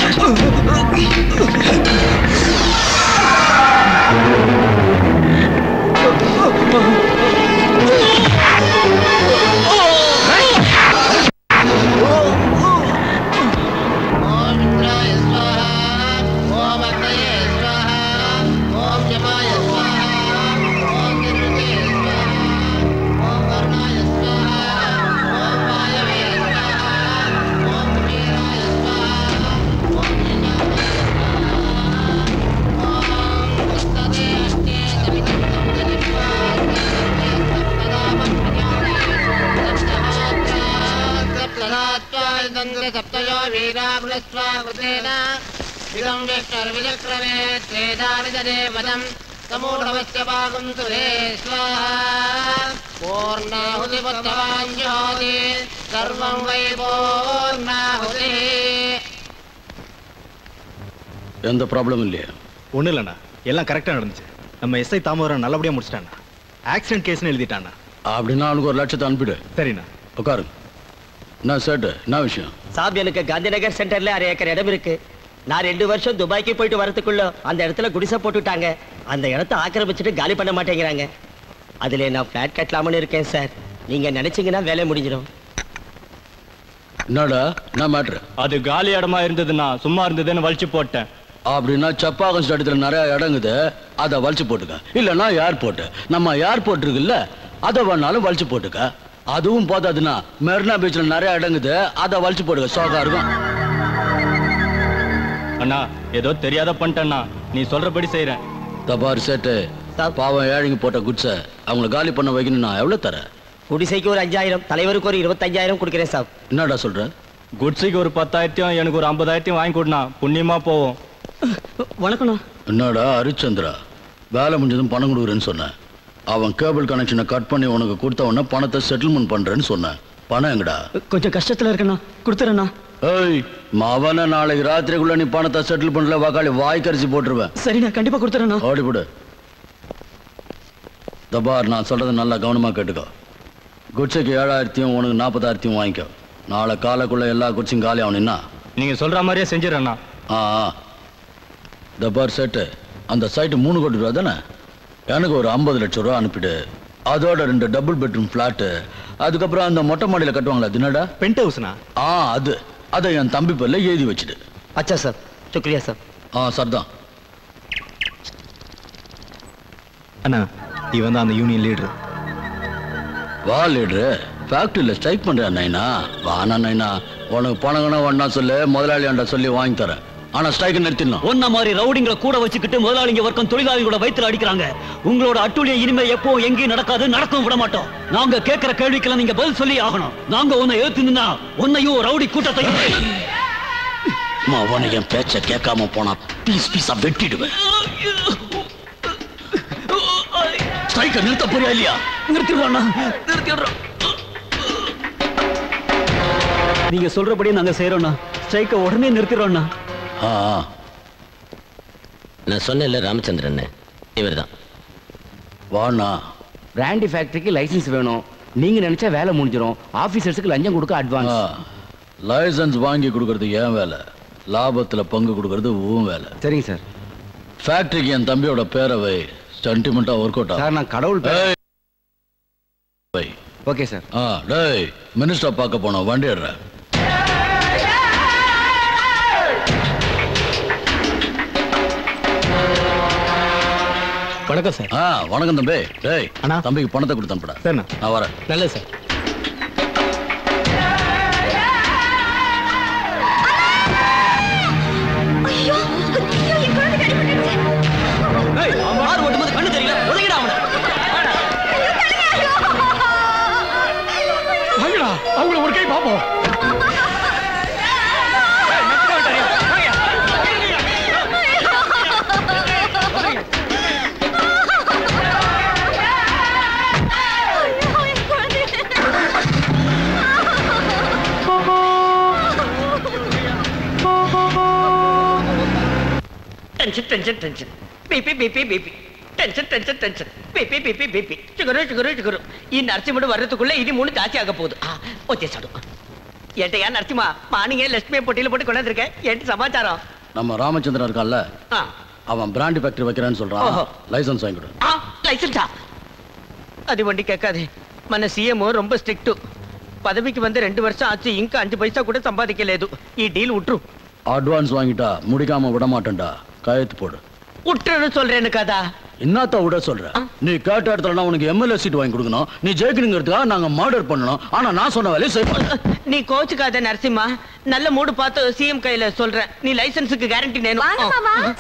सप्तयो वीराकुलस्वाकृतेन इदं विष्णुर्विचक्रमे त्रेदानि तदेवदम् समूढमस्य पाकं सुरे स्वाहा पूर्णाहुतिपुत्रवान् जुहोति सर्वं वै पूर्णाहुतिः எந்த ப்ராப்ளம் இல்லையா ஒன்றும் இல்லைண்ணா எல்லாம் கரெக்டாக நடந்துச்சு நம்ம எஸ்ஐ தாமோதரன் நல்லபடியாக முடிச்சிட்டாண்ணா ஆக்சிடென்ட் கேஸ்னு எழுதிட்டாண்ணா அப்படின்னா அவனுக்கு ஒரு லட்சத்தை அனுப்பிடு சரிண்ணா உட்காருங்க என்ன சேட்டு என்ன விஷயம் சாப் எனக்கு காந்தி நகர் சென்டர்ல அரை ஏக்கர் இடம் இருக்கு நான் ரெண்டு வருஷம் துபாய்க்கு போயிட்டு வரதுக்குள்ள அந்த இடத்துல குடிசை போட்டுட்டாங்க அந்த இடத்த ஆக்கிரமிச்சுட்டு காலி பண்ண மாட்டேங்கிறாங்க அதுல நான் ஃபிளாட் கட்டலாம்னு இருக்கேன் சார் நீங்க நினைச்சீங்கன்னா வேலை முடிஞ்சிடும் என்னடா என்ன மேட்ரு அது காலி இடமா இருந்ததுன்னா சும்மா இருந்ததுன்னு வலிச்சு போட்டேன் அப்படின்னா சப்பாகம் ஸ்டேட்டத்தில் நிறைய இடங்குது அதை வலிச்சு போட்டுக்க இல்லைன்னா ஏர்போர்ட் நம்ம ஏர்போர்ட் இருக்குல்ல அதை வேணாலும் வலிச்சு போட்டுக்க அதுவும் போதாதுன்னா மெரினா பீச்சில் நிறைய இடங்குது அதை வலிச்சு போட்டுக்க சோகா இருக்கும் அண்ணா ஏதோ தெரியாத பண்ணிட்டேண்ணா நீ சொல்றபடி செய்றேன் தபார் சேட்டு பாவம் ஏழைங்க போட்ட குட்ஸை அவங்கள காலி பண்ண வைக்கணும் நான் எவ்வளோ தரேன் குடிசைக்கு ஒரு அஞ்சாயிரம் தலைவருக்கு ஒரு இருபத்தஞ்சாயிரம் கொடுக்குறேன் சார் என்னடா சொல்ற குட்ஸிக்கு ஒரு பத்தாயிரத்தையும் எனக்கு ஒரு ஐம்பதாயிரத்தையும் வாங்கி கொடுண்ணா புண்ணியமா போவோம் வணக்கம்ண்ணா என்னடா ஹரிச்சந்திரா வேலை முடிஞ்சதும் பணம் கொடுக்குறேன்னு சொன்னேன் அவன் கேபிள் கனெக்ஷனை கட் பண்ணி உனக்கு கொடுத்த உடனே பணத்தை செட்டில்மெண்ட் பண்றேன்னு சொன்னேன் பணம் எங்கடா கொஞ்சம் கஷ்டத்துல இருக்கண்ணா கொடுத்துறேண்ணா ஏய் மவன நாளைக்கு ராத்திரிக்குள்ள நீ பணத்தை செட்டில் பண்ணல வாக்காளி வாய் கரிசி போட்டுருவேன் சரிண்ணா கண்டிப்பா கொடுத்துறேண்ணா ஓடிவிடு தபார் நான் சொல்றதை நல்லா கவனமா கேட்டுக்கோ குட்ஸுக்கு ஏழாயிரத்தையும் உனக்கு நாற்பதாயிரத்தையும் வாங்கிக்கோ நாளை காலைக்குள்ள எல்லா குட்ஸும் காலி ஆகணும்னா நீங்க சொல்ற மாதிரியே செஞ்சிடறேண்ணா ஆ ஆ. தபார் செட்டு அந்த சைட்டு மூணு கோடி ரூபா தானே எனக்கு ஒரு ஐம்பது லட்சம் ரூபா அனுப்பிடு அதோட ரெண்டு டபுள் பெட்ரூம் ஃப்ளாட்டு அதுக்கப்புறம் அந்த மொட்டை மாடியில் கட்டுவாங்களா அது என்னடா பென்ட் ஹவுஸ்ண்ணா ஆ அது அதை என் தம்பி பேர்ல எழுதி வச்சுடு அச்சா சார் சுக்ரியா சார் ஆ சரிதான் அண்ணா இவன் தான் அந்த யூனியன் லீடர் வா லீடரு ஃபேக்ட்ரியில் ஸ்ட்ரைக் பண்ணுறேன் நைனா வானா நைனா உனக்கு பணங்கனா ஒன்றா சொல்லு முதலாளியாண்ட சொல்லி வாங்கி தரேன் ஆனால் ஸ்ட்ரைக்கை நிறுத்திடணும் ஒன்ன மாதிரி ரவுடிங்களை கூட வச்சுக்கிட்டு முதலாளிங்க வர்க்கம் தொழிலாளிகளோட வயித்துல அடிக்கிறாங்க உங்களோட அட்டூழியம் இனிமே எப்போ எங்கேயும் நடக்காது நடக்கவும் விட மாட்டோம் நாங்க கேட்கிற கேள்விக்கெல்லாம் நீங்க பதில் சொல்லி ஆகணும் நாங்க உன்னை ஏத்து நின்னா உன்னையும் ரவுடி கூட்டத்தையும் அவனை என் பேச்சை கேட்காம போனா பீஸ் பீஸா வெட்டிடுவேன் ஸ்ட்ரைக்கை நிறுத்த போறியா இல்லையா நிறுத்திடுவாண்ணா நிறுத்திடுறோம் நீங்க சொல்றபடியே நாங்க செய்யறோம்ண்ணா ஸ்ட்ரைக்கை உடனே நிறுத்திடுறோம்ண்ணா ஆ ஆ. நான் சொன்னேன்ல ராமச்சந்திரன் இவர்தான் வாண்ணா பிராண்டி ஃபேக்டரிக்கு லைசென்ஸ் வேணும் நீங்க நினைச்சா வேலை முடிஞ்சிடும் ஆபீசர்ஸ்க்கு லஞ்சம் கொடுக்க ஆ, அட்வான்ஸ் லைசன்ஸ் வாங்கி கொடுக்கறது ஏன் வேலை லாபத்துல பங்கு கொடுக்கறது உன் வேலை சரிங்க சார் ஃபேக்டரிக்கு என் தம்பியோட பேரை வை சென்டிமெண்டா ஒர்க் அவுட் சார் நான் கடவுள் ஏய். வை. ஓகே சார் ஆ டேய் மினிஸ்டர் பார்க்க போனோம் வண்டி எடுற வணக்கம் சார் ஆ வணக்கம் தம்பி டேய் அண்ணா. தம்பிக்கு பணத்தை கொடுத்து அனுப்புடா சரிண்ணா நான் வரேன் நல்லது சார் ஐயோ ஐயோ என் குழந்தை கடிபட்டுருச்சு ஆறு ஓட்டும் போது கண்ணு தெரியல உதவிடா அவனை வாங்கடா அவங்கள ஒரு கை பாப்போம் tension tension tension B P B P B P tension tension tension B P B P B P sugar sugar sugar ಈ ನರಸಿಂಹಡು வர்றதுக்குள்ள இது மூணு ஜாஸ்தி ஆக போகுது ஆ, ஒத்தேசாடு ஏட்டையா நரசிம்மா மார்னிங்கே லட்சுமியை பொட்டியில போட்டு கொண்டாந்துருக்கேன் ஏட்டு சமாச்சாரம் நம்ம ராமச்சந்திரன் இருக்கான்ல ஆ அவன் பிராண்டி ஃபேக்டரி வைக்கிறேன்னு சொல்றான் ஓஹோ. லைசன்ஸ் வாங்கி கொடு ఆ, లైసెన్సా అది వండి కేకాది మన సీఎం ரொம்ப స్ట్రిక్ట్ పదవికి வந்து ரெண்டு வருஷம் ஆச்சு ఇంకా அஞ்சு பைசா கூட சம்பாதிக்கలేదు ఈ டீல் உட்ரு அட்வான்ஸ் வாங்கிட்டா முடிக்காம விட மாட்டேன்டா கையெழுத்து போடு உற்றுன்னு சொல்றேன்னு கதா என்னத்த விட சொல்ற நீ கேட்ட இடத்துல நான் உனக்கு எம்எல்ஏ சீட் வாங்கி கொடுக்கணும் நீ ஜெயிக்கணுங்கிறதுக்காக நாங்க மர்டர் பண்ணணும் ஆனா நான் சொன்ன வேலையை செய்ய நீ கோச்சுக்காத நரசிம்மா நல்ல மூடு பார்த்து சிஎம் கையில சொல்றேன் நீ லைசென்ஸுக்கு கேரண்டி வாங்க மாமா வேணும்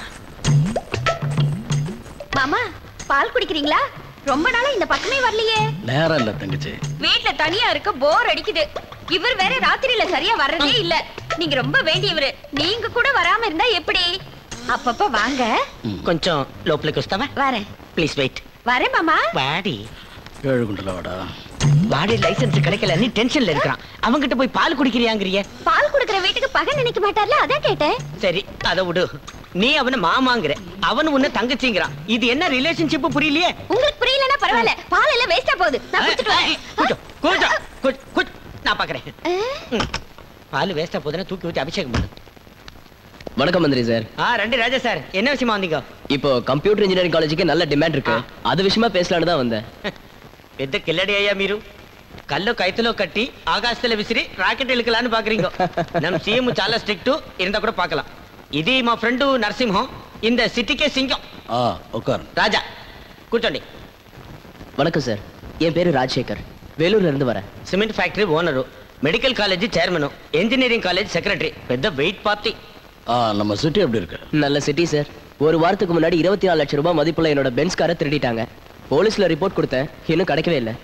மாமா பால் குடிக்கிறீங்களா ரொம்ப நாளா இந்த பக்கமே வரலையே நேரம் இல்ல தங்கச்சி வீட்ல தனியா இருக்க போர் அடிக்குது இவர் வேற ராத்திரியில சரியா வர்றதே இல்ல நீங்க ரொம்ப வேண்டியவரு நீங்க கூட வராம இருந்தா எப்படி அப்பப்ப வாங்க కొంచెం లోపలికి వస్తావా வரேன் ప్లీజ్ వెయిట్ வரேன் மாமா வாடி ஏழு குண்டல வாடா வாடி லைசென்ஸ் கிடைக்கலன்னு டென்ஷன்ல இருக்கிறான் அவங்கிட்ட போய் பால் குடிக்கிறியாங்கிறிய பால் குடுக்கற வீட்டுக்கு பகல் நினைக்க மாட்டார்ல அதான் கேட்டேன் சரி அத விடு நீ அவன மாமாங்கிற அவன் உன்ன தங்கச்சிங்கிறான் இது என்ன ரிலேஷன்ஷிப் புரியலையே உங்களுக்கு புரியலன்னா பரவாயில்ல பால் எல்லாம் வேஸ்டா போகுது நான் குடிச்சிட்டு வரேன் கூச்சம் கூச்சம் கூச்ச- கூச்ச- நான் பாக்குறேன் ஆ, ம். பால் வேஸ்டா போதுன்னா தூக்கி ஊத்தி அபிஷேகம் பண்ணு வணக்கம் மந்திரி சார் ஆ ரெண்டு ராஜா சார் என்ன விஷயமா வந்தீங்க இப்போ கம்ப்யூட்டர் இன்ஜினியரிங் காலேஜுக்கு நல்ல டிமாண்ட் இருக்கு அது விஷயமா பேசலாம்னு தான் வந்தேன் పెద్ద కిల్లడి అయ్యా మీరు కళ్ళు కైతులో కట్టి ఆకాశத்துல విసిరి రాకెట్ ఇழுக்கலான்னு பாக்குறீங்க நம் சிஎம் చాలా ஸ்ட்ரிக்ட் இருந்தா கூட பார்க்கலாம் ఇది మా ఫ్రెండ్ నరసింహం இந்த சிட்டிக்கே சிங்கம் ஆ உட்கார் ராஜா కూర్చోండి வணக்கம் சார் என் பேரு ராஜசேகர் வேலூர்ல இருந்து வரேன் cement factory owner medical college chairman engineering college secretary పెద్ద వెయిట్ పార్టీ ஆ நம்ம சிட்டி எப்படி இருக்கு நல்ல சிட்டி சார் ஒரு வாரத்துக்கு முன்னாடி இருபத்தி நாலு லட்சம் ரூபாய் மதிப்புள்ள என்னோட பென்ஸ் காரை திருடிட்டாங்க போலீஸ்ல ரிப்போர்ட் கொடுத்தேன் இன்னும் கிடைக்கவே இல்லை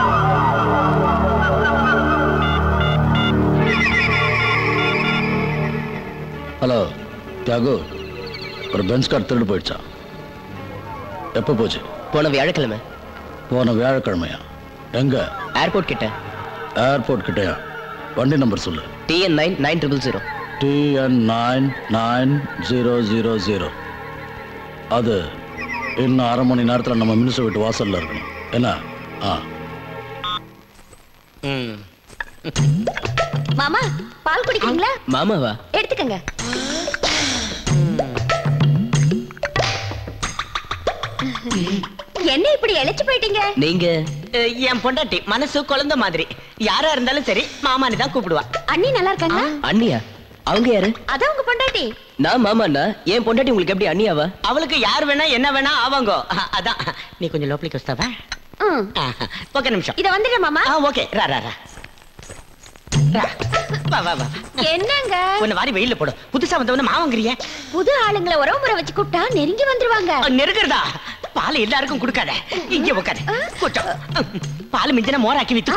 ஹலோ தியாகு ஒரு பென்ஸ் கார் திருடு போயிடுச்சா எப்போ போச்சு போன வியாழக்கிழமை போன வியாழக்கிழமையா எங்க ஏர்போர்ட் கிட்ட ஏர்போர்ட் கிட்டயா வண்டி நம்பர் சொல்லு TN nine nine triple zero TN nine nine zero zero zero அது இன்னும் அரை மணி நேரத்தில் நம்ம மினிஸ்டர் வீட்டு வாசல்ல இருக்கணும் என்ன ஆ மாமா பால் குடிக்கிறீங்களா மாமாவா எடுத்துக்கங்க என்ன இப்படி இழைச்சு போயிட்டீங்க நீங்க அஹ், என் பொண்டாட்டி மனசு குழந்தை மாதிரி யாரா இருந்தாலும் சரி மாமான்னு தான் கூப்பிடுவா அண்ணி நல்லா இருக்காங்களா அண்ணியா அவங்க யாரு அதான் உங்க பொண்டாட்டி நான் மாமாண்ணா என் பொண்டாட்டி உங்களுக்கு எப்படி அண்ணியாவா அவளுக்கு யார் வேணா என்ன வேணா ஆவாங்கோ அஹ், அதான் நீ கொஞ்சம் லோப்பலிக்கு வஸ்தாவா ம். ఒక నిమిషం இத வந்துடுறேன் மாமா ఆ, ఓకే రా రా రా రా. வா வா வா என்னங்க உன்னை வாரி வெயில்ல போடு புதுசா வந்தவன மாவங்கிறிய புது ஆளுங்களை உறவு முறை வச்சு கூப்பிட்டா நெருங்கி வந்துருவாங்க நெருக்கிறதா பால் எல்லாருக்கும் கொடுக்காத இங்க உட்காரு கூட்டம் பால் மிஞ்சின மோராக்கி வித்து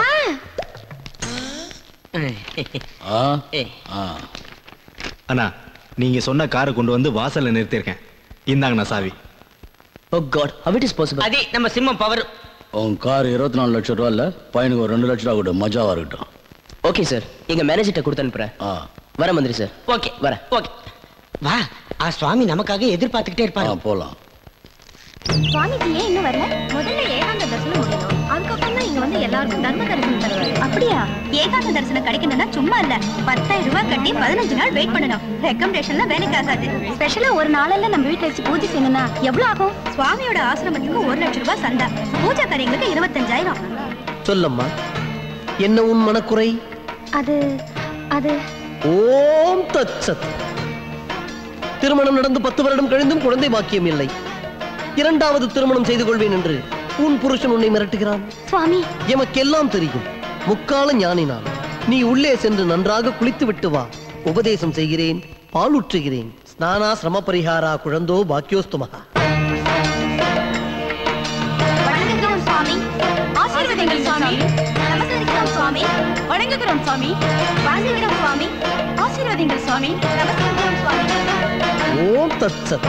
ஆ ஏய். ஆ அண்ணா நீங்க சொன்ன காரை கொண்டு வந்து வாசல்ல நிறுத்தியிருக்கேன் இந்தாங்கண்ணா சாவி oh God how it is possible அது நம்ம சிம்மம் பவர் உன் கார் இருபத்தி நாலு லட்சம் ரூபா இல்லை பையனுக்கு ஒரு ரெண்டு லட்சம் ரூபா கொடு மஜாவா இருக்கட்டும் ஓகே சார் எங்க மேனேஜர்கிட்ட கொடுத்து அனுப்புறேன் ஆ வர மந்திரி சார் ஓகே வரேன். ஓகே வா ஆ சுவாமி நமக்காக எதிர்பார்த்துக்கிட்டே ஆ இருப்பாரு போலாம் சுவாமிஜி ஏன் இன்னும் வரல முதல்ல ஏகாந்த தரிசனம் முடியணும் அதுக்கப்புறம் தான் இங்க வந்து எல்லாருக்கும் தர்ம தரிசனம் தருவாரு அப்படியா ஏகாந்த தரிசனம் கிடைக்கணும்னா சும்மா இல்ல பத்தாயிரம் ரூபாய் கட்டி பதினஞ்சு நாள் வெயிட் பண்ணணும் ரெக்கமெண்டேஷன்ல வேலைக்கு ஆகாது ஸ்பெஷலா ஒரு நாளெல்லாம் நம்ம வீட்டுல வச்சு பூஜை செய்யணும்னா எவ்வளவு ஆகும் சுவாமியோட ஆசிரமத்துக்கு ஒரு லட்சம் ரூபாய் சந்தா பூஜை காரியங்களுக்கு இருபத்தஞ்சாயிரம் சொல்லம்மா என்ன உன் மனக்குறை அது அது ஓம் தச்சத் திருமணம் நடந்து பத்து வருடம் கழிந்தும் குழந்தை பாக்கியம் இல்லை இரண்டாவது திருமணம் செய்து கொள்வேன் என்று உன் புருஷன் உன்னை மிரட்டுகிறான் சுவாமி எமக்கெல்லாம் தெரியும் முக்கால ஞானினான் நீ உள்ளே சென்று நன்றாக குளித்து விட்டு வா உபதேசம் செய்கிறேன் பாலூற்றுகிறேன் ஸ்நானா சிரம பரிகாரா குழந்தோ பாக்கியோஸ்துமகா வணங்குகிறோம் சுவாமி ஆசீர்வதிங்கள் சுவாமி நமஸ்கரிக்கிறோம் சுவாமி வணங்குகிறோம் சுவாமி வணங்குகிறோம் சுவாமி ஆசீர்வதிங்கள் சுவாமி நமஸ்கரிக்கிறோம் சுவாமி ஓம் தத்சத்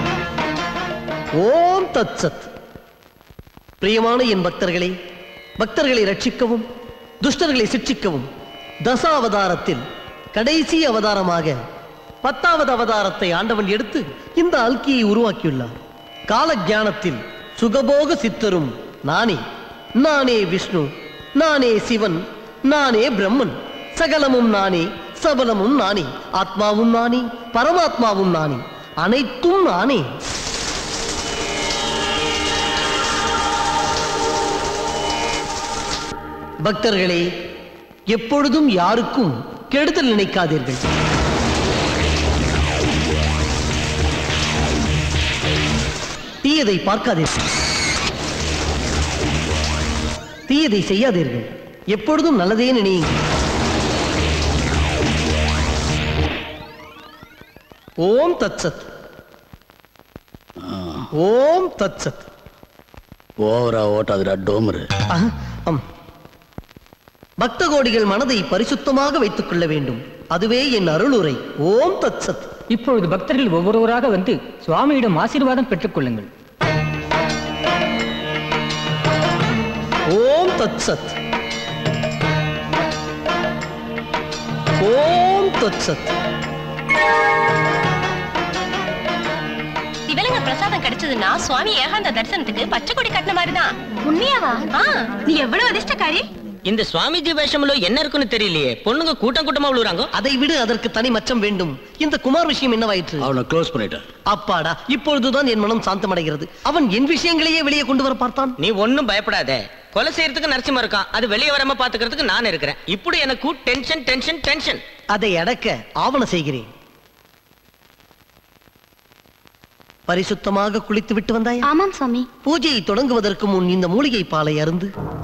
ஓம் தத்சத் பிரியமான என் பக்தர்களே பக்தர்களை ரட்சிக்கவும் துஷ்டர்களை சிட்சிக்கவும் தசாவதாரத்தில் கடைசி அவதாரமாக பத்தாவது அவதாரத்தை ஆண்டவன் எடுத்து இந்த அல்கியை உருவாக்கியுள்ளார் கால ஞானத்தில் சுகபோக சித்தரும் நானே நானே விஷ்ணு நானே சிவன் நானே பிரம்மன் சகலமும் நானே சபலமும் நானே ஆத்மாவும் நானே பரமாத்மாவும் நானே அனைத்தும் நானே பக்தர்களே எப்பொழுதும் யாருக்கும் கெடுதல் நினைக்காதீர்கள் தீயதை பார்க்காதீர்கள் தீயதை செய்யாதீர்கள் எப்பொழுதும் நல்லதே நினையுங்கள் ஓம் தத்சத் ஓம் தத்சத் ஓவரா ஓட்டாதுடா டோமரு ஆஹ், ஆம். பக்த கோடிகள் மனதை பரிசுத்தமாக வைத்துக் கொள்ள வேண்டும் அதுவே என் அருளுரை ஓம் தத்சத் இப்பொழுது பக்தர்கள் ஒவ்வொருவராக வந்து சுவாமியிடம் ஆசீர்வாதம் பெற்றுக் கொள்ளுங்கள் ஓம் தத்சத் ஓம் தத்சத் சிவலிங்க பிரசாதம் கிடைச்சதுன்னா சுவாமி ஏகாந்த தரிசனத்துக்கு பச்சை கொடி கட்டின மாதிரி தான் உண்மையாவா ஆ, நீ எவ்வளவு அதிர்ஷ்டக்காரி இந்த சுவாமிஜி வேஷம்ல என்ன இருக்குன்னு தெரியலையே பொண்ணுங்க கூட்டம் கூட்டமா விழுறாங்க அதை விடு அதற்கு தனி மச்சம் வேண்டும் இந்த குமார் விஷயம் என்னவாயிற்று அவனை க்ளோஸ் பண்ணிட்டேன் அப்பாடா இப்பொழுதுதான் என் மனம் சாந்தமடைகிறது அவன் என் விஷயங்களையே வெளியே கொண்டு வர பார்த்தான் நீ ஒண்ணும் பயப்படாத கொலை செய்யறதுக்கு நரசிம்ம இருக்கான் அது வெளியே வராம பாத்துக்கிறதுக்கு நான் இருக்கிறேன் இப்படி எனக்கு டென்ஷன் டென்ஷன் டென்ஷன் அதை அடக்க ஆவண செய்கிறேன் பரிசுத்தமாக குளித்து விட்டு வந்தாயா ஆமாம் சுவாமி பூஜையை தொடங்குவதற்கு முன் இந்த மூலிகை பாலை அருந்து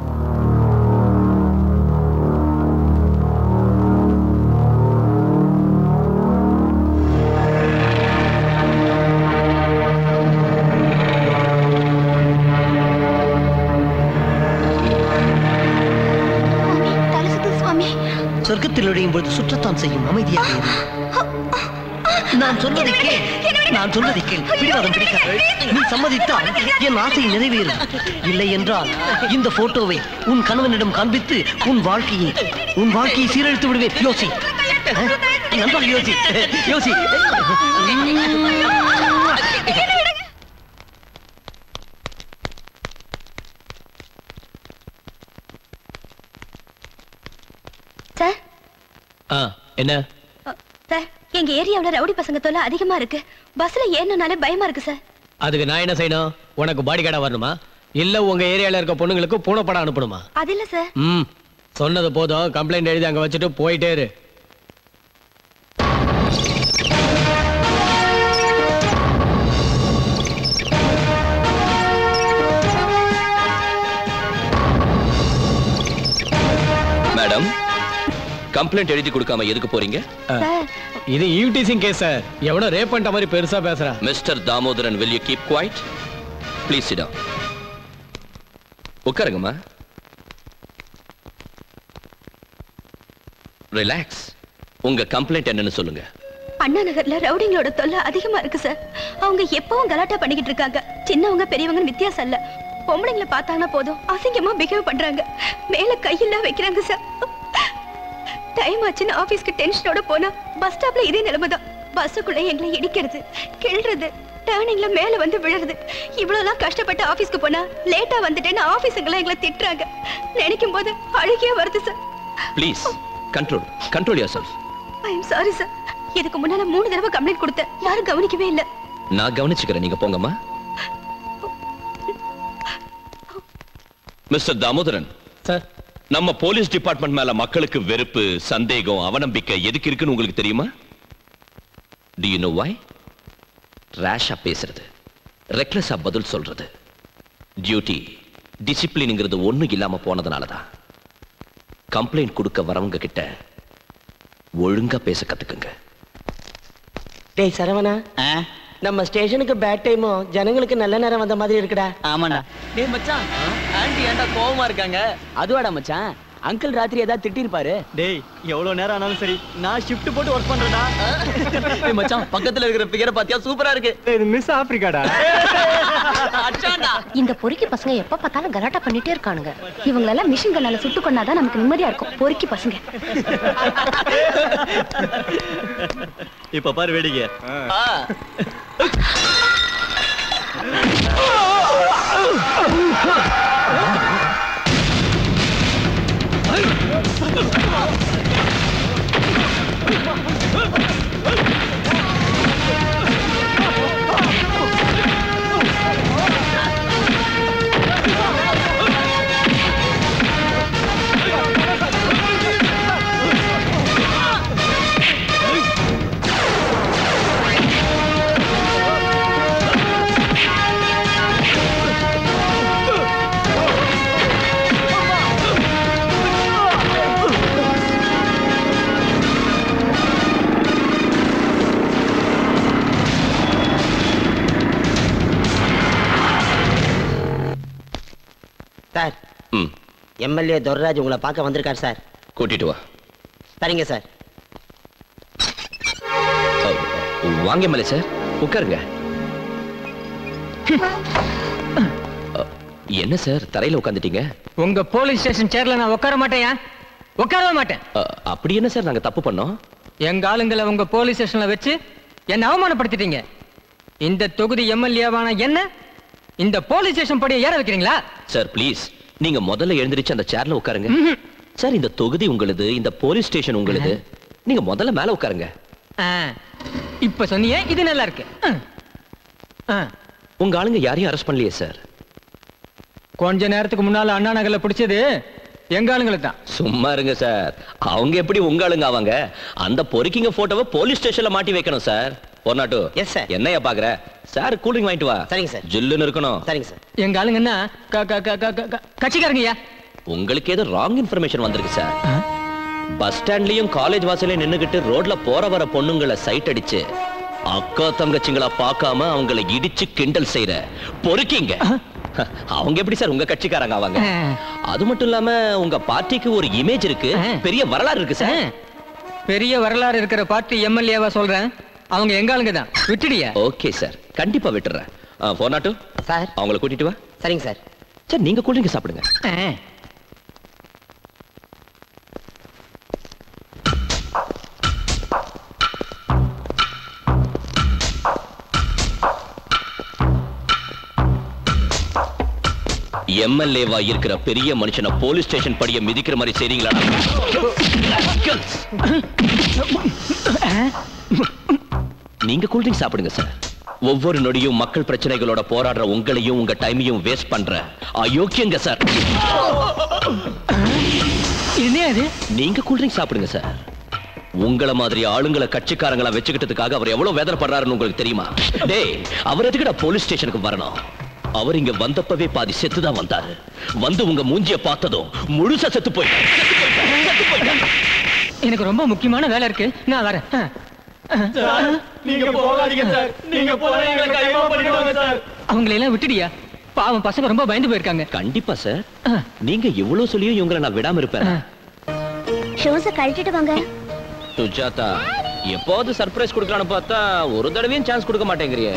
சுவாமி சொர்க்கத்தில் நுழையும் பொழுது சுற்றத்தான் செய்யும் அமைதியாக இரு நான் சொல்வதை கேள் நான் சொல்வதை கேள் பிடிவாதம் பிடிக்காது நீ சம்மதித்தால் என் ஆசை நிறைவேறும் இல்லை என்றால் இந்த போட்டோவை உன் கணவனிடம் காண்பித்து உன் வாழ்க்கையை உன் வாழ்க்கையை சீரழித்து விடுவேன் யோசி அஹ், நன்றாக யோசி யோசி சார் ஆ என்ன அ, சார் எங்க ஏரியாவுல ரவுடி பசங்க தொல்லை அதிகமா இருக்கு பஸ்ல ஏறணும்னாலே பயமா இருக்கு சார் அதுக்கு நான் என்ன செய்யணும் உனக்கு பாடி கார்டா வரணுமா இல்ல உங்க ஏரியால இருக்க பொண்ணுங்களுக்கு பூனைப்படம் அனுப்பணுமா அது இல்ல சார் ம் சொன்னது போதும் கம்ப்ளைண்ட் எழுதி அங்க வச்சுட்டு போயிட்டே இரு மேடம் கம்ப்ளைண்ட் எழுதி கொடுக்காம எதுக்கு போறீங்க சார் இது ஈவ்டீசிங் கேஸ் சார் எவனோ ரேப் பண்ணிட்ட மாதிரி பெருசா பேசுறான் mister Damodaran will you keep quiet please sit down உட்காருங்கம்மா ரிலாக்ஸ் உங்க கம்ப்ளைண்ட் என்னன்னு சொல்லுங்க அண்ணா நகர்ல ரவுடிங்களோட தொல்லை அதிகமா இருக்கு சார் அவங்க எப்பவும் கலாட்டா பண்ணிக்கிட்டு இருக்காங்க சின்னவங்க பெரியவங்க வித்தியாசம் இல்ல பொம்பளைங்களை பார்த்தாங்கன்னா போதும் அசிங்கமா பிஹேவ் பண்றாங்க மேல கையெல்லாம் வைக்கிறாங்க சார் டைம் ஆச்சுன்னு ஆபீஸ்க்கு டென்ஷனோட போனா பஸ் ஸ்டாப்ல இதே நிலைமைதான் பஸ்ஸுக்குள்ள எங்களை இடிக்கிறது கிள்றது டேர்னிங்ல மேல வந்து விழுறது இவ்வளவுலாம் கஷ்டப்பட்டு ஆபீஸ்க்கு போனா லேட்டா வந்துட்டேன்னு ஆபீஸுங்கெல்லாம் எங்களை திட்டுறாங்க நினைக்கும் போது அழுகியா வருது sir please control control yourself I am sorry sir இதுக்கு முன்னால மூணு தடவை கம்ப்ளைண்ட் கொடுத்தேன் யாரும் கவனிக்கவே இல்ல நான் கவனிச்சுக்கிறேன் நீங்க போங்கம்மா மிஸ்டர் தாமோதரன் சார் நம்ம போலீஸ் டிபார்ட்மெண்ட் மேல மக்களுக்கு வெறுப்பு சந்தேகம் அவநம்பிக்கை எதுக்கு இருக்குன்னு உங்களுக்கு தெரியுமா டு யூ நோ வை ரேஷா பேசுறது ரெக்லெஸ்ஸா பதில் சொல்றது டியூட்டி டிசிப்ளின்ங்கிறது ஒண்ணும் இல்லாம போனதுனால தான் கம்ப்ளைண்ட் கொடுக்க வரவங்க கிட்ட ஒழுங்கா பேச கத்துக்குங்க டேய் சரவணா நம்ம ஸ்டேஷனுக்கு பேட் டைமும் ஜனங்களுக்கு நல்ல நேரம் வந்த மாதிரி இருக்குடா ஆமாடா டேய் மச்சான் ஆண்டி ஏன்டா கோவமா இருக்காங்க அதுவாடா மச்சான் அங்கிள் ராத்திரி ஏதாவது திட்டிருப்பாரு டேய் எவ்வளவு நேரம் ஆனாலும் சரி நான் ஷிஃப்ட் போட்டு ஒர்க் பண்றேன்டா டேய் மச்சான் பக்கத்துல இருக்கிற பிகரை பாத்தியா சூப்பரா இருக்கு இது மிஸ் ஆப்பிரிக்காடா அச்சாண்டா இந்த பொறுக்கி பசங்க எப்ப பார்த்தாலும் கலாட்டா பண்ணிட்டே இருக்கானுங்க இவங்களெல்லாம் மிஷின் கண்ணால சுட்டு கொண்டாதான் நமக்கு நிம்மதியா இருக்கும் பொறுக்கி பசங்க இப்ப பாரு வேடிக்கை ம் எம்எல்ஏ துர்ராஜ் உங்களை பார்க்க வந்திருக்கார் சார் கூட்டிட்டு வா சரிங்க சார் அ, வாங்க மேலே சார் உட்காருங்க அ, என்ன சார் தரையில உட்காந்துட்டீங்க உங்க போலீஸ் ஸ்டேஷன் சேர்ல நான் உட்கார மாட்டேயா உட்காரவே மாட்டேன் அப்படி என்ன சார் நாங்க தப்பு பண்ணோம் எங்க ஆளுங்களை உங்க போலீஸ் ஸ்டேஷன்ல வச்சு என்ன அவமானப்படுத்திட்டீங்க இந்த தொகுதி எம்எல்ஏவான என்ன இந்த போலீஸ் ஸ்டேஷன் படியை ஏற வைக்கிறீங்களா சார் ப்ளீஸ் நீங்க முதல்ல எழுந்திருச்சு அந்த சேர்ல உட்காருங்க சார் இந்த தொகுதி உங்களுது இந்த போலீஸ் ஸ்டேஷன் உங்களுது நீங்க முதல்ல மேல உட்காருங்க ஆ, இப்ப சொன்னீங்க இது நல்லா இருக்கு ஆ. ஆ. உங்க ஆளுங்க யாரையும் அரெஸ்ட் பண்ணலையே சார் கொஞ்ச நேரத்துக்கு முன்னால அண்ணா நகர்ல பிடிச்சது எங்க ஆளுங்களை தான் சும்மா இருங்க சார் அவங்க எப்படி உங்க ஆளுங்க ஆவாங்க அந்த பொறுக்கிங்க போட்டோவை போலீஸ் ஸ்டேஷன்ல மாட்டி வைக்கணும் சார் ஒரு நாட்டு எஸ் சார் என்னையா பாக்குற சார் கூலிங் வாங்கிட்டு வா சரிங்க சார் ஜில்லுன்னு இருக்கணும் சரிங்க சார் எங்க ஆளுங்க என்ன க- க- க- க- க- க- கட்சிக்காரங்கய்யா உங்களுக்கு ஏதோ ராங் இன்ஃபர்மேஷன் வந்திருக்கு சார் பஸ் ஸ்டாண்ட்லயும் காலேஜ் வாசலையும் நின்னுகிட்டு ரோட்ல போற வர பொண்ணுங்களை சைட் அடிச்சு அக்கா தங்கச்சிங்களா பார்க்காம அவங்கள இடிச்சு கிண்டல் செய்யற பொறுக்கிங்க அவங்க எப்படி சார் உங்க கட்சிக்காரங்க ஆவாங்க அது மட்டும் இல்லாம உங்க பார்ட்டிக்கு ஒரு இமேஜ் இருக்கு பெரிய வரலாறு இருக்கு சார் பெரிய வரலாறு இருக்கிற பார்ட்டி எம்எல்ஏவா சொல்றேன் அவங்க எங்க ஆளுங்க தான் விட்டுடியா ஓகே சார் கண்டிப்பா விட்டுறேன் ஃபோர் நாட்டு சார் அவங்கள கூட்டிட்டு வா சரிங்க சார் சார் நீங்க கூல்ட்ரிங்க் சாப்பிடுங்க எம்எல்ஏவா இருக்கிற பெரிய மனுஷனை போலீஸ் ஸ்டேஷன் படிய மிதிக்கிற மாதிரி செய்றீங்களா நீங்க கூல்ட்ரிங்க் சாப்பிடுங்க சார் ஒவ்வொரு நொடியும் மக்கள் பிரச்சனைகளோட போராடுற உங்களையும் உங்க டைமையும் வேஸ்ட் பண்ற அயோக்கியங்க சார் என்ன அது நீங்க கூல்ட்ரிங்க் சாப்பிடுங்க சார் உங்கள மாதிரி ஆளுங்களை கட்சிக்காரங்களா வச்சுக்கிட்டதுக்காக அவர் எவ்வளவு வேதனைப்படுறாருன்னு உங்களுக்கு தெரியுமா டேய் அவர் எதுக்குடா போலீஸ் ஸ்டேஷனுக்கு வரணும் அவர் இங்க வந்தப்பவே பாதி செத்து தான் வந்தாரு வந்து உங்க மூஞ்சிய பார்த்ததும் முழுசா செத்து போயிட்டாரு எனக்கு ரொம்ப முக்கியமான வேலை இருக்கு நான் வரேன் ஆ. நீங்க போகாதீங்க சார் நீங்க போனா எங்களை கைமா பண்ணிடுவாங்க சார் அவங்களை எல்லாம் விட்டுடியா பாவம் பசங்க ரொம்ப பயந்து போயிருக்காங்க கண்டிப்பா சார் நீங்க எவ்வளவு சொல்லியும் இவங்களை நான் விடாம இருப்பேன் ஷூஸ கழட்டிட்டு வாங்க சுஜாதா எப்போது சர்ப்ரைஸ் கொடுக்கலாம்னு பார்த்தா ஒரு தடவையும் சான்ஸ் கொடுக்க மாட்டேங்கிறியே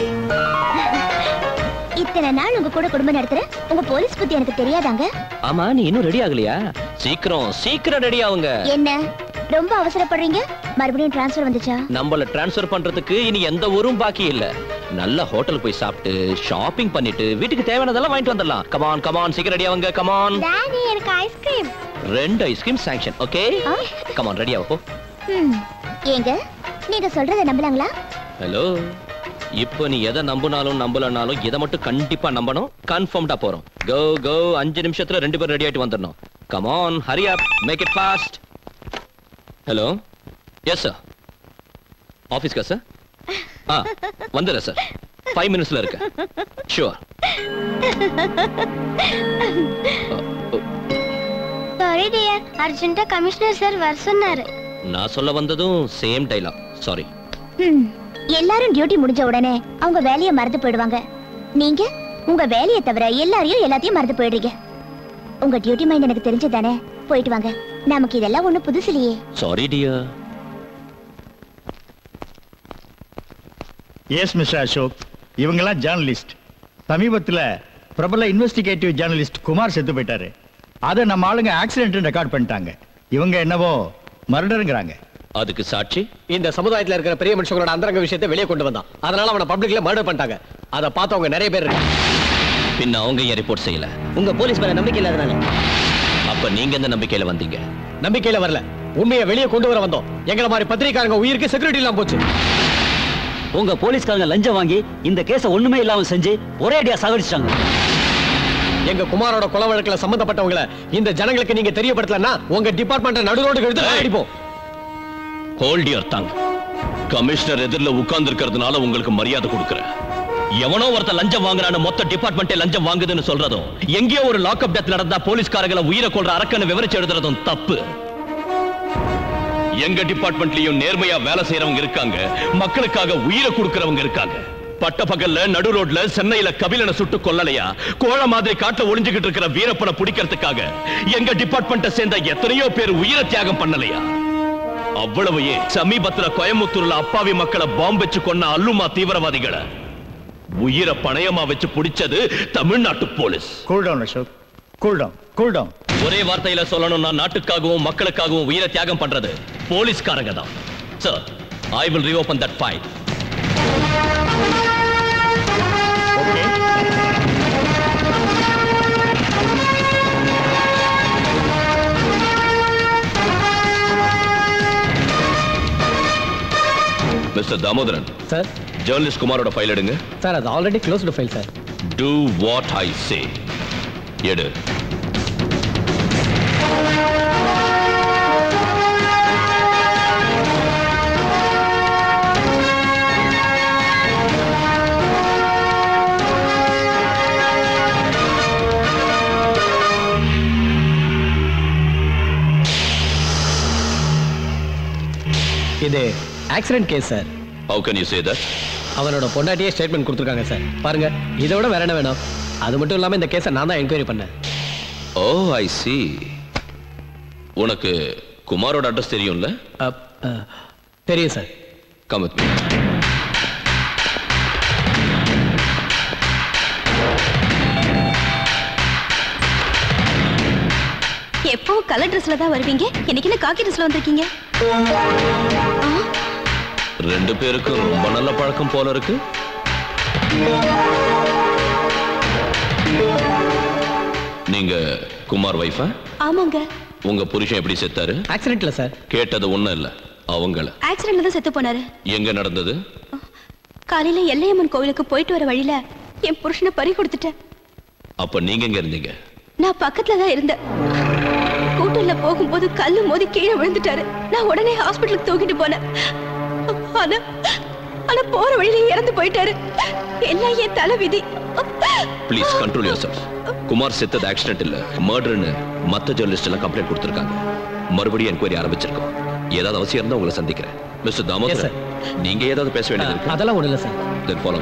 இத்தனை நாள் உங்க கூட குடும்பம் நடத்துற உங்க போலீஸ் புத்தி எனக்கு தெரியாதாங்க ஆமா நீ இன்னும் ரெடி ஆகலையா சீக்கிரம் சீக்கிரம் ரெடி ஆகுங்க என்ன ரொம்ப அவசரப்படுறீங்க மறுபடியும் டிரான்ஸ்ஃபர் வந்துச்சா நம்மள டிரான்ஸ்ஃபர் பண்றதுக்கு இனி எந்த ஊரும் பாக்கி இல்ல நல்ல ஹோட்டல் போய் சாப்பிட்டு ஷாப்பிங் பண்ணிட்டு வீட்டுக்கு தேவையானதெல்லாம் வாங்கிட்டு வந்துடலாம் கமான் கமான் சீக்கிரம் ரெடி ஆகுங்க கமான் டாடி எனக்கு ஐஸ்கிரீம் ரெண்டு ice cream sanction okay come on ready ஆகும் ஏங்க நீங்க சொல்றத நம்பலாங்களா ஹலோ இப்போ நீ எதை நம்பினாலும் நம்பலனாலும் இதை மட்டும் கண்டிப்பா நம்பணும் கன்ஃபார்ம்டா போறோம் கோ கோ அஞ்சு நிமிஷத்துல ரெண்டு பேரும் ரெடி ஆயிட்டு வந்துடணும் come on hurry up make it fast hello yes sir ஆஃபீஸ்க்கா சார் ஆ வந்துடுறேன் சார் ஃபைவ் மினிட்ஸ்ல இருக்கேன் ஷுவர் சாரி டியர் அர்ஜென்ட்டா கமிஷனர் சார் வர சொன்னாரு நான் சொல்ல வந்ததும் சேம் டைலாக் சாரி ம், எல்லாரும் டியூட்டி முடிஞ்ச உடனே அவங்க வேலையை மறந்து போயிடுவாங்க நீங்க உங்க வேலையை தவிர எல்லாரையும் எல்லாத்தையும் மறந்து போயிடுறீங்க உங்க டியூட்டி மைண்ட் எனக்கு தெரிஞ்சதானே போயிட்டு வாங்க நமக்கு இதெல்லாம் ஒண்ணு புதுசு இல்லையே sorry dear yes mister Ashok இவங்கெல்லாம் ஜேர்னலிஸ்ட் சமீபத்தில் பிரபல இன்வெஸ்டிகேட்டிவ் ஜேர்னலிஸ்ட் குமார் செத்து போயிட்டாரு அதை நம்ம ஆளுங்க ஆக்சிடென்ட் ரெக்கார்ட் பண்ணிட்டாங்க இவங்க என்னவோ மர்டருங்கிறாங்க அதுக்கு சாட்சி இந்த சமுதாயத்துல இருக்கிற பெரிய மனுஷங்களோட அந்தரங்க விஷயத்தை வெளியே கொண்டு வந்தான் அதனால அவனை பப்ளிக்ல மர்டர் பண்ணிட்டாங்க அதை பார்த்தவங்க நிறைய பேர் இருக்காங்க பின்ன அவங்க ஏன் ரிப்போர்ட் செய்யல உங்க போலீஸ் மேல நம்பிக்கை இல்லாதனால அப்ப நீங்க எந்த நம்பிக்கையில வந்தீங்க நம்பிக்கையில வரல உண்மையை வெளியே கொண்டு வர வந்தோம் எங்களை மாதிரி பத்திரிக்காரங்க உயிருக்கு செக்யூரிட்டி இல்லாம போச்சு உங்க போலீஸ்காரங்க லஞ்சம் வாங்கி இந்த கேஸ ஒண்ணுமே இல்லாம செஞ்சு ஒரே அடியா சாகடிச்சிட்டாங்க எங்க குமாரோட கொலை வழக்குல சம்பந்தப்பட்டவங்கள இந்த ஜனங்களுக்கு நீங்க தெரியப்படுத்தலன்னா உங்க டிபார்ட்மெண்ட் நடுரோடு எடுத்து அடிப்போம் ஹோல்ட் யுவர் தங் கமிஷனர் எதிரில் உட்கார்ந்து இருக்கிறதுனால உங்களுக்கு மரியாதை கொடுக்குறேன் எவனோ ஒருத்தன் லஞ்சம் வாங்குறான்னு மொத்த டிபார்ட்மெண்ட்டே லஞ்சம் வாங்குதுன்னு சொல்றதும் எங்கேயோ ஒரு லாக்அப் டெத் நடந்தா போலீஸ்காரங்களை உயிரை கொள்ற அரக்கன்னு விவரிச்சு எழுதுறதும் தப்பு எங்க டிபார்ட்மெண்ட்லயும் நேர்மையா வேலை செய்யறவங்க இருக்காங்க மக்களுக்காக உயிரை கொடுக்கறவங்க இருக்காங்க பட்ட பகல்ல நடு ரோட்ல சென்னையில கபிலனை சுட்டு கொல்லலையா கோழ மாதிரி காட்டுல ஒளிஞ்சுகிட்டு இருக்கிற வீரப்பனை பிடிக்கிறதுக்காக எங்க டிபார்ட்மெண்ட்டை சேர்ந்த எத்தனையோ பேர் உயிரை தியாகம் பண்ணலையா அவ்வளவு ஏன் சமீபத்துல கோயம்புத்தூர்ல அப்பாவி மக்களை பாம்பு வச்சு கொன்ன அல்லுமா தீவிரவாதிகளை உயிரை பணயமா வச்சு பிடிச்சது தமிழ்நாட்டு police cool down Ashok cool down cool down ஒரே வார்த்தையில சொல்லணும்னா நாட்டுக்காகவும் மக்களுக்காகவும் உயிரை தியாகம் பண்றது போலீஸ்காரங்க தான் sir I will reopen that file mister Damodaran sir journalist குமாரோட ஃபைல் எடுங்க சார் அது already closed file sir do what I say எடு இது accident case sir how can you say that அவனோட பொண்டாட்டியே ஸ்டேட்மெண்ட் கொடுத்துருக்காங்க சார் பாருங்க இதை விட வேற என்ன வேணும் அது மட்டும் இல்லாம இந்த கேஸை நான் தான் என்கொயரி பண்ணேன் ஓ ஐ சி உனக்கு குமாரோட அட்ரஸ் தெரியும்ல தெரியும் சார் கம் வித் மீ எப்பவும் கலர் ட்ரெஸ்ல தான் வருவீங்க இன்னைக்கு என்ன காக்கி ட்ரெஸ்ல வந்திருக்கீங்க ரெண்டு பேருக்கும் ரொம்ப நல்ல பழக்கம் போல இருக்கு நீங்க குமார் வைஃபா ஆமாங்க உங்க புருஷன் எப்படி செத்தாரு ஆக்சிடென்ட்ல சார் கேட்டது ஒண்ணும் இல்ல அவங்கள ஆக்சிடென்ட்ல தான் செத்து போனாரு எங்க நடந்தது காலையில எல்லையம்மன் கோவிலுக்கு போயிட்டு வர வழியில என் புருஷனை பறி கொடுத்துட்டேன் அப்ப நீங்க எங்க இருந்தீங்க நான் பக்கத்துல தான் இருந்தேன் கூட்டல்ல போகும்போது கல்லு மோதி கீழே விழுந்துட்டாரு நான் உடனே ஹாஸ்பிட்டலுக்கு தூக்கிட்டு போனேன் ஆனா ஆனா போற வழியில இறந்து போயிட்டாரு எல்லாம் என் தலை விதி please control yourself Kumar செத்தது ஆக்சிடென்ட் இல்ல மர்டர்னு மத்த ஜெர்னலிஸ்ட் எல்லாம் கம்ப்ளைண்ட் கொடுத்திருக்காங்க மறுபடியும் என்கொயரி ஆரம்பிச்சிருக்கோம் ஏதாவது அவசியம் இருந்தா உங்களை சந்திக்கிறேன் மிஸ்டர் Yes, தாமோதரன் நீங்க ஏதாவது பேச வேண்டியது இருக்கு அதெல்லாம் ஒண்ணு இல்ல சார் தென் ஃபாலோ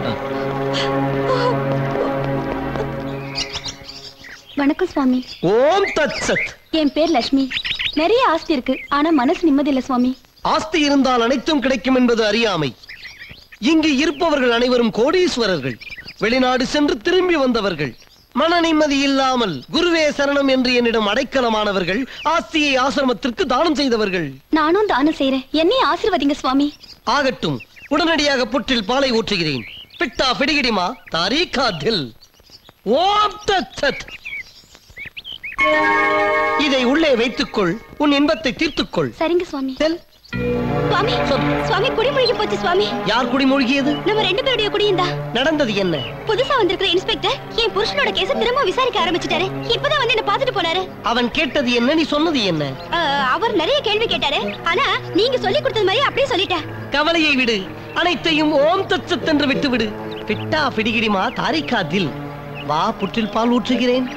வணக்கம் சுவாமி ஓம் தத் சத் என் பேர் லட்சுமி நிறைய ஆஸ்தி இருக்கு ஆனா மனசு நிம்மதி இல்ல சுவாமி ஆஸ்தி இருந்தால் அனைத்தும் கிடைக்கும் என்பது அறியாமை இங்கு இருப்பவர்கள் அனைவரும் கோடீஸ்வரர்கள் வெளிநாடு சென்று திரும்பி வந்தவர்கள் மன நிம்மதி இல்லாமல் குருவே சரணம் என்று என்னிடம் அடைக்கலமானவர்கள் ஆஸ்தியை ஆசிரமத்திற்கு தானம் செய்தவர்கள் நானும் தானம் செய்யறேன் என்னையும் ஆசீர்வதிங்க சுவாமி ஆகட்டும் உடனடியாக புற்றில் பாலை ஊற்றுகிறேன் பிட்டா பிடிகிடிமா தாரீகா தில் ஓம் தத் சத் இதை உள்ளே வைத்துக்கொள் உன் இன்பத்தை தீர்த்துக்கொள் சரிங்க சுவாமி சுவாமி சுவாமி குடி மூழ்கி போச்சு சுவாமி யார் குடி மூழ்கியது நம்ம ரெண்டு பேருடைய குடியும் தான் நடந்தது என்ன புதுசா வந்திருக்கிற இன்ஸ்பெக்டர் என் புருஷனோட கேஸ திரும்ப விசாரிக்க ஆரம்பிச்சிட்டாரு இப்பதான் வந்து என்ன பாத்துட்டு போனாரு அவன் கேட்டது என்ன நீ சொன்னது என்ன அஹ், அவர் நிறைய கேள்வி கேட்டாரு ஆனா நீங்க சொல்லி கொடுத்தது மாதிரி அப்படியே சொல்லிட்டேன் கவலையை விடு அனைத்தையும் ஓம் தத் சத் என்று விட்டு விடு பிட்டா பிடிகிடிமா தாரிகா தில் வா புற்றில் பால் ஊற்றுகிறேன்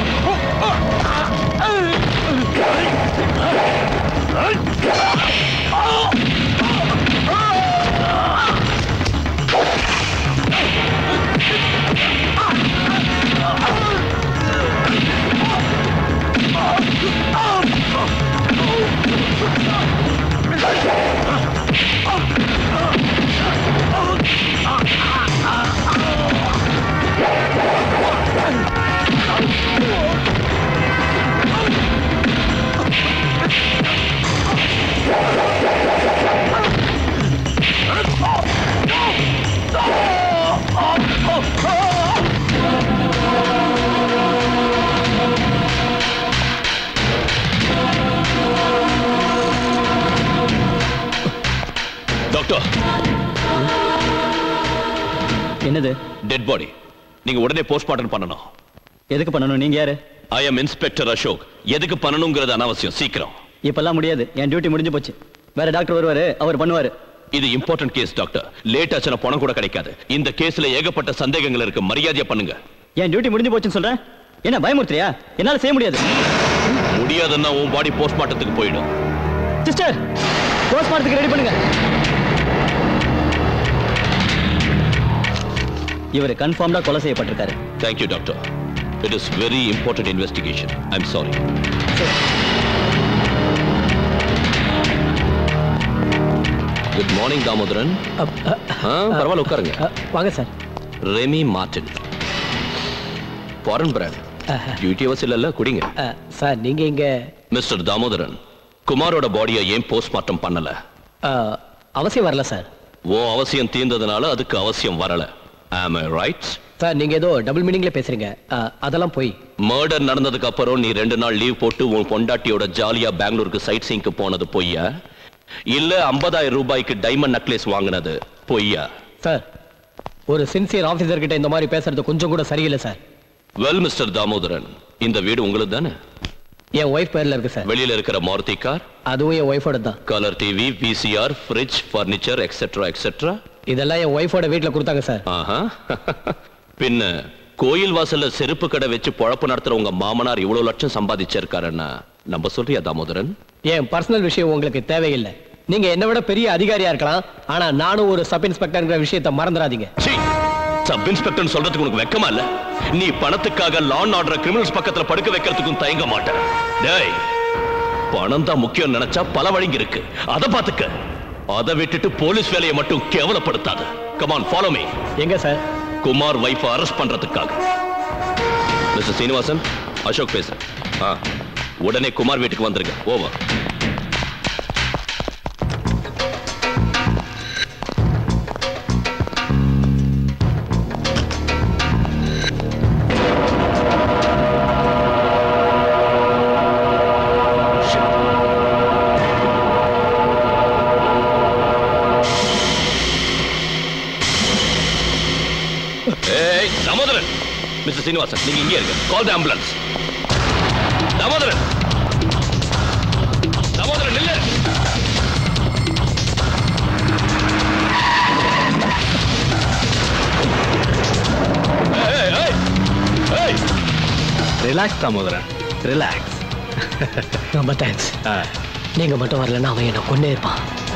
Ah! என்னது டெட் பாடி நீங்க உடனே போஸ்ட்மார்ட்டம் பண்ணணும் எதுக்கு பண்ணணும் நீங்க யாரு ஐ எம் இன்ஸ்பெக்டர் அசோக் எதுக்கு பண்ணணுங்கிறது அனாவசியம் சீக்கிரம் இப்பெல்லாம் முடியாது என் டியூட்டி முடிஞ்சு போச்சு வேற டாக்டர் வருவாரு அவர் பண்ணுவாரு இது இம்பார்ட்டன்ட் கேஸ் டாக்டர் லேட் ஆச்சுன்னா பணம் கூட கிடைக்காது இந்த கேஸ்ல ஏகப்பட்ட சந்தேகங்கள் இருக்கு மரியாதையா பண்ணுங்க என் டியூட்டி முடிஞ்சு போச்சுன்னு சொல்றேன் என்ன பயமுறுத்துறியா என்னால செய்ய முடியாது முடியாதுன்னா உன் பாடி போஸ்ட்மார்ட்டத்துக்கு போயிடும் சிஸ்டர் போஸ்ட்மார்ட்டத்துக்கு ரெடி பண்ணுங்க இவர் கன்ஃபார்ம்டா கொலை செய்யப்பட்டிருக்காரு thank you doctor it is very important investigation I am sorry good morning Damodaran ஆ, பரவாயில்ல உட்காருங்க வாங்க sir Remy Martin foreign brand duty அவசியம் இல்லைல்ல குடிங்க சார் நீங்க இங்க மிஸ்டர் தாமோதரன் குமாரோட பாடியை ஏன் போஸ்ட்மார்ட்டம் பண்ணல அஹ், அவசியம் வரல சார் ஓ அவசியம் தீர்ந்ததுனால அதுக்கு அவசியம் வரல ஆம் ஐ ரைட் சார் நீங்க ஏதோ டபுள் மீனிங்ல பேசுறீங்க அஹ், அதெல்லாம் போய் மர்டர் நடந்ததுக்கு அப்புறம் நீ ரெண்டு நாள் லீவ் போட்டு உன் பொண்டாட்டியோட ஜாலியா பெங்களூருக்கு சைட் சீங்க்கு போனது பொய்யா இல்ல 50000 ரூபாய்க்கு டைமண்ட் நெக்லஸ் வாங்கினது பொய்யா சார் ஒரு சின்சியர் ஆபீசர் கிட்ட இந்த மாதிரி பேசுறது கொஞ்சம் கூட சரியில்லை சார் வெல் மிஸ்டர் தாமோதரன் இந்த வீடு உங்களுக்கு தானே என் ஒய்ஃப் பேர்ல இருக்கு சார் வெளியில இருக்கிற மாருதி கார் அதுவும் என் ஒய்ஃபோட தான் colour TV VCR fridge furniture etcetera etcetera இதெல்லாம் என் ஒய்ஃபோட வீட்ல கொடுத்தாங்க சார் ஆஹா பின்ன கோயில் வாசல்ல செருப்பு கடை வச்சு பொழப்பு நடத்துற உங்க மாமனார் இவ்வளவு லட்சம் சம்பாதிச்சிருக்காருன்னா நம்ப சொல்றியா தாமோதரன் என் பர்சனல் விஷயம் உங்களுக்கு தேவையில்லை நீங்க என்னை விட பெரிய அதிகாரியா இருக்கலாம் ஆனா நானும் ஒரு சப் இன்ஸ்பெக்டர்ங்கிற விஷயத்தை மறந்துடாதீங்க சப் இன்ஸ்பெக்டர் சொல்றதுக்கு உனக்கு வெக்கமா இல்ல நீ பணத்துக்காக லான் ஆர்டர் கிரிமினல்ஸ் பக்கத்துல படுக்க வைக்கிறதுக்கும் தயங்க மாட்டேன் டேய் பணம் தான் முக்கியம் நினைச்சா பல வழிங்க இருக்கு அத பாத்துக்க அதை விட்டுட்டு போலீஸ் வேலையை மட்டும் கேவலப்படுத்தாத கமான் ஃபாலோ மீ எங்க சார் குமார் வைஃப் அரெஸ்ட் பண்றதுக்காக மிஸ்டர் சீனிவாசன் அசோக் பேசுறேன் ஆ உடனே குமார் வீட்டுக்கு வந்துருங்க ஓவர் ஏய் தாமோதரன் மிஸ்டர் சீனிவாசன் நீங்க இங்கே இருங்க call the ambulance Damodaran Damodaran நில்லு ஏய், ஏய், ஏய். ரிலாக்ஸ் தாமோதரன் ரிலாக்ஸ் ரொம்ப தேங்க்ஸ் நீங்க மட்டும் வரலன்னா அவன் என்ன கொண்டே இருப்பான்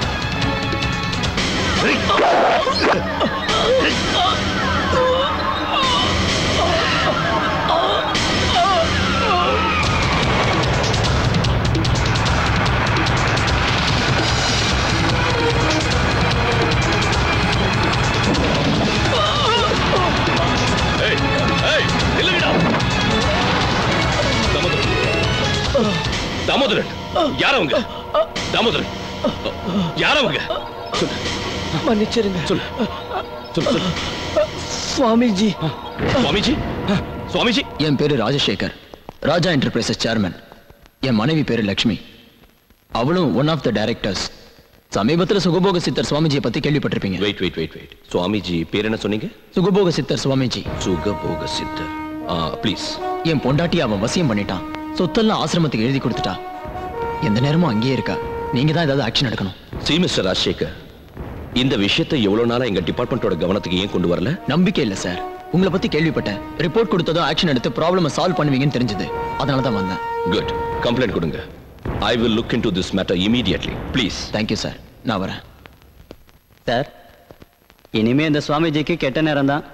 ஏய், ஏய், நில்லுங்கடா. தாமோதரன் தாமோதரன் யார் அவங்க தாமோதரன் யார் அவங்க சொல்லு மன்னிச்சிருங்க சொல்லு சொல்லு சொல்லு சுவாமிஜி சுவாமிஜி சுவாமிஜி என் பேரு ராஜசேகர் ராஜா என்டர்பிரைசஸ் சேர்மன் என் மனைவி பேரு லக்ஷ்மி அவளும் ஒன் ஆஃப் த டைரக்டர்ஸ் சமீபத்தில் சுகபோக சித்தர் சுவாமிஜியை பத்தி கேள்விப்பட்டிருப்பீங்க wait wait wait wait Swamiji பேர் என்ன சொன்னீங்க சுகபோக சித்தர் சுவாமிஜி சுகபோக சித்தர் ப்ளீஸ் என் பொண்டாட்டி அவன் வசியம் பண்ணிட்டான் சொத்தெல்லாம் ஆசிரமத்துக்கு எழுதி கொடுத்துட்டா எந்த நேரமும் அங்கேயே இருக்கா நீங்க தான் ஏதாவது ஆக்ஷன் எடுக்கணும் சி மிஸ்டர் ராஜசேகர் இந்த விஷயத்தை எவ்வளவு நாளா எங்க டிபார்ட்மெண்டோட கவனத்துக்கு ஏன் கொண்டு வரல நம்பிக்கை இல்லை சார் உங்களை பத்தி கேள்விப்பட்டேன் ரிப்போர்ட் கொடுத்ததும் ஆக்ஷன் எடுத்து ப்ராப்ளமை சால்வ் பண்ணுவீங்கன்னு தெரிஞ்சது அதனால தான் வந்தேன் குட் கம்ப்ளைண்ட் கொடுங்க I will look into this matter immediately please thank you sir நான் வரேன் சார் இனிமே இந்த சுவாமிஜிக்கு கெட்ட நேரம் தான்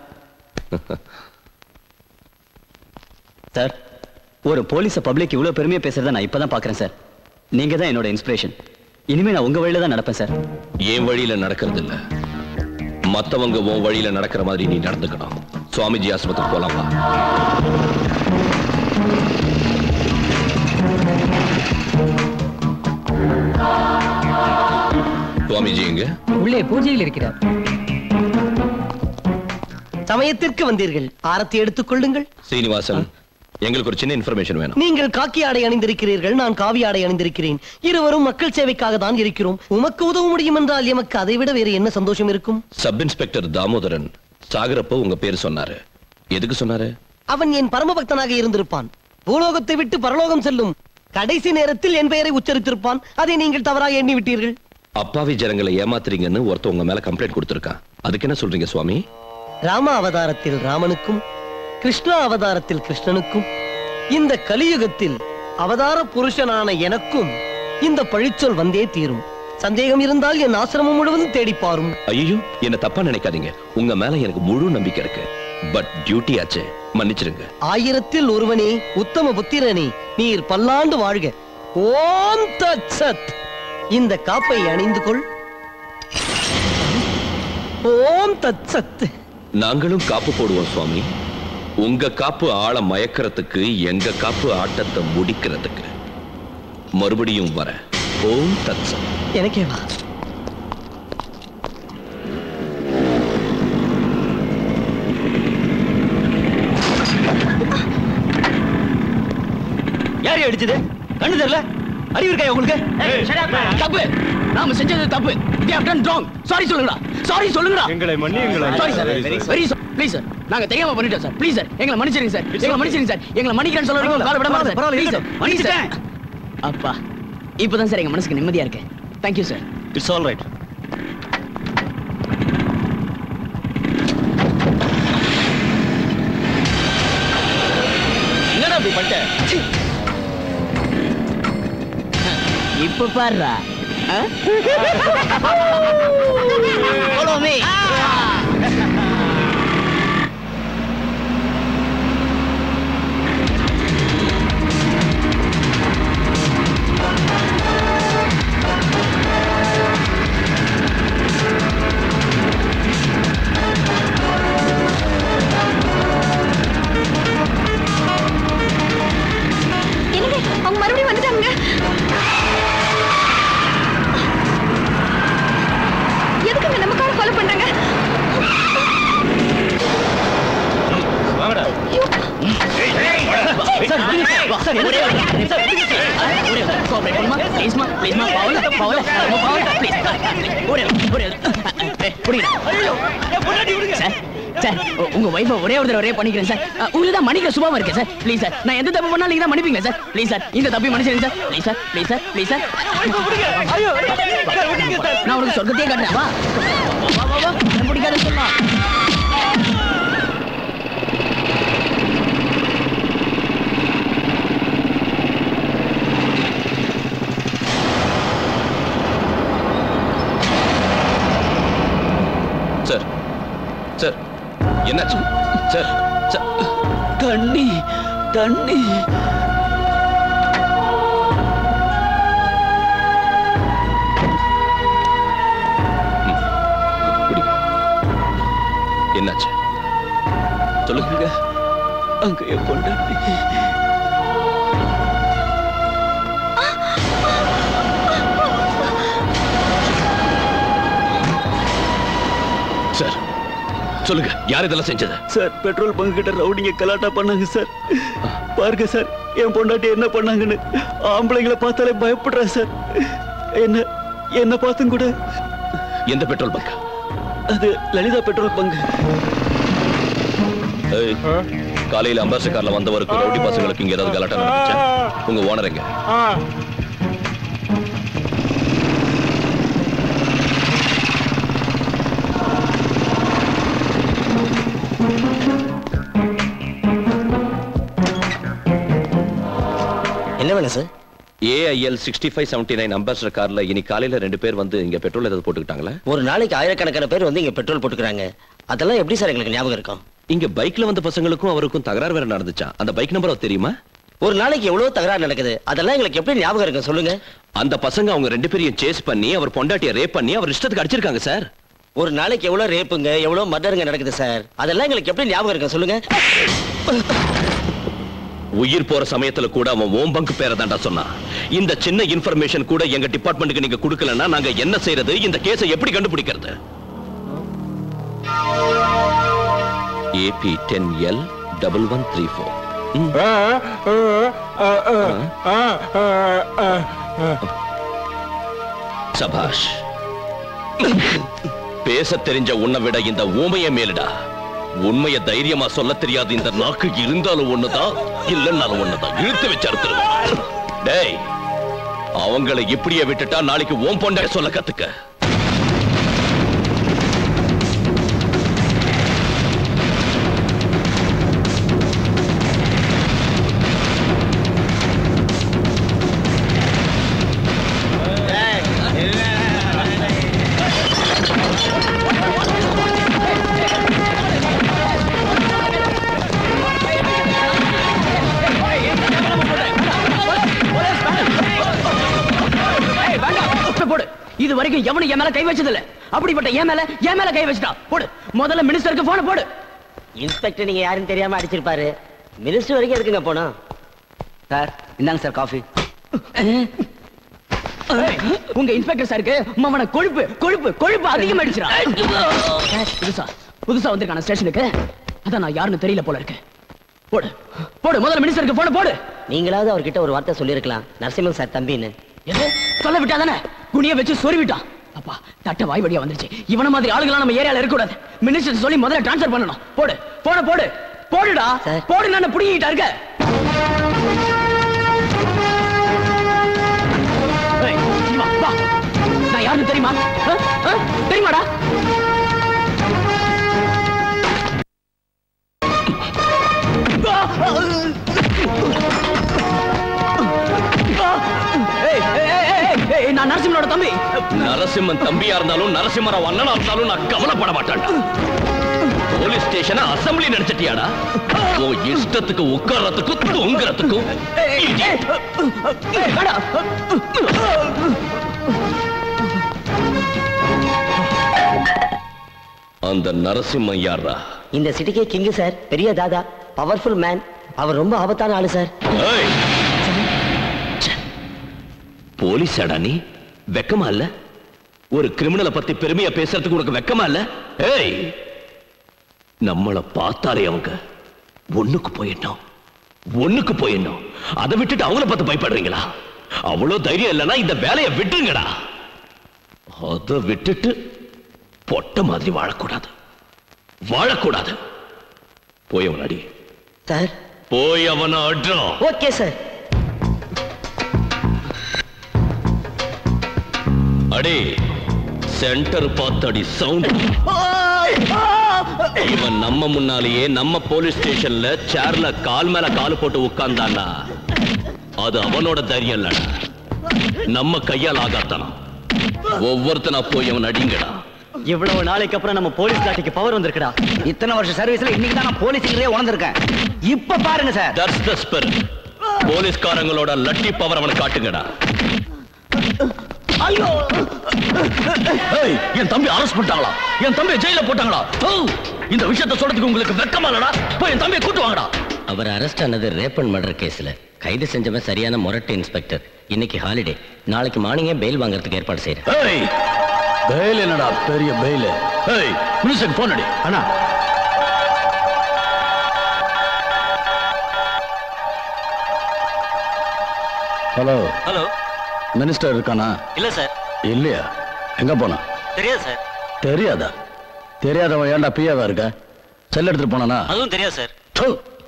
சார் ஒரு போலீஸ பப்ளிக் இவ்வளவு பெருமையா பேசுறத நான் இப்பதான் பாக்குறேன் சார் நீங்க தான் என்னோட இன்ஸ்பிரேஷன் இனிமே நான் உங்க வழியில தான் நடப்பேன் சார் என் வழியில நடக்கிறது இல்ல மத்தவங்க உன் வழியில நடக்கிற மாதிரி நீ நடந்துக்கணும் சுவாமிஜி ஆசிரமத்துக்கு போலாம் வா சுவாமிஜி எங்க உள்ளே பூஜையில் இருக்கிறார் சமயத்திற்கு வந்தீர்கள் ஆரத்தி எடுத்துக் கொள்ளுங்கள் சீனிவாசன் எங்களுக்கு ஒரு சின்ன இன்ஃபர்மேஷன் வேணும் நீங்கள் காக்கி ஆடை அணிந்திருக்கிறீர்கள் நான் காவி ஆடை அணிந்திருக்கிறேன் இருவரும் மக்கள் சேவைக்காக தான் இருக்கிறோம் உமக்கு உதவ முடியும் என்றால் எமக்கு அதை விட வேறு என்ன சந்தோஷம் இருக்கும் சப் இன்ஸ்பெக்டர் தாமோதரன் சாகுறப்போ உங்க பேர் சொன்னாரு எதுக்கு சொன்னாரு அவன் என் பரமபக்தனாக இருந்திருப்பான் பூலோகத்தை விட்டு பரலோகம் செல்லும் கடைசி நேரத்தில் என் பெயரை உச்சரித்திருப்பான் அதை நீங்கள் தவறாக எண்ணி விட்டீர்கள் அப்பாவி ஜனங்களை ஏமாத்துறீங்கன்னு ஒருத்தன் உங்க மேல கம்ப்ளைண்ட் கொடுத்திருக்கான் அதுக்கு என்ன சொல்றீங்க சுவாமி ராம அவதாரத்தில் ராமனுக்கும் கிருஷ்ணா அவதாரத்தில் கிருஷ்ணனுக்கும் இந்த கலியுகத்தில் அவதார புருஷனான எனக்கும் இந்த பழிச்சொல் வந்தே தீரும் சந்தேகம் இருந்தால் என் ஆசிரமம் முழுவதும் தேடி பாரும் ஐயோ என்ன தப்பா நினைக்காதீங்க உங்க மேல எனக்கு முழு நம்பிக்கை இருக்கு பட் டியூட்டி ஆச்சு மன்னிச்சிருங்க ஆயிரத்தில் ஒருவனே உத்தம புத்திரனே நீர் பல்லாண்டு வாழ்க ஓம் தத் சத் இந்த காப்பை அணிந்து கொள் ஓம் தத் சத் நாங்களும் காப்பு போடுவோம் சுவாமி உங்க காப்பு ஆள மயக்கிறதுக்கு எங்க காப்பு ஆட்டத்தை முடிக்கிறதுக்கு மறுபடியும் வர ஓம் தத்சம் எனக்கே வா யார் அடிச்சது கண்ணு தெரியல அறிவு இருக்கா உங்களுக்கு தப்பு நாம செஞ்சது தப்பு they have done wrong sorry சொல்லுங்கடா சாரி சொல்லுங்கடா எங்களை மன்னியுங்களா sorry sir very please sir நாங்க தெரியாம பண்ணிட்டோம் சார் ப்ளீஸ் சார் எங்களை மன்னிச்சிருங்க சார் எங்களை மன்னிச்சிருங்க சார் எங்களை மன்னிக்கிறேன்னு சொல்லுங்க கால விட மாட்டேன் சார் ப்ளீஸ் சார் மன்னிச்சிட்டேன் அப்பா இப்போதான் சார் எங்க மனசுக்கு நிம்மதியா இருக்கு thank you sir it's all right என்னடா அப்படி பண்ணிட்ட இப்ப பாருடா Follow me. என்னங்க அவங்க மறுபடியும் வந்துட்டாங்க எதுக்குங்க நம்ம காரை ஃபாலோ பண்றாங்க வாங்கடா சார் விடுங்க சார். வா, சார் ஒரே ஒரு நிமிஷம். சார் விடுங்க சார். ஆ, ஒரே ஒரு நிமிஷம். கோஆபரேட் பண்ணுமா ப்ளீஸ்மா ப்ளீஸ்மா பவல் பவல் ரொம்ப பவல் ப்ளீஸ் ஒரே ஒரு- ஒரே ஒரு- ஏய், பிடிங்க. சார் சார் உ- உங்க ஒய்ஃபை ஒரே ஒரு தடவை ஒரே பண்ணிக்கிறேன் சார் அ, உங்களுக்கு தான் மன்னிக்க சுபாவம் இருக்கு சார் ப்ளீஸ் சார் நான் எந்த தப்பு பண்ணாலும் நீங்க தான் மன்னிப்பீங்க சார் ப்ளீஸ் சார் இந்த தப்பி மன்னிச்சிருங்க sir please sir please sir please sir நான் உனக்கு சொர்க்கத்தையே காட்டுறேன் வா வா வா வா எனக்கு பிடிக்காதுன்னு சொல்லலாம் சார் சார் என்னாச்சு சார் சார் தண்ணி தண்ணி குடி என்னாச்சு சொல்லுங்க அங்க என் பொண்டாட்டி சார் சொல்லுங்க யார் இதெல்லாம் செஞ்சது சார் பெட்ரோல் பங்க் கிட்ட ரவுடிங்க கலாட்டா பண்ணாங்க சார் பாருங்க சார் என் பொண்டாட்டி என்ன பண்ணாங்கன்னு ஆம்பளைங்களை பார்த்தாலே பயப்படுறா சார் என்ன என்ன பார்த்தும் கூட எந்த பெட்ரோல் பங்க் அது லலிதா பெட்ரோல் பங்க் ஏய், காலையில அம்பாசிடர் கார்ல வந்தவருக்கு ரவுடி பசங்களுக்கு இங்க ஏதாவது கலாட்டம் நடந்துச்சா உங்க ஓனர் எங்க என்ன வேணும் sir AIL sixty five seventy nine Ambassador கார்ல இனி காலையில ரெண்டு பேர் வந்து இங்க பெட்ரோல் ஏதாவது போட்டுக்கிட்டாங்களா ஒரு நாளைக்கு ஆயிரக்கணக்கான பேர் வந்து இங்க பெட்ரோல் போட்டுக்கிறாங்க அதெல்லாம் எப்படி சார் எங்களுக்கு ஞாபகம் இருக்கும் இங்க பைக்ல வந்த பசங்களுக்கும் அவருக்கும் தகராறு வேற நடந்துச்சா அந்த பைக் நம்பர் தெரியுமா ஒரு நாளைக்கு எவ்வளவு தகராறு நடக்குது அதெல்லாம் எங்களுக்கு எப்படி ஞாபகம் இருக்கும் சொல்லுங்க அந்த பசங்க அவங்க ரெண்டு பேரையும் சேஸ் பண்ணி அவர் பொண்டாட்டிய ரேப் பண்ணி அவர் இஷ்டத்துக்கு அடிச்சிருக்காங்க சார் ஒரு நாளைக்கு எவ்வளவு ரேப்புங்க எவ்வளவு மர்டருங்க நடக்குது சார் அதெல்லாம் எங்களுக்கு எப்படி ஞாபகம் இருக்கும் சொல்லுங்க உயிர் போற சமயத்துல கூட அவன் ஓம் பங்க் பேரை தாண்டா சொன்னான் இந்த சின்ன இன்ஃபர்மேஷன் கூட எங்க டிபார்ட்மெண்ட்டுக்கு நீங்க கொடுக்கலன்னா நாங்க என்ன செய்யறது இந்த கேஸை எப்படி கண்டுபிடிக்கிறது AP ten L double one three four சபாஷ் பேச தெரிஞ்ச உன்னை விட இந்த ஊமைய மேலுடா உண்மைய தைரியமா சொல்ல தெரியாது இந்த நாக்கு இருந்தாலும் ஒண்ணுதான் இல்லைன்னாலும் ஒண்ணுதான் இழுத்து வச்சு அறுத்துருவேன் டேய் அவங்களை இப்படியே விட்டுட்டா நாளைக்கு ஓம் பொண்ட சொல்ல கத்துக்க போடு இது வரைக்கும் எவனும் என் மேல கை வச்சது இல்ல அப்படிப்பட்ட என் மேல என் மேல கை வச்சுட்டான் போடு முதல்ல மினிஸ்டருக்கு போன போடு இன்ஸ்பெக்டர் நீங்க யாருன்னு தெரியாம அடிச்சிருப்பாரு மினிஸ்டர் வரைக்கும் எதுக்குங்க போனோம் சார் இந்தாங்க சார் காஃபி உங்க இன்ஸ்பெக்டர் சாருக்கு மவன கொழுப்பு கொழுப்பு கொழுப்பு அதிகமாயிடுச்சுடா புதுசா புதுசா வந்திருக்கான ஸ்டேஷனுக்கு அதான் நான் யாருன்னு தெரியல போல இருக்கு போடு போடு முதல்ல மினிஸ்டருக்கு போன போடு நீங்களாவது அவர்கிட்ட ஒரு வார்த்தை சொல்லியிருக்கலாம் நரசிம்மன் சார் தம்பின்னு எது சொல்ல விட்டாதானே குனிய வச்சு சொறி விட்டான் அப்பா தட்ட வாய் வழியா வந்துருச்சு இவன மாதிரி ஆளுங்களாம் நம்ம ஏரியால இருக்க கூடாது மினிஸ்டர் சொல்லி முதல்ல ட்ரான்ஸ்ஃபர் பண்ணணும் போடு போட போடு போடுடா போடு நான் புடிங்கிட்டா இருக்க ஏய், இங்க வா, வா. நான் யாருன்னு தெரியுமா ஆ? ஆ? தெரியுமாடா ஏய், ஏய், ஏய், ஏய், ஏய், நான் நரசிம்மனோட தம்பி நரசிம்மன் தம்பியா இருந்தாலும் நரசிம்மராவ் அண்ணனா இருந்தாலும் நான் கவலைப்பட மாட்டேன்டா போலீஸ் ஸ்டேஷனை அசம்பிளி நினைச்சிட்டியாடா உன் இஷ்டத்துக்கு உட்கார்றதுக்கும் தொங்குறதுக்கும் ஏய், வேணாம். அந்த நரசிம்மன் யாரா இந்த சிட்டிக்கே கிங்கு சார் பெரிய தாதா பவர்ஃபுல் மேன் அவர் ரொம்ப ஆபத்தான ஆளு சார் ஏய்! ச்சே. போலீஸாடா நீ வெக்கமா இல்ல ஒரு கிரிமினலை பத்தி பெருமையா பேசுறதுக்கு உனக்கு வெக்கமா இல்ல ஏய் நம்மள பார்த்தாலே அவங்க ஒண்ணுக்கு போயிடணும் ஒண்ணுக்கு போயிடணும் அதை விட்டுட்டு அவங்கள பார்த்து பயப்படுறீங்களா அவ்வளவு தைரியம் இல்லைன்னா இந்த வேலையை விட்டுருங்கடா அதை விட்டுட்டு பொட்ட மாதிரி வாழக்கூடாது வாழக்கூடாது போய் அவன் அடி சார் போய் அவனை அட்ரா ஓகே சார் அடி சென்டர் பார்த்தடி சவுண்ட் இவன் நம்ம முன்னாலேயே நம்ம போலீஸ் ஸ்டேஷன்ல சேர்ல கால் மேல கால் போட்டு உட்கார்ந்தானா அது அவனோட தைரியம் இல்லடா நம்ம கையால் ஆகாத்தானா ஒவ்வொருத்தனா போய் அவன் அடிங்கடா இவ்வளவு நாளைக்கு அப்புறம் நம்ம போலீஸ் லாட்டிக்கு பவர் வந்திருக்குடா இத்தனை வருஷம் சர்வீஸ்ல இன்னைக்கு தான் நான் போலீஸ்லயே உணர்ந்திருக்கேன் இப்ப பாருங்க சார் தட்ஸ் த ஸ்பிரிட் போலீஸ்காரங்களோட லட்டி பவர் அவனை காட்டுங்கடா ஐயோ ஏய், என் தம்பி அரெஸ்ட் பண்ணிட்டாங்களா என் தம்பி ஜெயில போட்டாங்களா ஓ, இந்த விஷயத்தை சொல்றதுக்கு உங்களுக்கு வெக்கமா இல்லடா போய் என் தம்பியை கூட்டு வாங்கடா அவர் அரெஸ்ட் ஆனது ரேப் அண்ட் மர்டர் கேஸ்ல கைது செஞ்சவன் சரியான முரட்டு இன்ஸ்பெக்டர் இன்னைக்கு ஹாலிடே நாளைக்கு மார்னிங்கே பெயில் வாங்குறதுக்கு ஏற்பாடு செய்யறேன் ஏய் பெயில் என்னடா பெரிய பெயில் ஏய் மினிஸ்டர் போன் அடி அண்ணா ஹலோ ஹலோ மினிஸ்டர் இருக்கானா இல்ல சார் இல்லையா எங்க போனா தெரியாது சார் தெரியாதா தெரியாதவன் ஏன்டா பியாவா இருக்க செல் எடுத்துட்டு போனானா அதுவும் தெரியாது சார் து.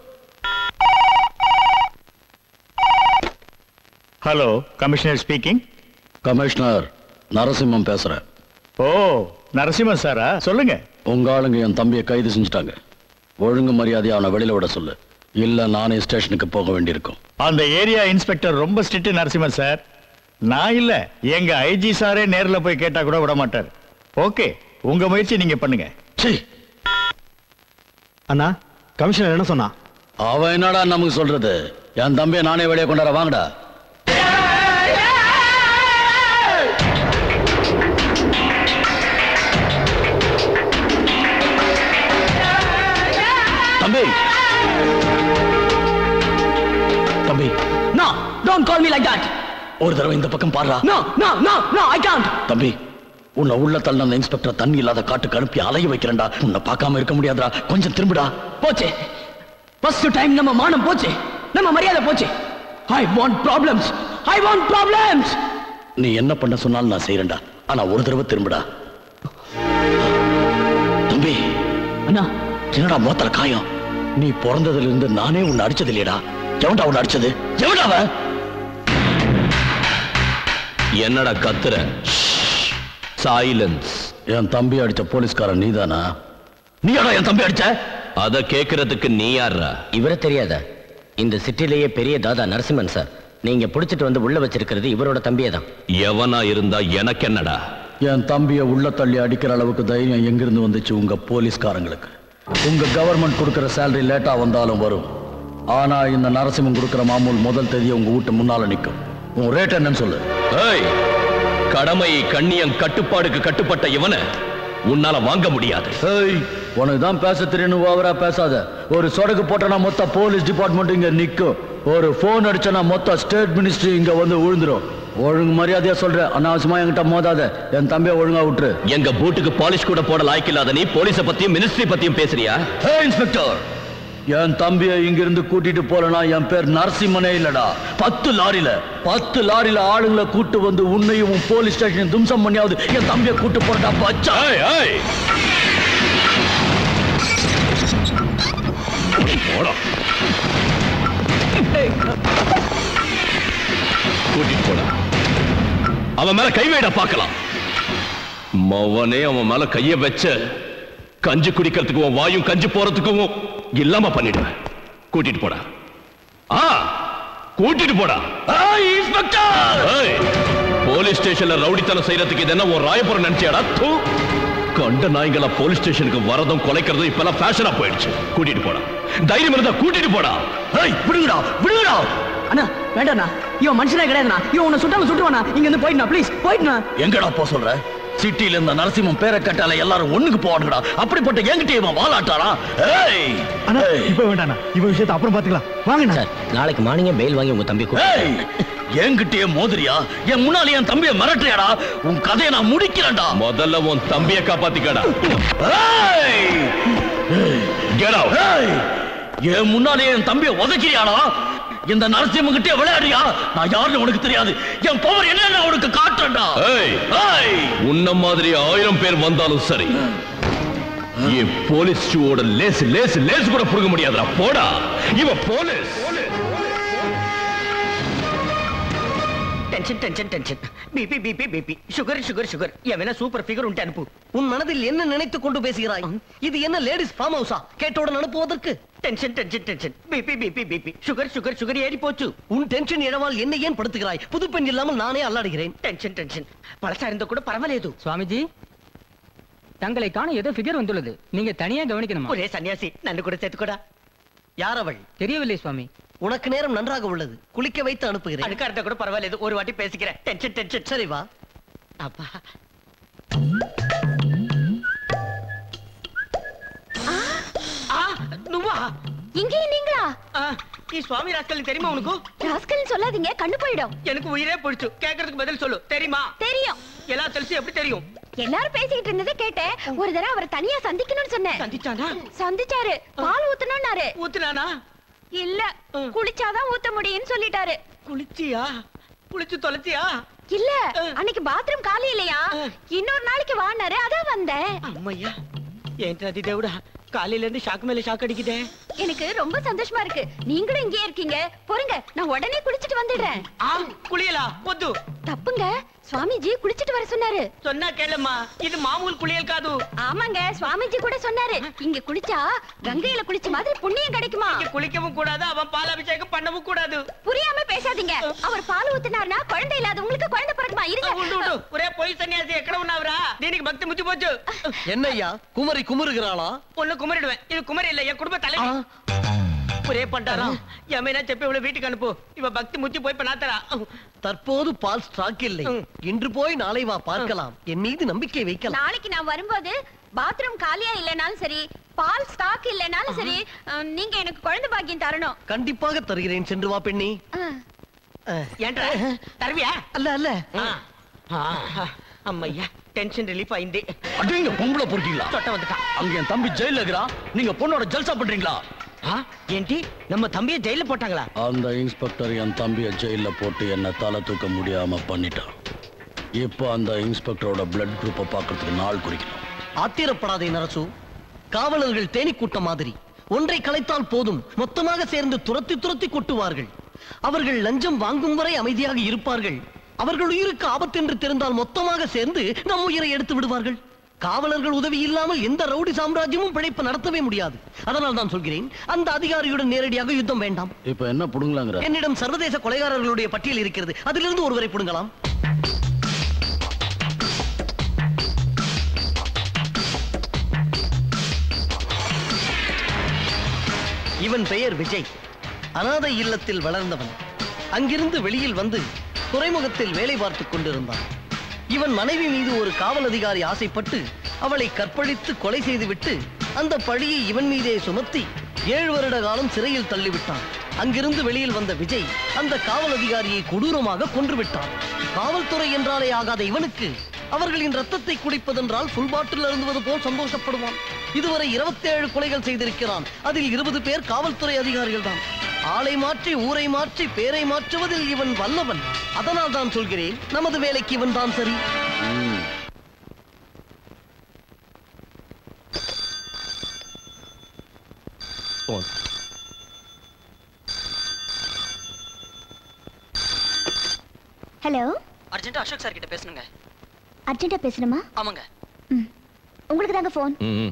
Hello commissioner speaking commissioner Narasimham பேசுறேன் ஓ நரசிம்மன் சாரா சொல்லுங்க உங்க ஆளுங்க என் தம்பியை கைது செஞ்சுட்டாங்க ஒழுங்கு மரியாதையா அவனை வெளியில விட சொல்லு இல்ல நானே ஸ்டேஷனுக்கு போக வேண்டியிருக்கும் அந்த ஏரியா இன்ஸ்பெக்டர் ரொம்ப ஸ்ட்ரிக்ட் நரசிம்மன் சார் நான் இல்ல எங்க ஐஜி சாரே நேர்ல போய் கேட்டா கூட விட மாட்டார் ஓகே உங்க முயற்சி நீங்க பண்ணுங்க அண்ணா கமிஷனர் என்ன சொன்னா அவன் என்னடா நமக்கு சொல்றது என் தம்பியை நானே வெளியே கொண்டாட வாங்கடா தம்பி தம்பி no don't call me like that ஒரு தடவை இந்த பக்கம் பாடுறா no no no no I can't தம்பி உன்னை உள்ள தள்ள அந்த இன்ஸ்பெக்டர் தண்ணி இல்லாத காட்டுக்கு அனுப்பி அலைய வைக்கிறேன்டா உன்னை பார்க்காம இருக்க முடியாதுடா கொஞ்சம் திரும்பிடா போச்சு ஃபர்ஸ்ட் டைம் நம்ம மானம் போச்சு நம்ம மரியாதை போச்சு I want problems I want problems நீ என்ன பண்ண சொன்னாலும் நான் செய்யறேன்டா ஆனா ஒரு தடவை திரும்புடா தம்பி அண்ணா என்னடா மோத்தல காயம் நீ பிறந்ததுல இருந்து நானே உன்னை அடிச்சது இல்லையடா எவன்டா உன்னை அடிச்சது எவன்டா அவன் என்னடா கத்துற சைலன்ஸ் என் தம்பி அடிச்ச போலீஸ்காரன் நீதானா நீயாடா என் தம்பி அடிச்ச அத கேக்குறதுக்கு நீ யாரா இவரை தெரியாதா இந்த சிட்டிலேயே பெரிய தாதா நரசிம்மன் சார் நீங்க புடிச்சிட்டு வந்து உள்ள வச்சிருக்கிறது இவரோட தம்பியே தான் எவனா இருந்தா எனக்கு என்னடா என் தம்பிய உள்ள தள்ளி அடிக்கிற அளவுக்கு தைரியம் எங்கிருந்து வந்துச்சு உங்க போலீஸ்காரங்களுக்கு உங்க கவர்மெண்ட் கொடுக்கிற சேலரி லேட்டா வந்தாலும் வரும் ஆனா இந்த நரசிம்மன் கொடுக்கிற மாமூல் முதல் தேதி உங்க வீட்டு முன்னால நிக்கும் உன் ரேட் என்னன்னு சொல்லு ஏய் கடமை கண்ணியம் கட்டுப்பாடுக்கு கட்டுப்பட்ட இவனை உன்னால வாங்க முடியாது ஏய் உனக்கு தான் பேச தெரியணும் ஓவரா பேசாத ஒரு சொடக்கு போட்டனா மொத்த போலீஸ் டிபார்ட்மெண்ட் இங்க நிக்கும் ஒரு போன் அடிச்சனா மொத்த ஸ்டேட் மினிஸ்ட்ரி இங்க வந்து விழுந்துரும் ஒழுங்கு மரியாதையா சொல்றேன் அனாவசியமா என்கிட்ட மோதாத என் தம்பியை ஒழுங்கா விட்டுரு எங்க பூட்டுக்கு பாலிஷ் கூட போட லாய்க்கில்லாத நீ போலீஸ பத்தியும் மினிஸ்ட்ரி பத்தியும் பேசுறியா ஹே இன்ஸ்பெக்டர் என் தம்பியை இங்கிருந்து கூட்டிட்டு போலனா என் பேர் நரசிம்மனே இல்லடா பத்து லாரியில பத்து லாரியில ஆளுங்களை கூட்டு வந்து உன்னையும் உன் போலீஸ் ஸ்டேஷன் தும்சம் பண்ணியாவது என் தம்பியை கூட்டு போறடா பச்சா கூட்டிட்டு போடா அவன் மேல கை வைடா பார்க்கலாம் மவனே அவன் மேல கைய வச்ச கஞ்சி குடிக்கிறதுக்கும் உன் வாயும் கஞ்சி போறதுக்கும் இல்லாம பண்ணிடுவேன் கூட்டிட்டு போடா ஆ கூட்டிட்டு போடா இன்ஸ்பெக்டர் போலீஸ் ஸ்டேஷன்ல ரவுடித்தனம் செய்யறதுக்கு இது என்ன ஒரு ராயபுரம் நினைச்சியாடா தூ கண்ட நாய்கள போலீஸ் ஸ்டேஷனுக்கு வரதும் கொலைக்கிறதும் இப்பெல்லாம் ஃபேஷனா போயிடுச்சு கூட்டிட்டு போடா தைரியம் இருந்தா கூட்டிட்டு போடா ஏய் விடுங்கடா விடுங்கடா அண்ணா வேண்டாண்ணா இவன் மனுஷனே கிடையாதுண்ணா இவன் உன்னை சுட்டாலும் சுட்டுவானா இங்க இருந்து போயிட்டுனா ப்ளீஸ் போயிட்டுனா எங்கடா போ சொல்ற சிட்டில இந்த நரசிம்மன் பேரை கட்டால எல்லாரும் ஒண்ணுக்கு போவானுங்கடா அப்படிப்பட்ட என்கிட்ட இவன் வாலாட்டானா ஏய் அண்ணா இப்ப வேண்டாண்ணா இவ விஷயத்தை அப்புறம் பாத்துக்கலாம் வாங்கண்ணா சார் நாளைக்கு மார்னிங்கே பெயில் வாங்கி உங்க தம்பி கூட்டிட்டு ஏய் என்கிட்டயே மோதிரியா என் முன்னால என் தம்பியை மிரட்டுறியாடா உன் கதையை நான் முடிக்கிறேன்டா முதல்ல உன் தம்பியை காப்பாத்திக்கடா ஏய் Get out. ஏய் என் முன்னாலே என் தம்பியை உதைக்கிறியாடா இந்த நரசிம்மன் கிட்டே விளையாடுறியா நான் யாருன்னு உனக்கு தெரியாது என் பவர் என்னன்னு உனக்கு காட்டுறேன்டா ஏய் ஏய் உன்ன மாதிரி ஆயிரம் பேர் வந்தாலும் சரி என் போலீஸ் ஷூவோட லேஸ் லேஸ் லேஸ் கூட புடுங்க முடியாதுடா போடா இவ police tension tension tension BP BP BP sugar sugar sugar எவனா சூப்பர் ஃபிகர் உண்டு அனுப்பு உன் மனதில் என்ன நினைத்துக் கொண்டு பேசுகிறாய் இது என்ன லேடிஸ் ஃபார்ம் ஹவுஸா கேட்டவுடன் அனுப்புவதற்கு tension tension tension BP BP BP sugar sugar sugar ஏறி போச்சு உன் டென்ஷன் இழவால் என்ன ஏன் படுத்துகிறாய் புது பெண் இல்லாமல் நானே அல்லாடுகிறேன் டென்ஷன் டென்ஷன் பழசா இருந்தா கூட பரவாயில்லையது சுவாமிஜி தங்களை காண ஏதோ ஃபிகர் வந்துள்ளது நீங்க தனியா கவனிக்கணுமா ஒரே சன்னியாசி நன்னு கூட சேர்த்துக்கூடா யார் அவள் தெரியவில்லை சுவாமி உனக்கு நேரம் நன்றாக உள்ளது குளிக்க வைத்து அனுப்புகிறேன் அடுக்க இருந்தா கூட பரவாயில்ல ஒரு வாட்டி பேசிக்கிறேன் டென்ஷன் டென்ஷன் சரி வா அப்பா ஆ நுவா இங்கேயும் நீங்களா நீ சுவாமி ராஸ்கல் தெரியுமா உனக்கு ராஸ்கல் சொல்லாதீங்க கண்ணு போயிடும் எனக்கு உயிரே போயிடுச்சு கேக்குறதுக்கு பதில் சொல்லு தெரியுமா தெரியும் எல்லாம் தெரிச்சு எப்படி தெரியும் எல்லாரும் பேசிக்கிட்டு இருந்ததை கேட்டேன் ஒரு தடவை அவரை தனியா சந்திக்கணும்னு சொன்னேன் சந்திச்சானா சந்திச்சாரு பால் ஊத்தணும்னாரு ஊத்துனானா இல்ல குளிச்சாதான் ஊத்த முடியும்னு சொல்லிட்டாரு குளிச்சியா குளிச்சு தொலைச்சியா இல்ல அன்னைக்கு பாத்ரூம் காலி இல்லையா இன்னொரு நாளைக்கு வானாரு அதான் வந்தேன் அம்மையா ஏன் ரதி தேவுடா காலையில இருந்து ஷாக் மேல ஷாக் அடிக்குதே எனக்கு ரொம்ப சந்தோஷமா இருக்கு நீங்களும் இங்கே இருக்கீங்க பொறுங்க நான் உடனே குளிச்சிட்டு வந்துடுறேன் ஆ குளியலா பொத்து தப்புங்க சுவாமிஜி குளிச்சிட்டு வர சொன்னாரு சொன்னா கேளுமா இது மாமூல் குளியல் காது ஆமாங்க சுவாமிஜி கூட சொன்னாரு இங்க குளிச்சா கங்கையில குளிச்ச மாதிரி புண்ணியம் கிடைக்குமா இங்க குளிக்கவும் கூடாது அவன் பால் அபிஷேகம் பண்ணவும் கூடாது புரியாம பேசாதீங்க அவர் பால் ஊத்துனாருன்னா குழந்தை இல்லாதவங்களுக்கு குழந்தை பிறக்குமா உண்டு இருங்க உண்டு ஒரே பொய் சன்னியாசி எக்கட உண்ணாவரா நீனுக்கு பக்தி முத்தி போச்சு என்னய்யா குமரி குமுறுகிறாளா ஒண்ணு குமரிடுவேன் இது குமரி இல்ல என் குடும்ப தலைவி ஒரே பண்டாரம் எமைனா செப்பி இவ்வளவு வீட்டுக்கு அனுப்பு இவ பக்தி முத்தி போய் பண்ணாத்தரா தற்போது பால் ஸ்டாக் இல்லை இன்று போய் நாளை வா பார்க்கலாம் என் மீது நம்பிக்கை வைக்கலாம் நாளைக்கு நான் வரும்போது பாத்ரூம் காலியா இல்லனாலும் சரி பால் ஸ்டாக் இல்லனாலும் சரி அஹ், நீங்க எனக்கு குழந்தை பாக்கியம் தரணும் கண்டிப்பாக தருகிறேன் சென்று வா பெண்ணி அஹ். ஏன்டா தருவியா அல்ல அல்ல அம்மையா டென்ஷன் ரிலீஃப் ஆயிந்தே அடிங்க பொம்பளை பொறுக்கீங்களா தொட்ட வந்துட்டான் அங்க என் தம்பி ஜெயில இருக்கிறான் நீங்க பொண்ணோட ஜல்சா பண்றீங்களா ஏன்டி நம்ம தம்பிய ஜெயில போட்டாங்களா அந்த இன்ஸ்பெக்டர் என் தம்பியை ஜெயில போட்டு என்ன தலை தூக்க முடியாம பண்ணிட்டான் இப்போ அந்த இன்ஸ்பெக்டரோட பிளட் குரூப்பை பார்க்கறதுக்கு நாள் குறிக்கணும் ஆத்திரப்படாதே நரசு காவலர்கள் தேனீ கூட்டம் மாதிரி ஒன்றை கலைத்தால் போதும் மொத்தமாக சேர்ந்து துரத்தி துரத்தி கொட்டுவார்கள் அவர்கள் லஞ்சம் வாங்கும் வரை அமைதியாக இருப்பார்கள் அவர்கள் உயிருக்கு ஆபத்து என்று தெரிந்தால் மொத்தமாக சேர்ந்து நம் உயிரை எடுத்து விடுவார்கள் காவலர்கள் உதவி இல்லாமல் எந்த ரவுடி சாம்ராஜ்யமும் பிழைப்பு நடத்தவே முடியாது அதனால் தான் சொல்கிறேன் அந்த அதிகாரியுடன் நேரடியாக யுத்தம் வேண்டாம் இப்ப என்ன புடுங்கலாங்கிற என்னிடம் சர்வதேச கொலைகாரர்களுடைய பட்டியல் இருக்கிறது அதிலிருந்து ஒருவரை புடுங்கலாம் இவன் பெயர் விஜய் அனாதை இல்லத்தில் வளர்ந்தவன் அங்கிருந்து வெளியில் வந்து துறைமுகத்தில் வேலை பார்த்துக் கொண்டிருந்தான் இவன் மனைவி மீது ஒரு காவல் அதிகாரி ஆசைப்பட்டு அவளை கற்பழித்து கொலை செய்துவிட்டு அந்த பழியை இவன் மீதே சுமத்தி ஏழு வருட காலம் சிறையில் தள்ளிவிட்டான் அங்கிருந்து வெளியில் வந்த விஜய் அந்த காவல் அதிகாரியை கொடூரமாக கொன்றுவிட்டான் காவல்துறை என்றாலே ஆகாத இவனுக்கு அவர்களின் ரத்தத்தை குடிப்பதென்றால் ஃபுல் பாட்டில் அருந்துவது போல் சந்தோஷப்படுவான் இதுவரை 27 கொலைகள் செய்திருக்கிறான் அதில் இருபது பேர் காவல்துறை அதிகாரிகள் தான் ஆளை மாற்றி ஊரை மாற்றி பேரை மாற்றுவதில் இவன் வல்லவன் அதனால் தான் சொல்கிறேன் நமது வேலைக்கு இவன் தான் சரி போன் ஹலோ அர்ஜென்ட்டா அசோக் சார் கிட்ட பேசணுங்க அர்ஜென்ட்டா பேசணுமா ஆமாங்க உங்களுக்கு தாங்க ஃபோன் ம்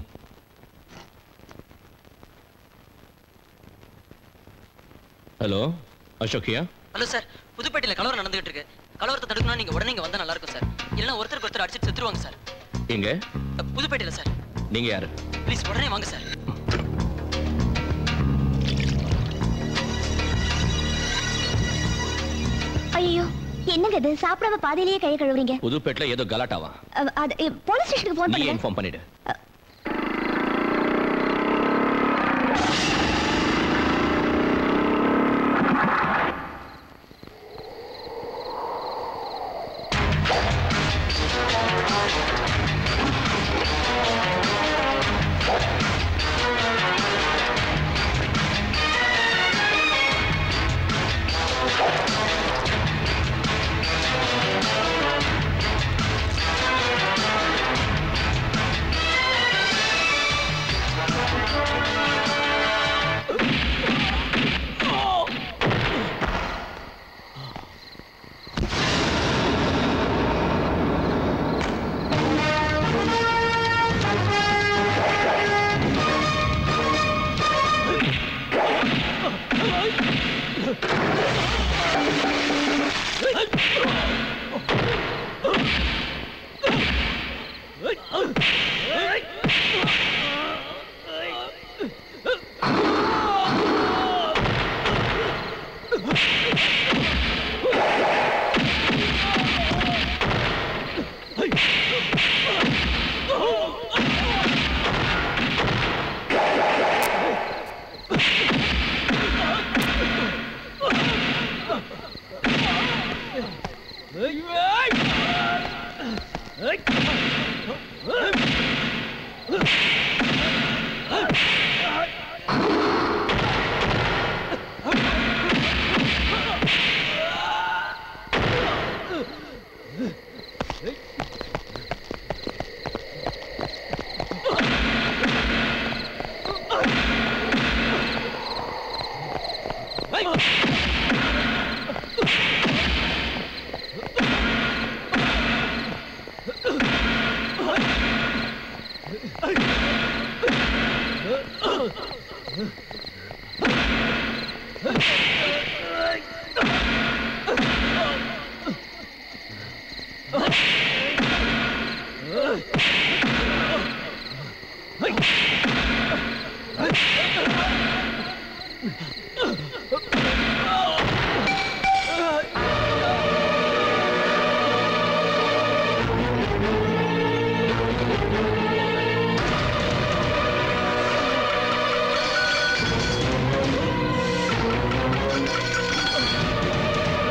ஹலோ அசோக்கியா ஹலோ சார் புதுப்பேட்டையில கலவரம் நடந்துகிட்டு இருக்கு கலவரத்தை தடுக்கணும் நீங்க உடனே இங்க வந்தா நல்லா இருக்கும் சார் இல்லைன்னா ஒருத்தருக்கு ஒருத்தர் அடிச்சு செத்துருவாங்க சார் எங்க புதுப்பேட்டையில சார் நீங்க யாரு ப்ளீஸ் உடனே வாங்க சார் ஐயோ என்னங்க இது சாப்பிடாம பாதியிலேயே கை கழுவுறீங்க புதுப்பேட்டில் ஏதோ கலாட்டாவா அ- அது எ, போலீஸ் ஸ்டேஷனுக்கு ஃபோன் நீ பண்ணுங்க இன்ஃபார்ம் பண்ணிடு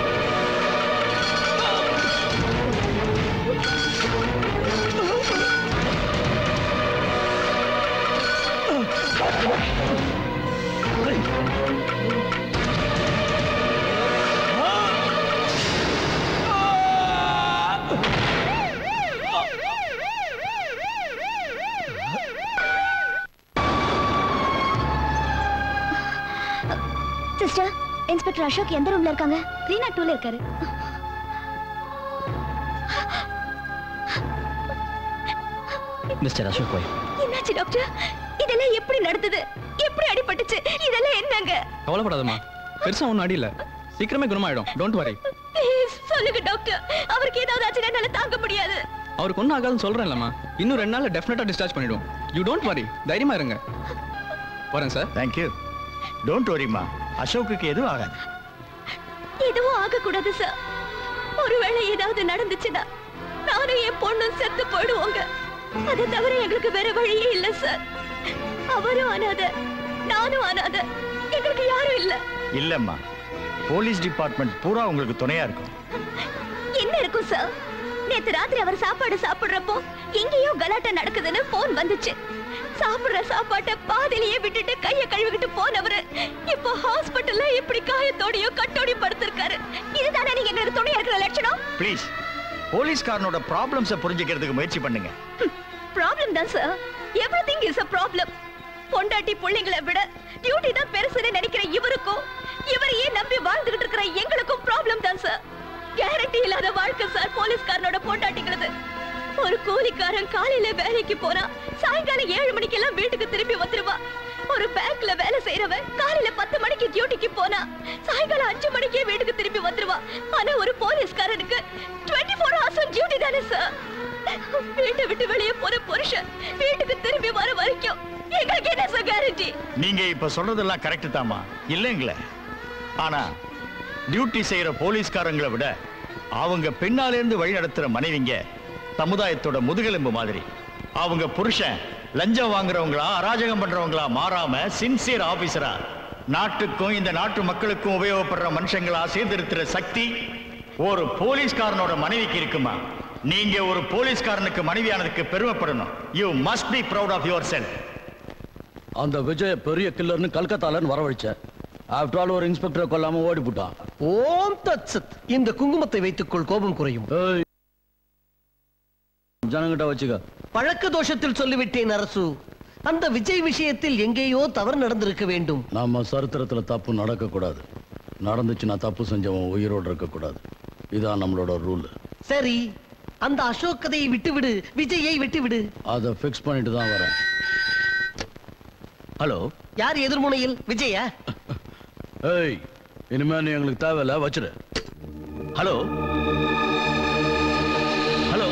Oh! சிஸ்டர் இன்ஸ்பெக்டர் அசோக் எந்த ரூம்ல இருக்காங்க த்ரீ நாட் டூல இருக்காரு மிஸ்டர் அசோக் பாய் என்னாச்சு டாக்டர் இதெல்லாம் எப்படி நடந்தது எப்படி அடிபட்டுச்சு இதெல்லாம் என்னங்க கவலைப்படாதம்மா பெருசா ஒன்றும் அடி இல்ல சீக்கிரமே குணமாயிடும் டோன்ட் வரி ப்ளீஸ் சொல்லுங்க டாக்டர் அவருக்கு ஏதாவது ஆச்சுன்னா என்னால தாங்க முடியாது அவருக்கு ஒன்றும் ஆகாதுன்னு சொல்றேன்லம்மா இன்னும் ரெண்டு நாள்ல டெஃபினட்டா டிஸ்சார்ஜ் பண்ணிடுவோம் யூ டோன்ட் வரி தைரியமா இருங்க வரேன் சார் தேங்க்யூ டோன்ட் வரிமா அசோக்குக்கு எதுவும் ஆகாது எதுவும் ஆகக்கூடாது சார் ஒருவேளை ஏதாவது நடந்துச்சுன்னா நானும் என் பொண்ணும் செத்து போயிடுவோங்க அதை தவிர எங்களுக்கு வேற வழியே இல்ல சார் அவரும் அனாத நானும் அனாத எங்களுக்கு யாரும் இல்ல இல்லம்மா போலீஸ் டிபார்ட்மெண்ட் பூரா உங்களுக்கு துணையா இருக்கும் என்ன இருக்கும் சார் நேத்து ராத்திரி அவர் சாப்பாடு சாப்பிடுறப்போ எங்கேயோ கலாட்டா நடக்குதுன்னு போன் வந்துச்சு சாப்பிடுற சாப்பாட்டை பாதிலேயே விட்டுட்டு கைய கழுவிக்கிட்டு போனவரு இப்போ ஹாஸ்பிட்டல்ல இப்படி காயத்தோடையும் கட்டோடி படுத்திருக்காரு இதுதானே நீங்க எங்களுக்கு துணையா இருக்கிற லட்சணம் ப்ளீஸ் போலீஸ்காரனோட ப்ராப்ளம்ஸை புரிஞ்சுக்கிறதுக்கு முயற்சி பண்ணுங்க ப்ராப்ளம் தான் sir everything is a problem பொண்டாட்டி பிள்ளைங்களை விட டியூட்டி தான் பெருசுன்னு நினைக்கிற இவருக்கும் இவரையே நம்பி வாழ்ந்துகிட்டு இருக்கிற எங்களுக்கும் ப்ராப்ளம் தான் சார் கேரண்டி இல்லாத வாழ்க்கை சார் போலீஸ்காரனோட பொண்டாட்டிங்களது ஒரு கூலிக்காரன் காலையில வேலைக்கு போனா சாயங்காலம் ஏழு மணிக்கு எல்லாம் வீட்டுக்கு திரும்பி வந்துருவா ஒரு பேங்க்ல வேலை செய்யறவன் காலையில பத்து மணிக்கு டியூட்டிக்கு போனா சாயங்காலம் அஞ்சு மணிக்கே வீட்டுக்கு திரும்பி வந்துருவா ஆனா ஒரு போலீஸ்காரனுக்கு டுவெண்ட்டி ஃபோர் ஹவர்ஸ் டியூட்டி தானே சார் வீட்டை விட்டு வெளியே போற புருஷன் வீட்டுக்கு திரும்பி வர வரைக்கும் எங்களுக்கு என்ன சார் கேரண்டி நீங்க இப்ப சொல்றதெல்லாம் கரெக்ட் தாமா இல்லைங்களே ஆனா டியூட்டி செய்யற போலீஸ்காரங்களை விட அவங்க பின்னால இருந்து வழி நடத்துற மனைவிங்க சமுதாயத்தோட முதுகெலும்பு மாதிரி அவங்க புருஷன் லஞ்சம் வாங்குறவங்களா அராஜகம் பண்றவங்களா மாறாம சின்சியர் ஆபீசரா நாட்டுக்கும் இந்த நாட்டு மக்களுக்கும் உபயோகப்படுற மனுஷங்களா சீர்திருத்துற சக்தி ஒரு போலீஸ்காரனோட மனைவிக்கு இருக்குமா நீங்க ஒரு போலீஸ்காரனுக்கு மனைவியானதுக்கு பெருமைப்படணும் you must be proud of yourself அந்த விஜய பெரிய கில்லர்னு கல்கத்தாலன்னு வரவழைச்ச ஆஃப்டர் ஆல் ஒரு இன்ஸ்பெக்டரை கொல்லாம ஓடி போட்டான் ஓம் தத்சத் இந்த குங்குமத்தை வைத்துக்கொள் கோபம் குறையும் ஜனங்கிட்ட வச்சுக்க பழக்க தோஷத்தில் சொல்லிவிட்டேன் அரசு அந்த விஜய் விஷயத்தில் எங்கேயோ தவறு நடந்திருக்க வேண்டும் நம்ம சரித்திரத்துல தப்பு நடக்க கூடாது நடந்துச்சுன்னா தப்பு செஞ்சவன் உயிரோடு இருக்க கூடாது இதான் நம்மளோட ரூல் சரி அந்த அசோக் கதையை விட்டுவிடு விஜயை விட்டுவிடு அதை ஃபிக்ஸ் பண்ணிட்டு தான் வரேன் ஹலோ யார் எதிர்முனையில் விஜயா ஏய் இனிமே நீ எங்களுக்கு தேவையில்ல வச்சிரு ஹலோ ஹலோ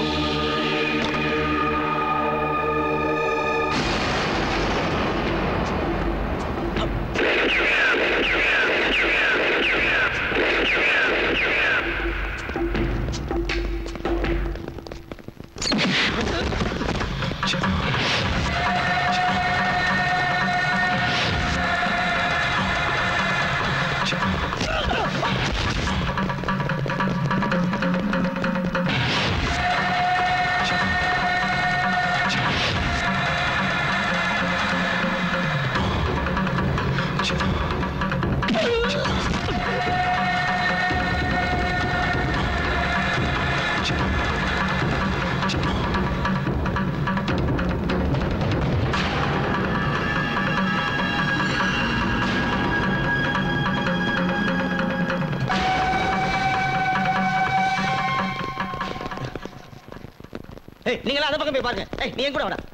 ஏய் நீங்களா அந்த பக்கம் போய் பாருங்க ஏய் நீ என் கூட வாடா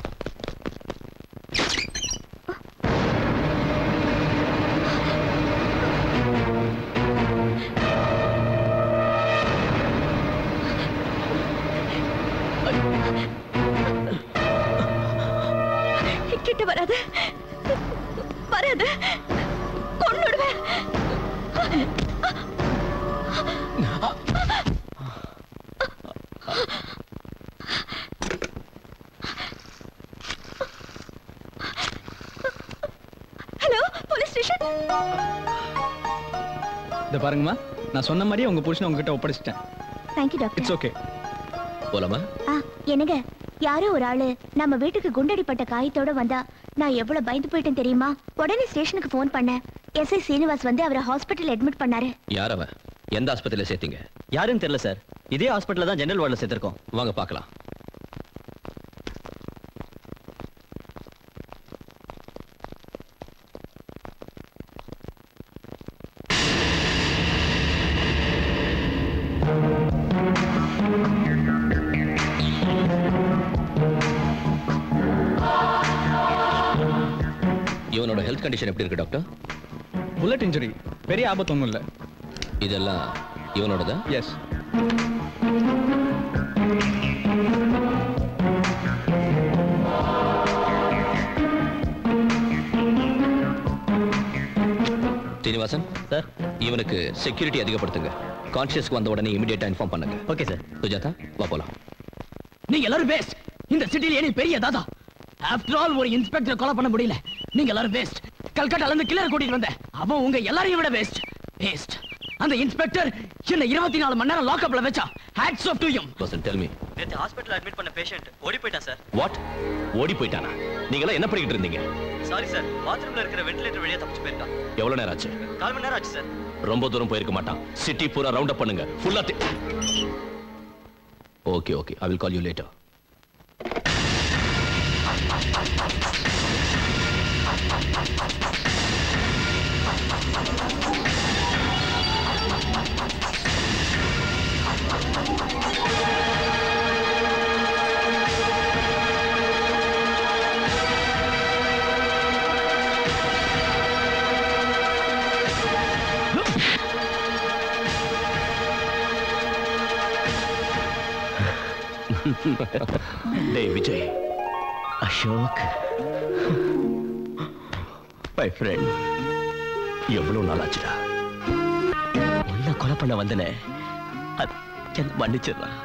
கிட்ட வராது வராது கொன்னுடுவேன் ஹலோ போலீஸ் ஸ்டேஷன் இதை பாருங்கம்மா நான் சொன்ன மாதிரியே உங்க புருஷனை உங்ககிட்ட ஒப்படைச்சிட்டேன் தேங்க்யூ டாக்டர் இட்ஸ் ஓகே போலாமா ஆ என்னங்க யாரோ ஒரு ஆளு நம்ம வீட்டுக்கு குண்டடிப்பட்ட காயத்தோட வந்தா நான் எவ்வளவு பயந்து போயிட்டேன் தெரியுமா உடனே ஸ்டேஷனுக்கு ஃபோன் பண்ணேன் எஸ்ஐ சீனிவாஸ் வந்து அவரை ஹாஸ்பிட்டல் அட்மிட் பண்ணாரு யார் அவன் எந்த ஆஸ்பத்திரியில சேர்த்தீங்க யாருன்னு தெரியல சார் இதே ஹாஸ்பிட்டல்ல தான் ஜெனரல் வார்டில் சேர்த்திருக்கோம் வாங்க பார்க்கலாம் ஹார்ட் கண்டிஷன் எப்படி இருக்கு டாக்டர் புல்லட் இன்ஜுரி பெரிய ஆபத்து ஒன்றும் இல்லை இதெல்லாம் இவனோடதா எஸ் சீனிவாசன் சார் இவனுக்கு செக்யூரிட்டி அதிகப்படுத்துங்க கான்ஷியஸ்க்கு வந்த உடனே இமிடியேட்டா இன்ஃபார்ம் பண்ணுங்க ஓகே சார் சுஜாதா வா போலாம் நீங்க எல்லாரும் வேஸ்ட் இந்த சிட்டில ஏனி பெரிய தாதா ஆஃப்டர் ஆல் ஒரு இன்ஸ்பெக்டர் கொலை பண்ண முடியல நீங்க எல்லாரும் வேஸ்ட் கல்கட்டால இருந்து கிளர் கூட்டிட்டு வந்தேன் அவன் உங்க எல்லாரையும் விட வேஸ்ட் வேஸ்ட் அந்த இன்ஸ்பெக்டர் என்ன இருபத்தி நாலு மணி நேரம் லாக்அப்ல வச்சா hats off to you person tell me நேத்து ஹாஸ்பிட்டல் அட்மிட் பண்ண பேஷண்ட் ஓடி போயிட்டான் சார் வாட் ஓடி போயிட்டானா நீங்க எல்லாம் என்ன பண்ணிக்கிட்டு இருந்தீங்க சாரி சார் பாத்ரூம்ல இருக்கிற வென்டிலேட்டர் வழியா தப்பிச்சு போயிருக்கான் எவ்வளவு நேரம் ஆச்சு கால் மணி நேரம் ஆச்சு சார் ரொம்ப தூரம் போயிருக்க மாட்டான் சிட்டி பூரா ரவுண்ட் அப் பண்ணுங்க ஃபுல்லா okay okay I will call you later டேய் விஜய் அசோக் மை ஃப்ரெண்ட் எவ்வளவு நாள் ஆச்சுடா உன்னை கொலை பண்ண வந்தனே அது என்ன மன்னிச்சிடலாம்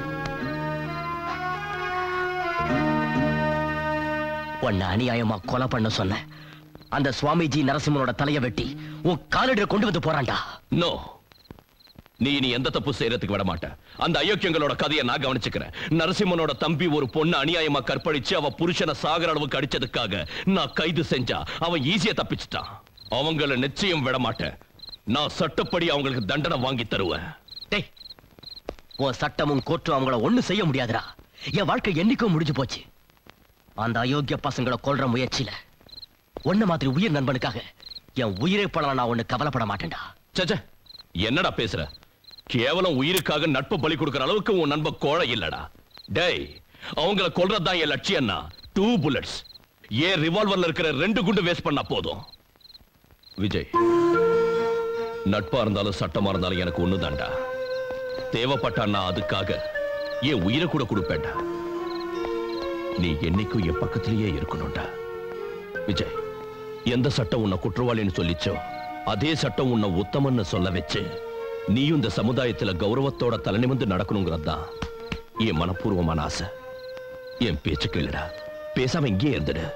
உன்னை அநியாயமா கொலை பண்ண சொன்ன அந்த சுவாமிஜி நரசிம்மனோட தலையை வெட்டி உன் காலடியில் கொண்டு வந்து போறான்டா நோ நீ இனி எந்த தப்பு செய்யறதுக்கு விட மாட்ட அந்த அயோக்கியங்களோட கதையை நான் கவனிச்சுக்கிறேன் நரசிம்மனோட தம்பி ஒரு பொண்ணு அநியாயமா கற்பழிச்சு அவ புருஷனை சாகர அளவுக்கு அடிச்சதுக்காக நான் கைது செஞ்சா அவன் ஈஸியா தப்பிச்சிட்டான் அவங்கள நிச்சயம் விட மாட்டேன் நான் சட்டப்படி அவங்களுக்கு தண்டனை வாங்கி தருவேன் டேய் உன் சட்டமும் கோர்ட்டும் அவங்கள ஒண்ணு செய்ய முடியாதுடா என் வாழ்க்கை என்னைக்கும் முடிஞ்சு போச்சு அந்த அயோக்கிய பசங்களை கொல்ற முயற்சியில ஒன்ன மாதிரி உயிர் நண்பனுக்காக என் உயிரை போல நான் ஒண்ணு கவலைப்பட மாட்டேன்டா சச்ச என்னடா பேசுற கேவலம் உயிருக்காக நட்பு பலி கொடுக்கிற அளவுக்கு உன் நண்ப கோழை இல்லடா டேய் அவங்கள கொல்றதுதான் என் லட்சியம்னா டூ புல்லட்ஸ் ஏன் ரிவால்வர்ல இருக்கிற ரெண்டு குண்டு வேஸ்ட் பண்ணா போதும் விஜய் நட்பா இருந்தாலும் சட்டமா இருந்தாலும் எனக்கு ஒண்ணுதான்டா தேவைப்பட்டா நான் அதுக்காக என் உயிரை கூட கொடுப்பேன்டா நீ என்னைக்கும் என் பக்கத்திலேயே இருக்கணும்டா விஜய் எந்த சட்டம் உன்னை குற்றவாளின்னு சொல்லிச்சோ அதே சட்டம் உன்னை உத்தமன்னு சொல்ல வச்சு நீயும் இந்த சமுதாயத்துல கௌரவத்தோட தலைநிமிந்து நடக்கணுங்கிறது தான் என் மனப்பூர்வமான ஆசை என் பேச்சு கேளுடா பேசாம இங்கே இருந்துடு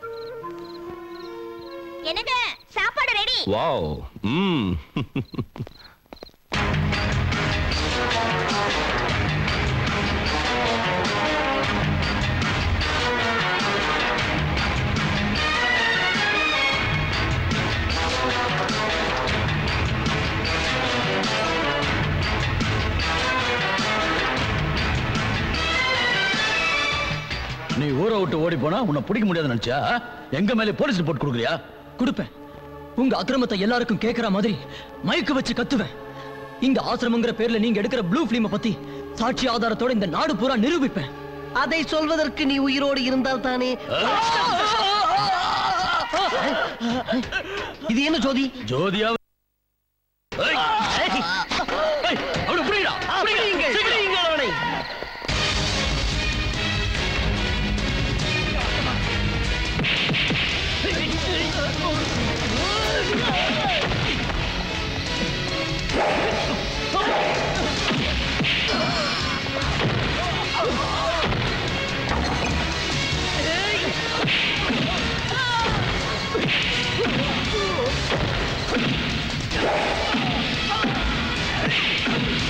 என்னங்க சாப்பாடு ரெடி வாவ் ம் நீ ஊரை விட்டு ஓடி போனா உன்னை பிடிக்க முடியாது நினைச்சா எங்க மேலே போலீஸ் ரிப்போர்ட் கொடுக்குறியா கொடுப்பேன் உங்க அக்கிரமத்தை எல்லாருக்கும் கேட்கிற மாதிரி மயக்க வச்சு கத்துவேன் இங்க ஆசிரமங்கிற பேர்ல நீங்க எடுக்கிற ப்ளூ பிலிம பத்தி சாட்சி ஆதாரத்தோட இந்த நாடு பூரா நிரூபிப்பேன் அதை சொல்வதற்கு நீ உயிரோடு இருந்தால் தானே இது என்ன ஜோதி ஜோதியா அவனை புரியுடா புரியுங்க புரியுங்க அவனை Ah!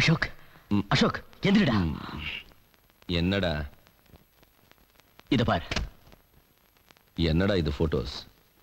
அசோக் அசோக் எந்திரிடா என்னடா இத பாரு என்னடா இது போட்டோஸ்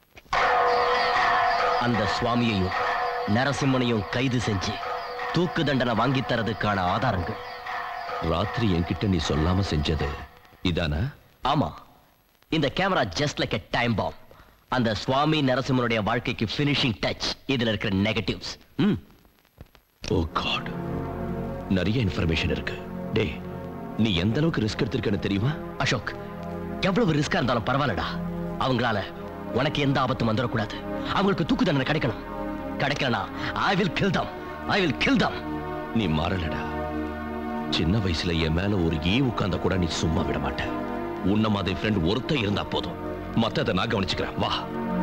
அந்த சுவாமியையும் நரசிம்மனையும் கைது செஞ்சு தூக்கு தண்டனை வாங்கி தரதுக்கான ஆதாரங்கள் ராத்திரி என்கிட்ட நீ சொல்லாம செஞ்சது இதானா ஆமா இந்த camera just like a time bomb அந்த சுவாமி நரசிம்மனுடைய வாழ்க்கைக்கு ஃபினிஷிங் டச் இதுல இருக்கிற நெகட்டிவ்ஸ் ம் ஓ காட் நிறைய இன்ஃபர்மேஷன் இருக்கு டேய் நீ எந்த அளவுக்கு ரிஸ்க் எடுத்திருக்கன்னு தெரியுமா அசோக் எவ்வளவு ரிஸ்கா இருந்தாலும் பரவாயில்லடா அவங்களால உனக்கு எந்த ஆபத்தும் வந்துடக்கூடாது அவங்களுக்கு தூக்கு தண்டனை கிடைக்கணும் கிடைக்கலனா I will kill them I will kill them நீ மாறலடா சின்ன வயசுல என் மேல ஒரு ஈ உட்கார்ந்த கூட நீ சும்மா விட மாட்ட உன்ன மாதிரி ஃப்ரெண்ட் ஒருத்தன் இருந்தா போதும் மத்தத நான் கவனிச்சுக்கிறேன் வா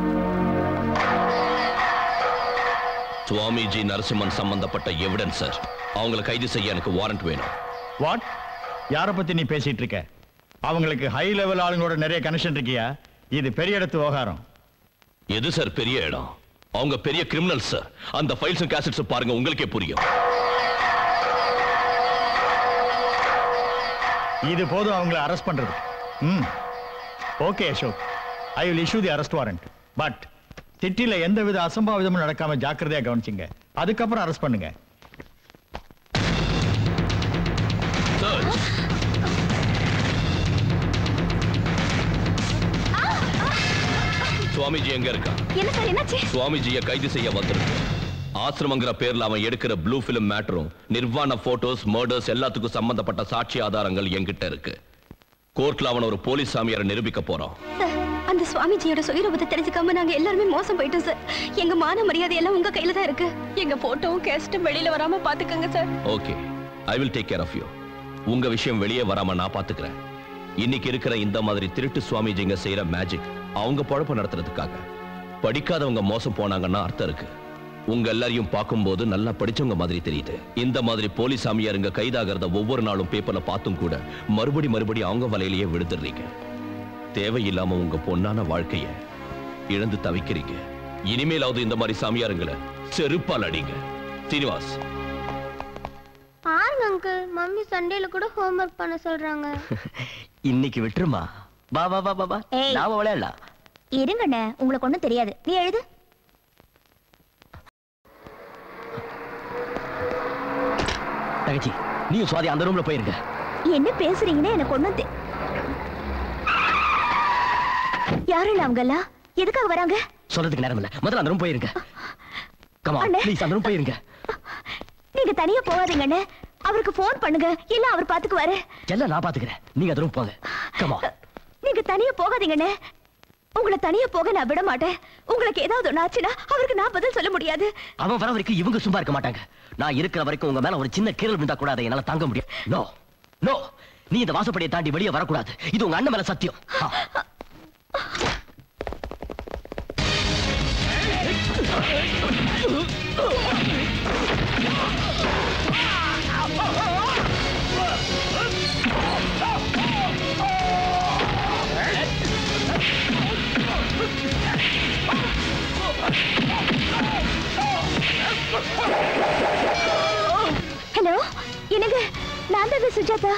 சுவாமிஜி நரசிம்மன் சம்பந்தப்பட்ட எவிடன்ஸ் சார் அவங்களை கைது செய்ய எனக்கு வாரண்ட் வேணும் வாட் யாரை பத்தி நீ பேசிட்டு இருக்க அவங்களுக்கு ஹை லெவல் ஆளுங்களோட நிறைய கனெக்ஷன் இருக்கியா இது பெரிய இடத்து விவகாரம் எது சார் பெரிய இடம் அவங்க பெரிய கிரிமினல் சார் அந்த ஃபைல்ஸும் கேசட்ஸும் பாருங்க உங்களுக்கே புரியும் இது போதும் அவங்கள அரெஸ்ட் பண்றது ம் okay Ashok I will issue the arrest warrant but சிட்டில எந்தவித அசம்பாவிதமும் நடக்காம ஜாக்கிரதையா கவனிச்சுங்க அதுக்கப்புறம் அரெஸ்ட் பண்ணுங்க சுவாமிஜி எங்க இருக்கா என்ன சார் என்னாச்சு சுவாமிஜியை கைது செய்ய வந்திருக்கு ஆசிரமங்கிற பேர்ல அவன் எடுக்கிற ப்ளூ பிலிம் மேட்டரும் நிர்வாண போட்டோஸ் மர்டர்ஸ் எல்லாத்துக்கும் சம்பந்தப்பட்ட சாட்சி ஆதாரங்கள் என்கிட்ட இருக்கு கோர்ட்ல அவன் ஒரு போலீஸ் சாமியாரை நிரூபிக்க போறோம் சார் அந்த சுவாமிஜியோட சுயரூபத்தை தெரிஞ்சுக்காம நாங்க எல்லாருமே மோசம் போயிட்டோம் சார் எங்க மான மரியாதை எல்லாம் உங்க கையில தான் இருக்கு எங்க போட்டோவும் கேஸ்டும் வெளியில வராம பாத்துக்கோங்க sir okay I will take care of you உங்க விஷயம் வெளியே வராம நான் பாத்துக்கிறேன் இன்னைக்கு இருக்கிற இந்த மாதிரி திருட்டு சுவாமிஜிங்க செய்யற மேஜிக் அவங்க பொழப்பு நடத்துறதுக்காக படிக்காதவங்க மோசம் போனாங்கன்னா அர்த்தம் இருக்கு உங்க எல்லாரையும் பார்க்கும்போது நல்லா படிச்சவங்க மாதிரி தெரியுது இந்த மாதிரி போலீஸ் சாமியாருங்க கைதாகிறத ஒவ்வொரு நாளும் பேப்பர்ல பார்த்தும் கூட மறுபடி மறுபடி அவங்க வலையிலேயே விழுந்துடுறீங்க தேவையில்லாம உங்க பொன்னான வாழ்க்கைய இழந்து தவிக்கிறீங்க இனிமேலாவது இந்த மாதிரி சாமியாருங்களை செருப்பால் அடிங்க சீனிவாஸ் பாருங்க அங்கிள் மம்மி சண்டேல கூட ஹோம்ஒர்க் பண்ண சொல்றாங்க இன்னைக்கு விட்டுருமா வா வா வா வா வா ஏய். நாம விளையாடலாம் இருங்கண்ணே உங்களுக்கு ஒண்ணும் தெரியாது நீ எழுது தங்கச்சி நீயும் சுவாதி அந்த ரூம்ல போயிருங்க என்ன பேசுறீங்கன்னு எனக்கு ஒண்ணும் தெ- யாருண்ணே அவங்க எல்லாம் எதுக்காக வராங்க சொல்றதுக்கு நேரம் இல்ல முதல்ல அந்த ரூம் போயிருங்க கமா அண்ணே. ப்ளீஸ் அந்த ரூம் போயிருங்க நீங்க தனியா போகாதீங்கண்ணே அவருக்கு ஃபோன் பண்ணுங்க இல்ல அவர் பாத்துக்குவாரு எல்லாம் நான் பாத்துக்கிறேன் நீங்க அந்த ரூம் போங்க கமா நீங்க தனியா போகாதீங்கண்ணே உங்களை தனியா போக நான் விட மாட்டேன் உங்களுக்கு ஏதாவது ஒண்ணு ஆச்சுன்னா அவருக்கு நான் பதில் சொல்ல முடியாது அவன் வர வரைக்கும் இவங்க சும்மா இருக்க மாட்டாங்க நான் இருக்கிற வரைக்கும் உங்க மேல ஒரு சின்ன கீரல் விழுந்தா கூட அதை என்னால தாங்க முடியும் நோ நோ நீ இந்த வாசப்படியை தாண்டி வெளியே வரக்கூடாது இது உங்க அண்ணன் மேல சத்தியம் ஆ. ஹலோ என்னங்க நான் தான் சுஜாதா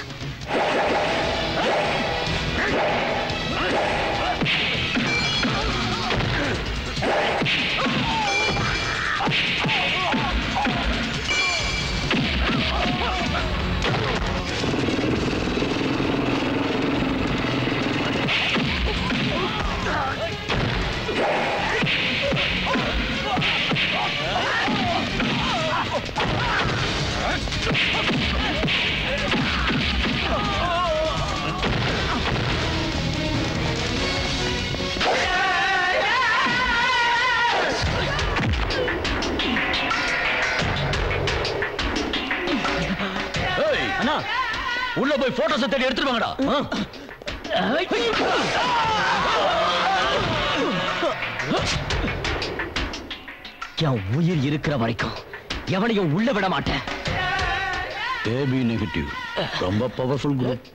ஏய் அண்ணா உள்ள போய் போட்டோஸ் தேடி எடுத்துட்டு வாங்கடா ஆ? என் உயிர் இருக்கிற வரைக்கும் எவனையும் உள்ள விட மாட்டேன் ஏபி நெகட்டிவ் ரொம்ப பவர்ஃபுல் குரூப்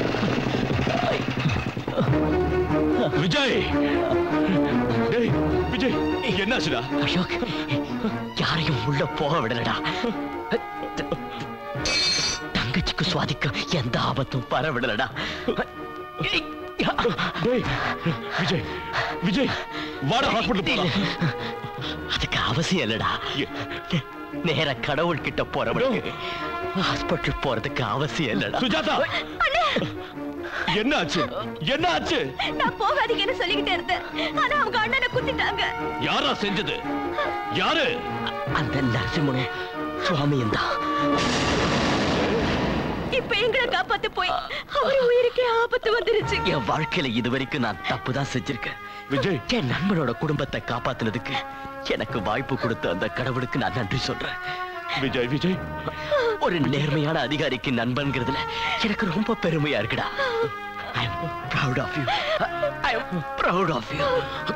விஜய் டேய், விஜய் என்னாச்சுடா அசோக் யாரையும் உள்ள போக விடலடா தங்கச்சிக்கு சுவாதிக்க எந்த ஆபத்தும் வர விடலடா டேய் விஜய் விஜய் வாடா ஹாஸ்பிடல் போலாம் அதுக்கு அவசியம் இல்லடா நேர கடவுள் கிட்ட போறவனுக்கு ஹாஸ்பிட்டல் போறதுக்கு அவசியம் இல்லடா சுஜாதா என்ன ஆச்சு என்ன ஆச்சு நான் போகாதீங்கன்னு சொல்லிக்கிட்டே இருந்தேன் ஆனா அவங்க அண்ணனை குத்திட்டாங்க யாரா செஞ்சது யாரு அந்த நரசிம்மனும் சுவாமியும் தான் இப்ப எங்களை காப்பாத்த போய் அவர் உயிருக்கே ஆபத்து வந்துருச்சு என் வாழ்க்கையில இதுவரைக்கும் நான் தப்பு தான் செஞ்சிருக்கேன் விஜய் என் நண்பனோட குடும்பத்தை காப்பாத்துனதுக்கு எனக்கு வாய்ப்பு கொடுத்த அந்த கடவுளுக்கு நான் நன்றி சொல்றேன் விஜய் விஜய் ஒரு நேர்மையான அதிகாரிக்கு நண்பன்கிறதுல எனக்கு ரொம்ப பெருமையா இருக்குடா I am proud of you I am proud of you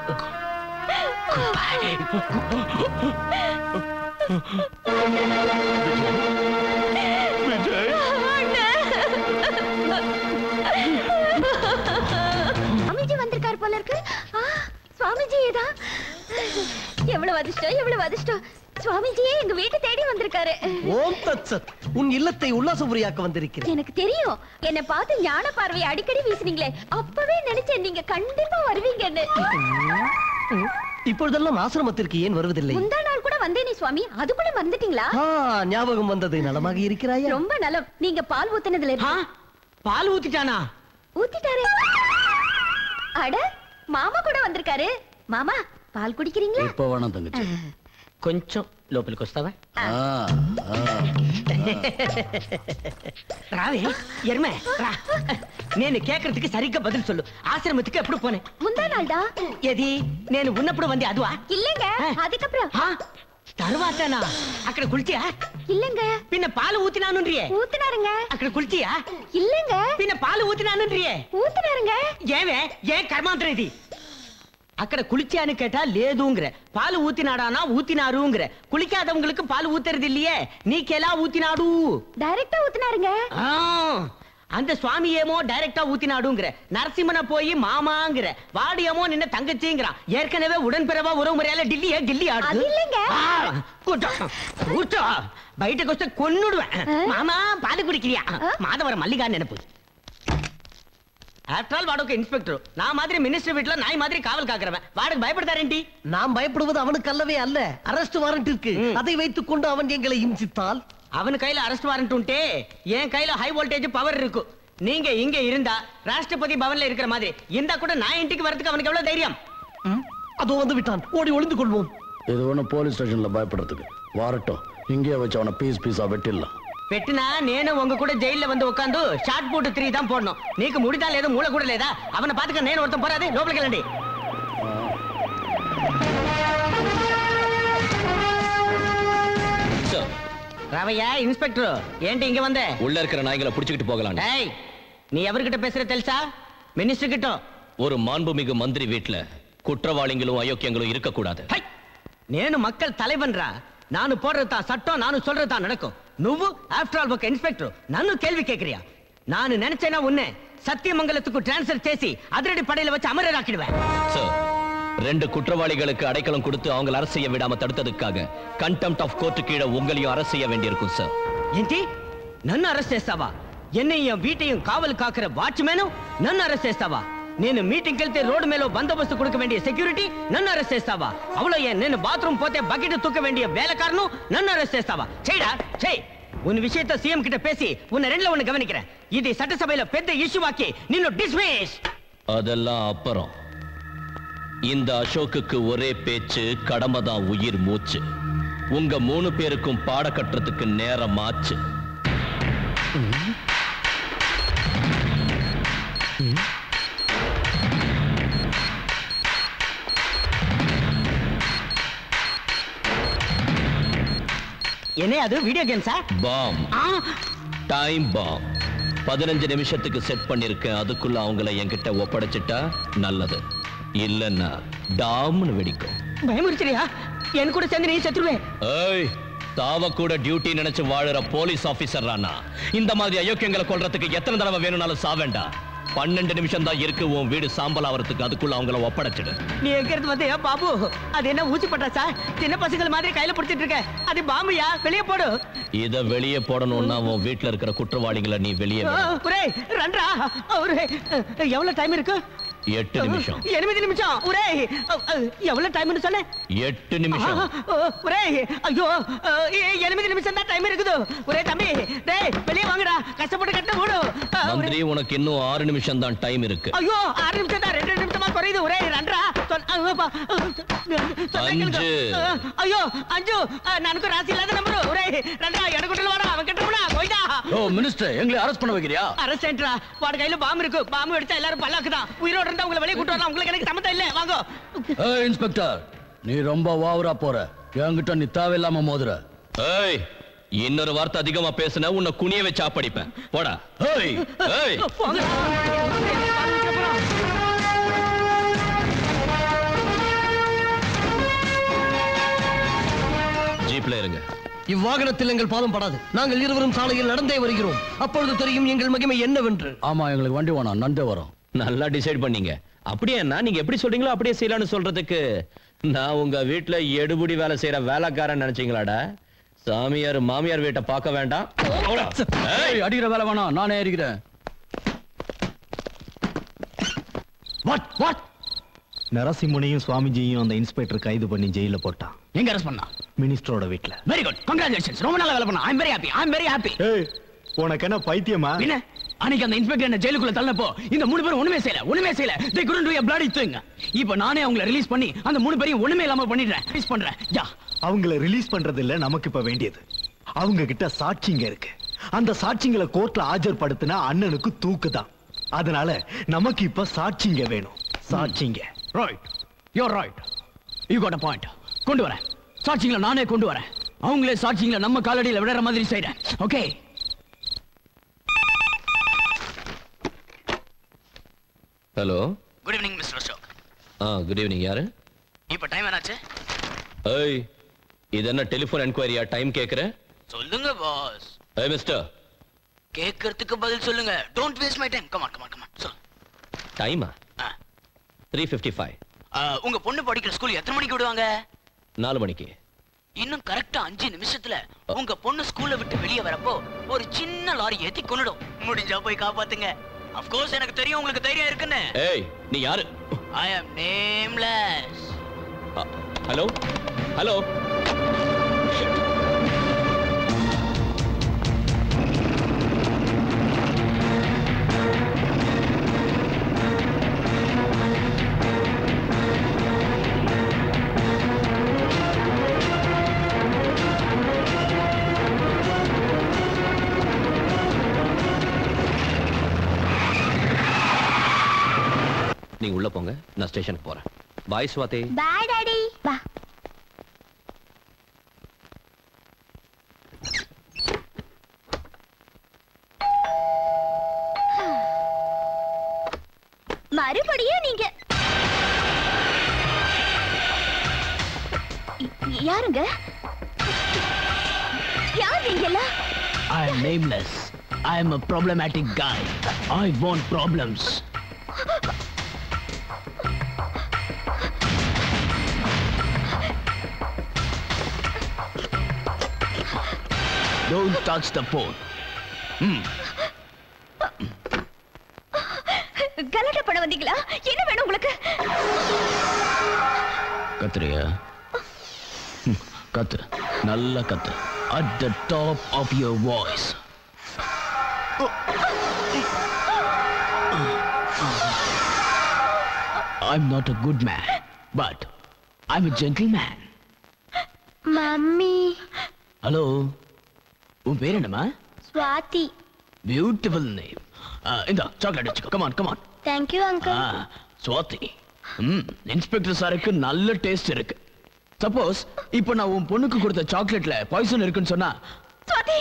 Swamiji வந்திருக்காரு போல இருக்கு ஆ, சுவாமிஜி ஏதா எவ்வளவு அதிர்ஷ்டம் எவ்வளவு அதிர்ஷ்டம் சுவாமிஜியே எங்க வீட்டை தேடி வந்திருக்காரு ஓம் தத் சத் உன் இல்லத்தை உல்லாசபுரியாக்க வந்திருக்கிறேன் எனக்கு தெரியும் என்ன பார்த்து ஞான பார்வையை அடிக்கடி வீசுனீங்களே அப்பவே நினைச்சேன் நீங்க கண்டிப்பா வருவீங்கன்னு இப்பொழுதெல்லாம் ஆசிரமத்திற்கு ஏன் வருவதில்லை முந்தா நாள் கூட வந்தேனே சுவாமி அதுக்குள்ள மறந்துட்டீங்களா ஆ, ஞாபகம் வந்தது நலமாக இருக்கிறாயா ரொம்ப நலம் நீங்க பால் ஊத்துனதுல இருந்து பால் ஊத்திட்டானா ஊத்திட்டாரே அட மாமா கூட வந்திருக்காரு மாமா பால் குடிக்கிறீங்களா இப்ப வேணாம் தங்கச்சி కొంచెం లోపలికి వస్తావా ஆ, ஆ. రావే ఎర్మే రా నేను కేకరத்துக்கு సరిగ్గా బదులు சொல்லு ఆశ్రమத்துக்கு ఎప్పుడు పోనే முந்தா நாள்டா ఏది నేను ఉన్నప్పుడు వంది అదువా இல்லங்க அதுக்கப்புறம் తర్వాతనా అక్కడ కుల్చియా இல்லங்க పిన్న పాలు ఊతినానుండ్రియే ஊத்துனாருங்க అక్కడ కుల్చియా இல்லங்க పిన్న పాలు ఊతినానుండ్రియే ஊத்துனாருங்க ఏమే ఏ కర్మాంతరం ఇది అక్కడ కుளிச்சியான்னு கேட்டா లేదుங்கிற பால் ஊத்தினாடானா ஊத்தினாருங்கிற குளிக்காதவங்களுக்கு பால் ஊத்துறது இல்லையே நீக்கெலா ஊத்தினாடு டைரக்டா ஊத்துனாருங்க ஆ, அந்த சுவாமி ஏமோ டைரக்டா ஊத்தினாடுங்கிற நரசிம்மனை போய் மாமாங்கிற வாடியமோ நின்ன தங்கச்சிங்கிறான் ஏற்கனவே உடன்பிறவா உறவு முறையால டில்லியே டில்லி ஆடு அது இல்லைங்க. கூட்டம் பயட்டுக்கு வச்சு கொன்னுடுவேன் மாமா பால் குடிக்கிறியா மாதவரம் மல்லிகா நினைப்பு ஆஃப்டர் ஆல் வாடகை இன்ஸ்பெக்டர் நான் மாதிரி மினிஸ்டர் வீட்ல நாய் மாதிரி காவல் காக்குறவன் வாடகை பயப்படுதாரேன்டி நாம் பயப்படுவது அவனுக்கு அல்லவே அல்ல அரஸ்ட் வாரண்ட் இருக்கு அதை வைத்துக் கொண்டு அவன் எங்களை இம்சித்தால் அவன் கையில அரெஸ்ட் வாரண்ட் உண்டே என் கையில ஹை வோல்டேஜ் பவர் இருக்கு நீங்க இங்க இருந்தா ராஷ்டிரபதி பவன்ல இருக்கிற மாதிரி இருந்தா கூட நான் இன்றைக்கு வரதுக்கு அவனுக்கு எவ்வளவு தைரியம் அதோ வந்து விட்டான் ஓடி ஒளிந்து கொள்வோம் இது ஒண்ணு போலீஸ் ஸ்டேஷன்ல பயப்படுறதுக்கு வாரட்டும் இங்கேயே வச்சு அவனை பீஸ் பீஸா வெட்டிடலாம் పెట్టినా నేను உங்க கூட ஜெயில வந்து உட்காந்து ஷார்ட் போட்டு த்ரீ தான் போடணும் నీకు ముడిదా లేదు మూల కూడా లేదా అవన పాతక నేను ஒருத்தன் போறாது లోపలికి వెళ్ళండి రావయ్యా ఇన్స్పెక్టర్ ఏంటి ఇంక వందే உள்ள இருக்கிற நாய்களை புடிச்சுக்கிட்டு போகலாம் ஏய் நீ ఎవరికిட்ட பேசுற తెలుసా మినిస్టర్ గిட்ட ஒரு மாண்புமிகு மந்திரி வீட்டுல குற்றவாளிகளும் அயோக்கியங்களும் இருக்கக்கூடாது నేను మక్కల్ తలైవన్రా నాను పోడ్రతా చట్టం నాను சொல்றதா நடக்கும் నువ్వు ఆఫ్టర్ ఆల్ ఒక ఇన్స్పెక్టర్ నన్ను కేள்வி கேக்குறியா ನಾನು நினைச்சேனா உன்னை சத்தியமங்கலத்துக்கு டிரான்ஸ்ஃபர் చేసి அதிரடி படையில வச்சு அமரராக்கிடுவேன் சார் ரெண்டு குற்றவாளிகளுக்கு அடைக்கலம் கொடுத்து அவங்களை அரசு செய்ய விடாம தடுத்ததுக்காக கண்டெம்ட் ஆஃப் கோர்ட்டு கீழே உங்களையும் அரசு செய்ய வேண்டியிருக்கும் சார் ఏంటి నన్ను అరెస్ట్ చేస్తావా ఎన్నయ్య వీటయ్యం కావలు కాకర వాచ్మెన్ నన్ను అరెస్ట్ చేస్తావా నేను మీటింగ్ వెళ్తే రోడ్డు మీద బందోబస్తు கொடுக்க வேண்டிய செக்யூரிட்டி నన్ను అరెస్ట్ చేస్తావా అవలో ఏం నేను బాత్రూమ్ పోతే బకెట్ తూக்க வேண்டிய வேலைக்காரனும் నన్ను అరెస్ట్ చేస్తావా చేయడా చేய் உன் விஷயத்தை சிஎம் கிட்ட பேசி உன்னை ரெண்டுல ஒண்ணு கவனிக்கிறேன் இது சட்டசபையில பெரிய இஷ்யூவாக்கி நின்னு டிஸ்மிஸ் அதெல்லாம் அப்புறம் இந்த அசோக்குக்கு ஒரே பேச்சு கடமை தான் உயிர் மூச்சு உங்க மூணு பேருக்கும் பாட கட்டுறதுக்கு நேரம் ஆச்சு என்ன அது வீடியோ கேம்ஸா பாம் டைம் பாம் பதினஞ்சு நிமிஷத்துக்கு செட் பண்ணிருக்கேன் அதுக்குள்ள அவங்கள என்கிட்ட ஒப்படைச்சிட்டா நல்லது இல்லைன்னா டாம்னு வெடிக்கும் பயமுறுத்துறியா என் கூட சேர்ந்து நீ செத்துருவே ஏய் தாவ கூட டியூட்டி நினைச்சு வாழுற போலீஸ் ஆபீசர் ரானா இந்த மாதிரி அயோக்கியங்களை கொல்றதுக்கு எத்தனை தடவை வேணும்னாலும் சாவேண்டா பன்னெண்டு நிமிஷம் தான் இருக்கு உன் வீடு சாம்பல் ஆவறதுக்கு அதுக்குள்ள அவங்கள ஒப்படைச்சிடு நீ எங்க இருந்து வந்தியா பாபு அது என்ன ஊசி பட்டா சார் சின்ன பசங்கள் மாதிரி கையில பிடிச்சிட்டு இருக்க அது பாம்புயா வெளியே போடு இத வெளியே போடணும்னா உன் வீட்டுல இருக்கிற குற்றவாளிகளை நீ வெளியே ஆ, விடு. ஒரே ரன்றா ஒரே எவ்வளவு டைம் இருக்கு எட்டு நிமிஷம் எனிமிதி நிமிஷம் ஒரே எவ்வளவு டைம்னு சொன்னேன் எட்டு நிமிஷம் ஒரே ஐயோ எனிமிதி நிமிஷம் தான் டைம் இருக்குது ஒரே தம்பி டேய் வெளியே வாங்கடா கஷ்டப்பட்டு கட்ட ஓடு ஆ, ஒரே- மந்திரி உனக்கு இன்னும் ஆறு நிமிஷம் தான் டைம் இருக்கு ஐயோ ஆறு நிமிஷம் தான் ரெண்டு நிமிஷமா குறையுது ஒரே ரன்றா சொல்- ஆ, பா. சொன்னா கேளுங்க. அஞ்சு. ஆ, ஐயோ அஞ்சு ஆ, நனக்கு ராசி இல்லாத நம்பரு ஒரே ரன்றா எனக்கு வாடா அவன் கிட்ட போடா போய்டா ஓ மினிஸ்டர் எங்களை அரெஸ்ட் பண்ண வைக்கிறியா அரசேன்ட்ரா வாட கையில பாம்பு இருக்கு பாம்பு எடுத்தா எல்லாரும் பல்லாக்கு தான் உயிரோட இருந்தா உங்களை வெளியே கூட்டு வரலாம் உங்களுக்கு எனக்கு சம்மந்தம் இல்ல வாங்க ஏய் இன்ஸ்பெக்டர் நீ ரொம்ப வாவரா போற என்கிட்ட நீ தேவையில்லாம மோதுற ஏய் இன்னொரு வார்த்தை அதிகமா பேசுன உன்னை குனிய வச்சு ஆப்படிப்பேன் போடா ஏய் ஏய் போங்க ஜீப்ல இருங்க இவ்வாகனத்தில் எங்கள் பாதம் படாது நாங்கள் இருவரும் சாலையில் நடந்தே வருகிறோம் அப்பொழுது தெரியும் எங்கள் மகிமை என்னவென்று ஆமா எங்களுக்கு வண்டி வேணாம் நண்டே வரும் நல்லா டிசைட் பண்ணீங்க அப்படியே நான் நீங்க எப்படி சொல்றீங்களோ அப்படியே செய்யலாம்னு சொல்றதுக்கு நான் உங்க வீட்டுல எடுபுடி வேலை செய்யற வேலைக்காரன் நினைச்சீங்களாடா சாமியார் மாமியார் வீட்டை பார்க்க வேண்டாம் போடா. ஏய் அடிக்கிற வேலை வேணாம் நானே ஏறிக்கிறேன் வாட் வாட் நரசிம்மனையும் சுவாமிஜியும் அந்த இன்ஸ்பெக்டர் கைது பண்ணி ஜெயில போட்டான் எங்க அரெஸ்ட் பண்ணா மினிஸ்டரோட வீட்ல வெரி குட் கங்க்ராச்சுலேஷன்ஸ் ரொம்ப நல்லா வேலை பண்ணா I'm very happy I'm very happy ஏய் உனக்கு என்ன பைத்தியமா என்ன அன்னைக்கு அந்த இன்ஸ்பெக்டர் என்ன ஜெயிலுக்குள்ள தள்ளப்போ இந்த மூணு பேரும் ஒண்ணுமே செய்யல ஒண்ணுமே செய்யல they couldn't do a bloody thing இப்போ நானே அவங்கள ரிலீஸ் பண்ணி அந்த மூணு பேரையும் ஒண்ணுமே இல்லாம பண்ணிடுறேன் ரிலீஸ் பண்றேன் யா அவங்கள ரிலீஸ் பண்றது இல்ல நமக்கு இப்ப வேண்டியது அவங்க கிட்ட சாட்சிங்க இருக்கு அந்த சாட்சிங்களை கோர்ட்ல ஆஜர்படுத்தினா அண்ணனுக்கு தூக்குதான் அதனால நமக்கு இப்ப சாட்சிங்க வேணும் சாட்சிங்க right your right you got a point கொண்டு வரேன் சாட்சிங்களை நானே கொண்டு வரேன் அவங்களே சாட்சிங்களை நம்ம காலடியில விடுற மாதிரி செய்றேன் okay hello good evening mister Ashok ah good evening யாரு இப்போ டைம் என்னாச்சு ஏய் இது என்ன டெலிஃபோன் என்கொயரியா டைம் கேக்குற சொல்லுங்க பாஸ் ஏய் மிஸ்டர் கேட்கறதுக்கு பதில் சொல்லுங்க don't waste my time come on come on come on சொல்லு டைமா ah. Three fifty five ah, உங்க பொண்ணு படிக்கிற ஸ்கூல் எத்தனை மணிக்கு விடுவாங்க நாலு மணிக்கு இன்னும் கரெக்டா அஞ்சு நிமிஷத்துல உங்க பொண்ணு ஸ்கூல்ல விட்டு வெளியே வரப்போ ஒரு சின்ன லாரி ஏத்தி கொன்னுடும் முடிஞ்சா போய் காப்பாத்துங்க அப்கோர்ஸ் எனக்கு தெரியும் உங்களுக்கு தைரியம் இருக்குன்னு ஏய் நீ யாரு I am nameless hello hello நீங்க உள்ள போங்க நான் ஸ்டேஷனுக்கு போறேன் பாய் ஸ்வாதி பாய் டாடி வா மறுபடியும் நீங்க ய- யாருங்க யார் நீங்கெல்லாம் I am nameless I am a problematic guy i want problems don't touch the phone ம் கலாட்டா பண்ண வந்தீங்களா என்ன வேணும் உங்களுக்கு கத்துறியா ம், கத்து நல்லா கத்து at the top of your voice I'm not a good man, but I'm a gentleman. Mummy hello உன் பேர் என்னம்மா ஸ்வாதி பியூட்டிஃபுல் நேம் இந்த சாக்லேட் வச்சுக்கோ come on come on thank you uncle Swathi ம் இன்ஸ்பெக்டர் சாருக்கு நல்ல டேஸ்ட் இருக்கு சப்போஸ் இப்போ நான் உன் பொண்ணுக்கு கொடுத்த சாக்லேட்ல பாய்சன் இருக்குன்னு சொன்னா Swathi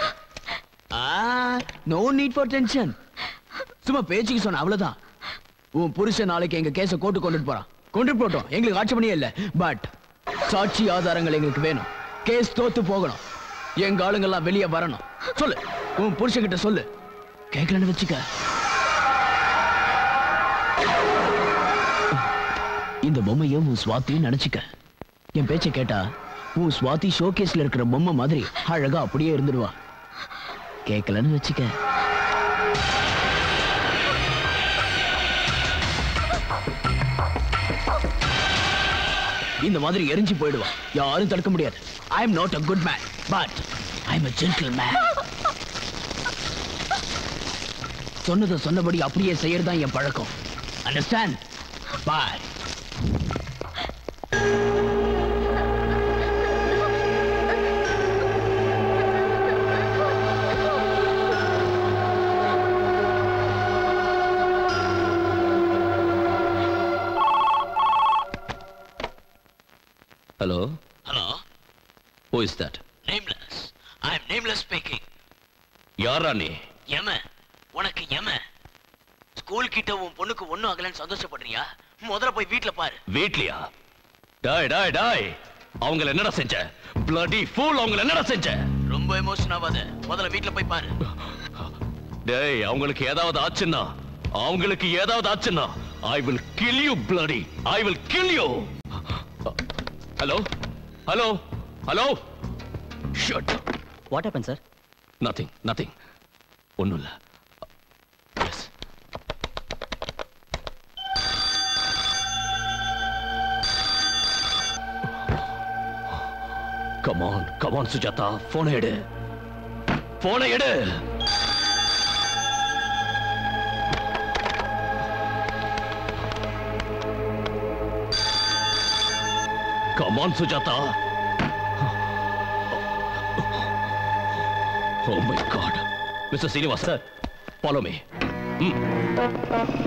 no need for tension சும்மா பேச்சுக்கு சொன்ன அவ்வளவுதான் உன் புருஷன் நாளைக்கு எங்க கேஸ கோர்ட்டு கொண்டுட்டு போறான் கொண்டுட்டு போட்டோம் எங்களுக்கு ஆட்சேபனையே இல்ல பட் சாட்சி ஆதாரங்கள் எங்களுக்கு வேணும் கேஸ் தோத்து போகணும் எங்க ஆளுங்கெல்லாம் வெளியே வரணும் சொல்லு உன் புருஷன் கிட்ட சொல்லு கேட்கலன்னு வச்சுக்க இந்த பொம்மையை உன் சுவாத்தின்னு நினைச்சுக்க என் பேச்சை கேட்டா உன் சுவாதி ஷோகேஸ்ல இருக்கிற பொம்மை மாதிரி அழகா அப்படியே இருந்துடுவா கேட்கலன்னு வச்சுக்க இந்த மாதிரி எரிஞ்சு போயிடுவா யாரும் தடுக்க முடியாது I am not a good man but I am a gentleman சொன்னதை சொன்னபடி அப்படியே செய்யறது தான் என் பழக்கம் understand boy hello hello who is that nameless I am nameless speaking யாரா நீ எம உனக்கு எம ஸ்கூல் கிட்ட உன் பொண்ணுக்கு ஒண்ணும் ஆகலன்னு சந்தோஷப்படுறியா முதல்ல போய் வீட்ல பாரு வீட்லயா டாய் டாய் டாய் அவங்கள என்னடா செஞ்ச bloody fool அவங்கள என்னடா செஞ்ச ரொம்ப எமோஷன் ஆகாத முதல்ல வீட்ல போய் பாரு டேய் அவங்களுக்கு ஏதாவது ஆச்சுன்னா அவங்களுக்கு ஏதாவது ஆச்சுன்னா I will kill you bloody I will kill you hello hello hello shut what happen sir nothing nothing ஒண்ணும் இல்ல எஸ் கமான் கமான் சுஜாதா போனை எடு போனை எடு come on Sujatha Oh my God. Mr. Srinivas, sir, follow me. Hmm.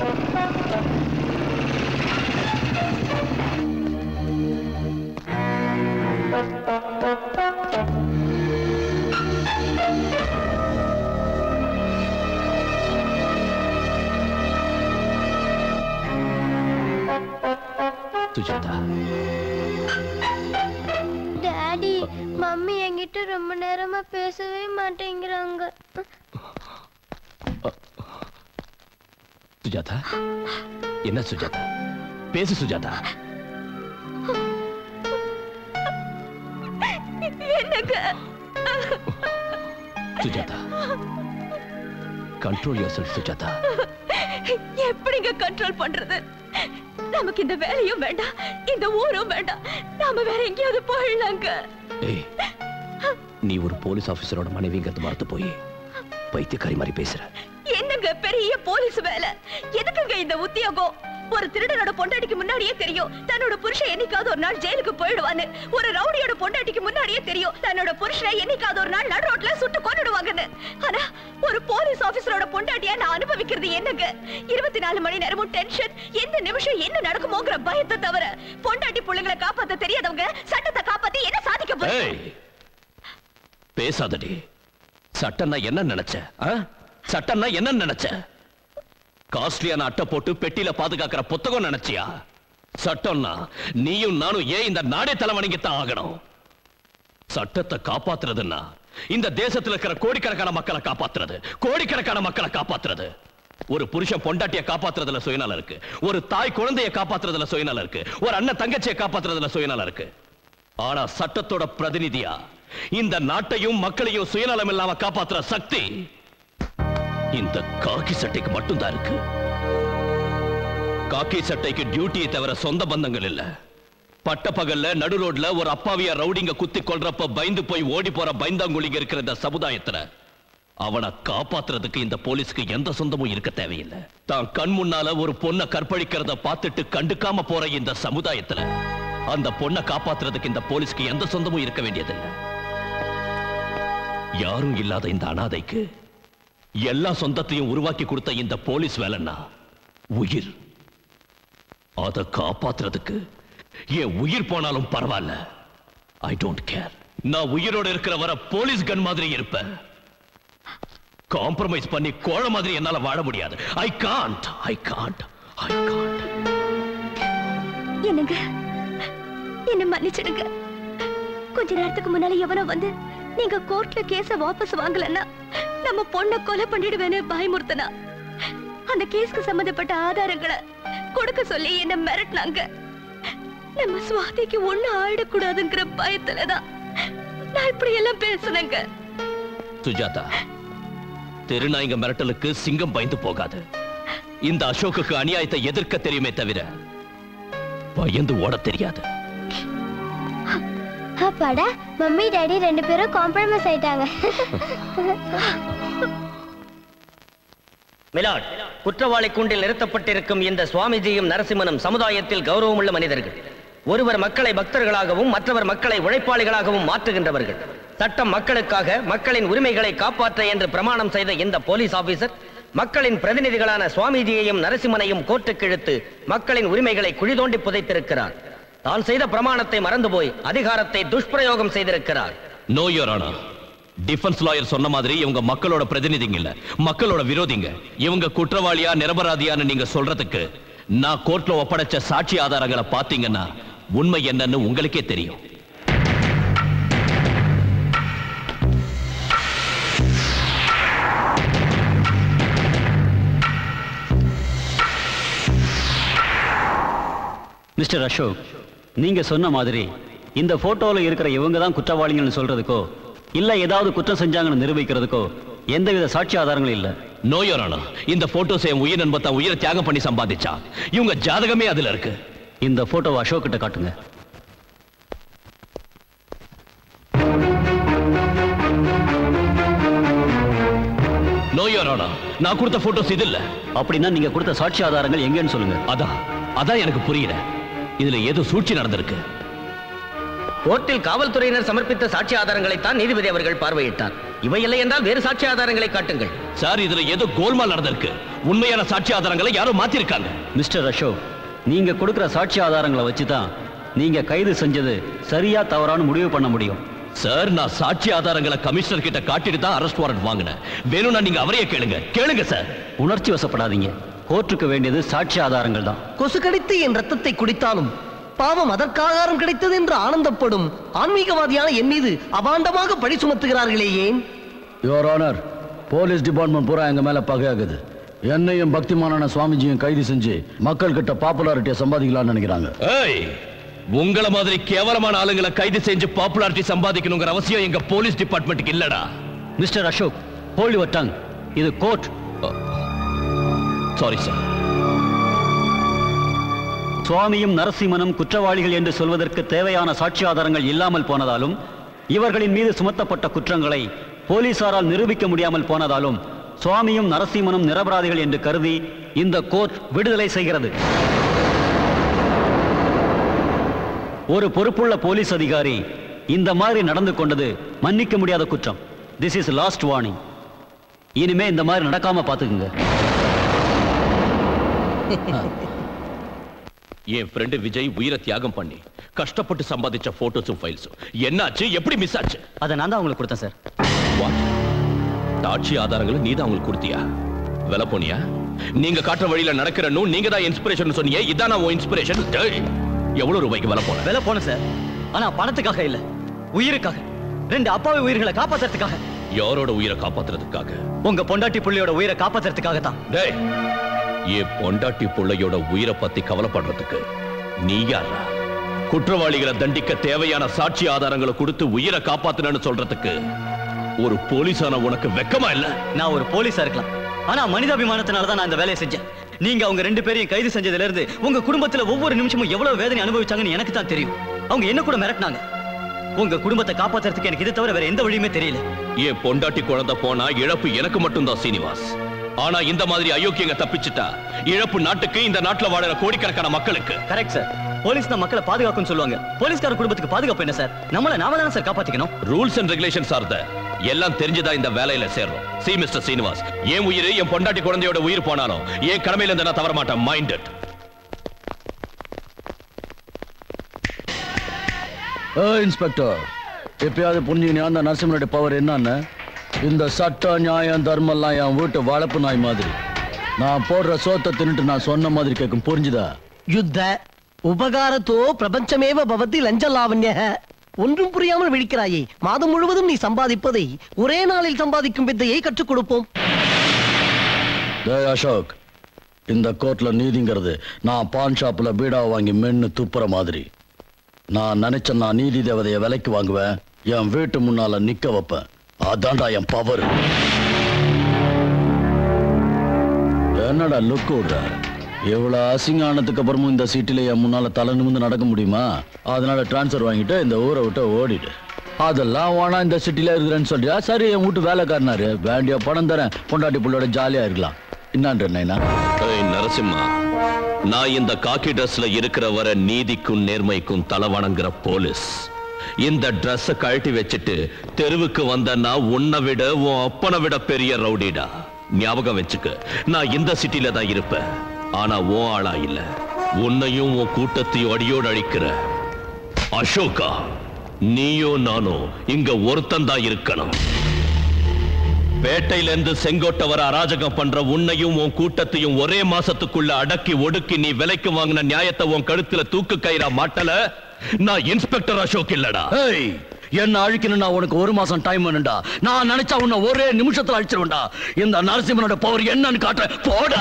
Sujatha daddy mummy என்கிட்ட ரொம்ப நேரமா பேசவே மாட்டேங்கிறாங்க சுஜாதா என்ன சுஜாதா பேசு சுஜாதா என்னங்க Sujatha control yourself Sujatha எப்படிங்க கண்ட்ரோல் பண்றது நமக்கு இந்த வேலையும் வேண்டாம் இந்த ஊரும் வேண்டாம் நாம வேற எங்கேயாவது போயிடலாங்க ஏய் நீ ஒரு போலீஸ் ஆபீசரோட மனைவிங்கிறது மறந்து போய் பைத்தியக்காரி மாதிரி பேசுற என்னங்க பெரிய போலீஸ் வேலை எதுக்குங்க இந்த உத்தியோகம் ஒரு திருடனோட பொண்டாட்டிக்கு முன்னாடியே தெரியும் தன்னோட புருஷன் என்னைக்காவது ஒரு நாள் ஜெயிலுக்கு போயிடுவான்னு ஒரு ரவுடியோட பொண்டாட்டிக்கு முன்னாடியே தெரியும் தன்னோட புருஷனை என்னைக்காவது ஒரு நாள் நடு ரோட்ல சுட்டு கொன்னுடுவாங்கன்னு ஆனா ஒரு போலீஸ் ஆபீசரோட பொண்டாட்டியா நான் அனுபவிக்கிறது என்னங்க இருபத்தி நாலு மணி நேரமும் டென்ஷன் எந்த நிமிஷம் என்ன நடக்குமோங்கிற பயத்தை தவிர பொண்டாட்டி புள்ளைங்களை காப்பாத்த தெரியாதவங்க சட்டத்தை காப்பாத்தி என்ன சாதிக்க போறாங்க ஏய் பேசாதடி சட்டம்னா என்ன நினைச்ச ஆ? சட்டம்னா என்ன நினைச்ச காஸ்ட்லியான அட்டை போட்டு பெட்டியில பாதுகாக்கிற புத்தகம் நினைச்சியா சட்டம்னா நீயும் நானும் ஏன் இந்த நாடே தலைவணிங்கத்தான் ஆகணும் சட்டத்தை காப்பாத்துறதுன்னா இந்த தேசத்துல இருக்கிற கோடிக்கணக்கான மக்களை காப்பாத்துறது கோடிக்கணக்கான மக்களை காப்பாத்துறது ஒரு புருஷன் பொண்டாட்டிய காப்பாத்துறதுல சுயநலம் இருக்கு ஒரு தாய் குழந்தைய காப்பாத்துறதுல சுயநலம் இருக்கு ஒரு அண்ணன் தங்கச்சியை காப்பாத்துறதுல சுயநலம் இருக்கு ஆனா சட்டத்தோட பிரதிநிதியா இந்த நாட்டையும் மக்களையும் சுயநலம் இல்லாம காப்பாத்துற சக்தி இந்த காக்கி சட்டைக்கு மட்டும்தான் இருக்கு காக்கி சட்டைக்கு டியூட்டியை தவிர சொந்த பந்தங்கள் இல்ல பட்ட பகல்ல நடு ரோட்ல ஒரு அப்பாவியா ரவுடிங்க குத்தி கொல்றப்ப பயந்து போய் ஓடி போற பயந்தாங்குழிங்க இருக்கிற இந்த சமுதாயத்துல அவனை காப்பாத்துறதுக்கு இந்த போலீஸ்க்கு எந்த சொந்தமும் இருக்க தேவையில்லை தான் கண் முன்னால ஒரு பொண்ணை கற்பழிக்கிறத பார்த்துட்டு கண்டுக்காம போற இந்த சமுதாயத்துல அந்த பொண்ணை காப்பாத்துறதுக்கு இந்த போலீஸ்க்கு எந்த சொந்தமும் இருக்க வேண்டியதில்லை யாரும் இல்லாத இந்த அனாதைக்கு எல்லா சொந்தத்தையும் உருவாக்கி கொடுத்த இந்த போலீஸ் வேலைன்னா உயிர் அதை காப்பாத்துறதுக்கு என் உயிர் போனாலும் பரவாயில்ல ஐ டோன்ட் கேர் நான் உயிரோட இருக்கிற வர போலீஸ் கன் மாதிரி இருப்பேன் காம்ப்ரமைஸ் பண்ணி கோழ மாதிரி என்னால வாழ முடியாது I can't I can't I can't என்னங்க என்ன மன்னிச்சிடுங்க கொஞ்ச நேரத்துக்கு முன்னால எவனோ வந்து நீங்க கோர்ட்ல கேஸ வாபஸ் வாங்கலன்னா நம்ம பொண்ணை கொலை பண்ணிடுவேன்னு பயமுறுத்தனா அந்த கேஸ்க்கு சம்பந்தப்பட்ட ஆதாரங்களை கொடுக்க சொல்லி என்ன மிரட்டினாங்க நம்ம சுவாதிக்கு ஒண்ணு ஆயிடக்கூடாதுங்கிற பயத்துலதான் நான் இப்படி எல்லாம் பேசுனேங்க சுஜாதா தெருநாய்ங்க மிரட்டலுக்கு சிங்கம் பயந்து போகாது இந்த அசோக்குக்கு அநியாயத்தை எதிர்க்க தெரியுமே தவிர பயந்து ஓட தெரியாது அப்பாடா மம்மி டாடி ரெண்டு பேரும் காம்ப்ரமைஸ் ஆயிட்டாங்க மிலாட் குற்றவாளி கூண்டில் நிறுத்தப்பட்டிருக்கும் இந்த சுவாமிஜியும் நரசிம்மனும் சமுதாயத்தில் கௌரவமுள்ள மனிதர்கள் ஒருவர் மக்களை பக்தர்களாகவும் மற்றவர் மக்களை உழைப்பாளிகளாகவும் மாற்றுகின்றவர்கள் சட்டம் மக்களுக்காக மக்களின் உரிமைகளை காப்பாற்ற என்று பிரமாணம் செய்த இந்த போலீஸ் ஆபீசர் மக்களின் பிரதிநிதிகளான சுவாமிஜியையும் நரசிம்மனையும் கோர்ட்டுக்கு இழுத்து மக்களின் உரிமைகளை குழி தோண்டி புதைத்திருக்கிறார் தான் செய்த பிரமாணத்தை மறந்து போய் அதிகாரத்தை துஷ்பிரயோகம் செய்திருக்கிறார் no your honour defence lawyer சொன்ன மாதிரி இவங்க மக்களோட பிரதிநிதிங்க இல்ல மக்களோட விரோதிங்க இவங்க குற்றவாளியா நிரபராதியான்னு நீங்க சொல்றதுக்கு நான் கோர்ட்ல ஒப்படைச்ச சாட்சி ஆதாரங்களை பாத்தீங்கன்னா உண்மை என்னன்னு உங்களுக்கே தெரியும் மிஸ்டர் அசோக் நீங்க சொன்ன மாதிரி இந்த போட்டோல இருக்கிற இவங்க தான் குற்றவாளிகள்னு சொல்றதுக்கோ இல்ல ஏதாவது குற்றம் செஞ்சாங்கன்னு நிரூபிக்கிறதுக்கோ எந்தவித சாட்சி ஆதாரங்களும் இல்ல நோ யோர் ஆனர் இந்த போட்டோஸ் என் உயிர் நண்பன் தான் உயிரை தியாகம் பண்ணி சம்பாதிச்சா இவங்க ஜாதகமே அதுல இருக்கு இந்த போட்டோவை அசோக் கிட்ட காட்டுங்க நோ யோர் ஆனர் நான் கொடுத்த போட்டோஸ் இது இல்ல அப்படின்னா நீங்க கொடுத்த சாட்சி ஆதாரங்கள் எங்கன்னு சொல்லுங்க அதான் அதான் எனக்கு புரியல இதுல ஏதோ சூழ்ச்சி நடந்திருக்கு கோர்ட்டில் காவல்துறையினர் சமர்ப்பித்த சாட்சி ஆதாரங்களைத்தான் நீதிபதி அவர்கள் பார்வையிட்டார் இவை இல்லை என்றால் வேறு சாட்சி ஆதாரங்களை காட்டுங்கள் சார் இதுல ஏதோ கோல்மால் நடந்திருக்கு உண்மையான சாட்சி ஆதாரங்களை யாரோ மாத்திருக்காங்க மிஸ்டர் அசோக் நீங்க கொடுக்கிற சாட்சி ஆதாரங்களை வச்சு தான் நீங்க கைது செஞ்சது சரியா தவறான்னு முடிவு பண்ண முடியும் சார் நான் சாட்சி ஆதாரங்களை கமிஷனர் கிட்ட காட்டிட்டு தான் அரெஸ்ட் வாரண்ட் வாங்கினேன் வேணும்னா நீங்க அவரையே கேளுங்க கேளுங்க சார் உணர்ச்சி வசப்படாதீங்க கோர்ட்டுக்கு வேண்டியது சாட்சி ஆதாரங்கள் தான் கொசு கடித்து என் ரத்தத்தை குடித்தாலும் பாவம் அதற்காகாரம் கிடைத்தது என்று ஆனந்தப்படும் ஆன்மீகவாதியான என் மீது அபாண்டமாக பழி சுமத்துகிறார்களே ஏன் யுவர் ஆனர் போலீஸ் டிபார்ட்மெண்ட் பூரா எங்க மேல பகையாகுது என்னையும் பக்திமானான சுவாமிஜியும் கைது செஞ்சு மக்கள் கிட்ட பாப்புலாரிட்டியை சம்பாதிக்கலாம்னு நினைக்கிறாங்க ஏய் உங்கள மாதிரி கேவலமான ஆளுங்களை கைது செஞ்சு பாப்புலாரிட்டி சம்பாதிக்கணுங்கிற அவசியம் எங்க போலீஸ் டிபார்ட்மெண்ட்டுக்கு இல்லடா mister Ashok hold your tongue இது கோர்ட் சாரி சார் சுவாமியும் நரசிம்மனும் குற்றவாளிகள் என்று சொல்வதற்கு தேவையான சாட்சி ஆதாரங்கள் இல்லாமல் போனதாலும் இவர்களின் மீது சுமத்தப்பட்ட குற்றங்களை போலீசாரால் நிரூபிக்க முடியாமல் போனதாலும் சுவாமியும் நரசிம்மனும் நிரபராதிகள் என்று கருதி இந்த கோர்ட் விடுதலை செய்கிறது ஒரு பொறுப்புள்ள போலீஸ் அதிகாரி இந்த மாதிரி நடந்து கொண்டது மன்னிக்க முடியாத குற்றம் திஸ் இஸ் லாஸ்ட் வார்னிங் இனிமே இந்த மாதிரி நடக்காம பாத்துக்குங்க என் ஃப்ரெண்டு விஜய் உயிரை தியாகம் பண்ணி கஷ்டப்பட்டு சம்பாதிச்ச போட்டோஸும் ஃபைல்ஸும் என்னாச்சு எப்படி மிஸ் ஆச்சு அதை நான் தான் உங்களுக்கு கொடுத்தேன் சார் What? சாட்சி ஆதாரங்களை நீ தான் அவங்களுக்கு கொடுத்தியா விலை போனியா நீங்க காட்டுற வழியில நடக்கிறனும் நீங்க தான் இன்ஸ்பிரேஷன் சொன்னீங்க இதான் நான் இன்ஸ்பிரேஷன் எவ்வளவு ரூபாய்க்கு விலை போன விலை போன சார் ஆனா பணத்துக்காக இல்ல உயிருக்காக ரெண்டு அப்பாவி உயிர்களை காப்பாத்துறதுக்காக யாரோட உயிரை காப்பாத்துறதுக்காக உங்க பொண்டாட்டி புள்ளையோட உயிரை காப்பாத்துறதுக்காக தான் டேய் என் பொண்டாட்டி புள்ளையோட உயிரை பத்தி கவலைப்படுறதுக்கு நீ யாரா குற்றவாளிகளை தண்டிக்க தேவையான சாட்சி ஆதாரங்களை கொடுத்து உயிரை காப்பாத்துனேன்னு சொல்றதுக்கு ஒரு போலீஸான உனக்கு வெக்கமா இல்ல நான் ஒரு போலீஸா இருக்கலாம் ஆனா மனிதாபிமானத்தினால தான் நான் இந்த வேலையை செஞ்சேன் நீங்க அவங்க ரெண்டு பேரையும் கைது செஞ்சதுல இருந்து உங்க குடும்பத்துல ஒவ்வொரு நிமிஷமும் எவ்வளவு வேதனை அனுபவிச்சாங்கன்னு எனக்கு தான் தெரியும் அவங்க என்ன கூட மிரட்டினாங்க உங்க குடும்பத்தை காப்பாத்துறதுக்கு எனக்கு இதை தவிர வேற எந்த வழியுமே தெரியல என் பொண்டாட்டி குழந்தை போனா இழப்பு எனக்கு மட்டும்தான் சீனிவாஸ் ஆனா இந்த மாதிரி அயோக்கியங்க தப்பிச்சிட்டா இழப்பு நாட்டுக்கு இந்த நாட்டுல வாழற கோடிக்கணக்கான மக்களுக்கு கரெக்ட் சார் போலீஸ் தான் மக்களை பாதுகாக்கும்னு சொல்லுவாங்க போலீஸ்கார குடும்பத்துக்கு பாதுகாப்பு என்ன சார் நம்மள நாம தானே சார் காப்பாத்திக்கணும் rules and regulations are the எல்லாம் தெரிஞ்சுதான் இந்த வேலையில சேர்றோம் சி மிஸ்டர் சீனிவாஸ் என் உயிர் என் பொண்டாட்டி குழந்தையோட உயிர் போனாலும் என் கடமையில இருந்து நான் தவற மாட்டேன் மைண்ட் ஏ இன்ஸ்பெக்டர் எப்பயாவது புரிஞ்சுக்கினியா அந்த நரசிம்மனுடைய பவர் என்னன்னு இந்த சட்ட நியாயம் தர்மம்லாம் என் வீட்டு வளர்ப்பு நாய் மாதிரி நான் போடுற சோத்தை தின்னுட்டு நான் சொன்ன மாதிரி கேட்கும் புரிஞ்சுதா யுத்த உபகாரத்தோ பிரபஞ்சமேவ பவதி லஞ்ச லாவண்ய ஒன்றும் புரியாமல் விழிக்கிறாயே மாதம் முழுவதும் நீ சம்பாதிப்பதை ஒரே நாளில் சம்பாதிக்கும் வித்தையை கற்றுக் கொடுப்போம் டேய் அசோக் இந்த கோர்ட்ல நீதிங்கிறது நான் பான் ஷாப்ல பீடா வாங்கி மென்னு துப்புற மாதிரி நான் நினைச்சேன் நான் நீதி தேவதைய விலைக்கு வாங்குவேன் என் வீட்டு முன்னால நிக்க வைப்பேன் அதான்டா என் பவர் என்னடா லுக் விடுற இவ்வளவு அசிங்க ஆனதுக்கு அப்புறமும் இந்த சீட்டில் என் முன்னால தலை நிமிந்து நடக்க முடியுமா அதனால டிரான்ஸ்ஃபர் வாங்கிட்டு இந்த ஊரை விட்டு ஓடிடு அதெல்லாம் வேணா இந்த சிட்டில இருக்கிறேன்னு சொல்றியா சரி என் வீட்டு வேலைக்காரனாரு வேண்டிய பணம் தரேன் பொண்டாட்டி புள்ளோட ஜாலியா இருக்கலாம் என்னான்ற நைனா ஏய் நரசிம்மா நான் இந்த காக்கி ட்ரெஸ்ல இருக்கிற வர நீதிக்கும் நேர்மைக்கும் தலை வணங்குற போலீஸ் இந்த ட்ரெஸ்ஸ கழட்டி வச்சுட்டு தெருவுக்கு வந்தன்னா உன்னை விட உன் அப்பனை விட பெரிய ரவுடிடா ஞாபகம் வச்சுக்க நான் இந்த சிட்டில தான் இருப்பேன் ஆனா உன் ஆளா இல்ல உன்னையும் உன் கூட்டத்தையும் அடியோடு அழிக்கிற அசோகா நீயோ நானோ இங்க ஒருத்தன் தான் இருக்கணும் பேட்டையில இருந்து செங்கோட்டை வர அராஜகம் பண்ற உன்னையும் உன் கூட்டத்தையும் ஒரே மாசத்துக்குள்ள அடக்கி ஒடுக்கி நீ விலைக்கு வாங்கின நியாயத்தை உன் கழுத்துல தூக்கு கயிறா மாட்டல நான் இன்ஸ்பெக்டர் அசோக் இல்லடா ஏய் என்ன அழிக்கணும்னா உனக்கு ஒரு மாசம் டைம் வேணும்டா நான் நினைச்சா உன்னை ஒரே நிமிஷத்துல அழிச்சிருவேன்டா இந்த நரசிம்மனோட பவர் என்னன்னு காட்ட போடா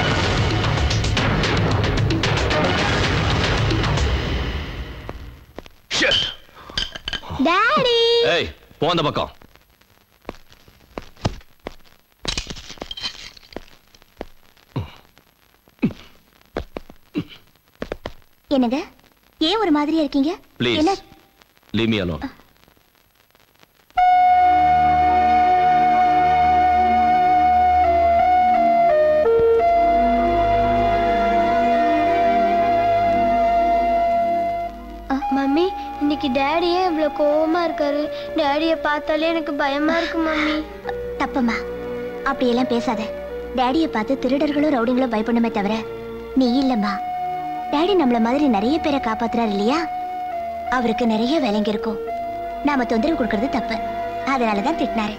Shit. டாடி ஏய் போ அந்த பக்கம் என்னங்க ஏன் ஒரு மாதிரியா இருக்கீங்க ப்ளீஸ் என்ன லீவ் மீ அலோன் மம்மி இன்னைக்கு டேடியே இவ்வளவு கோவமா இருக்காரு டேடிய பார்த்தாலே எனக்கு பயமா இருக்கு மம்மி தப்பம்மா அப்படியெல்லாம் பேசாத டேடியை பார்த்து திருடர்களும் ரவுடிங்களும் பயப்படணுமே தவிர நீ இல்லம்மா டேடி நம்மள மாதிரி நிறைய பேரை காப்பாத்துறாரு இல்லையா அவருக்கு நிறைய வேலைங்க இருக்கும் நாம தொந்தரவு கொடுக்கறது தப்பு அதனாலதான் திட்டினாரு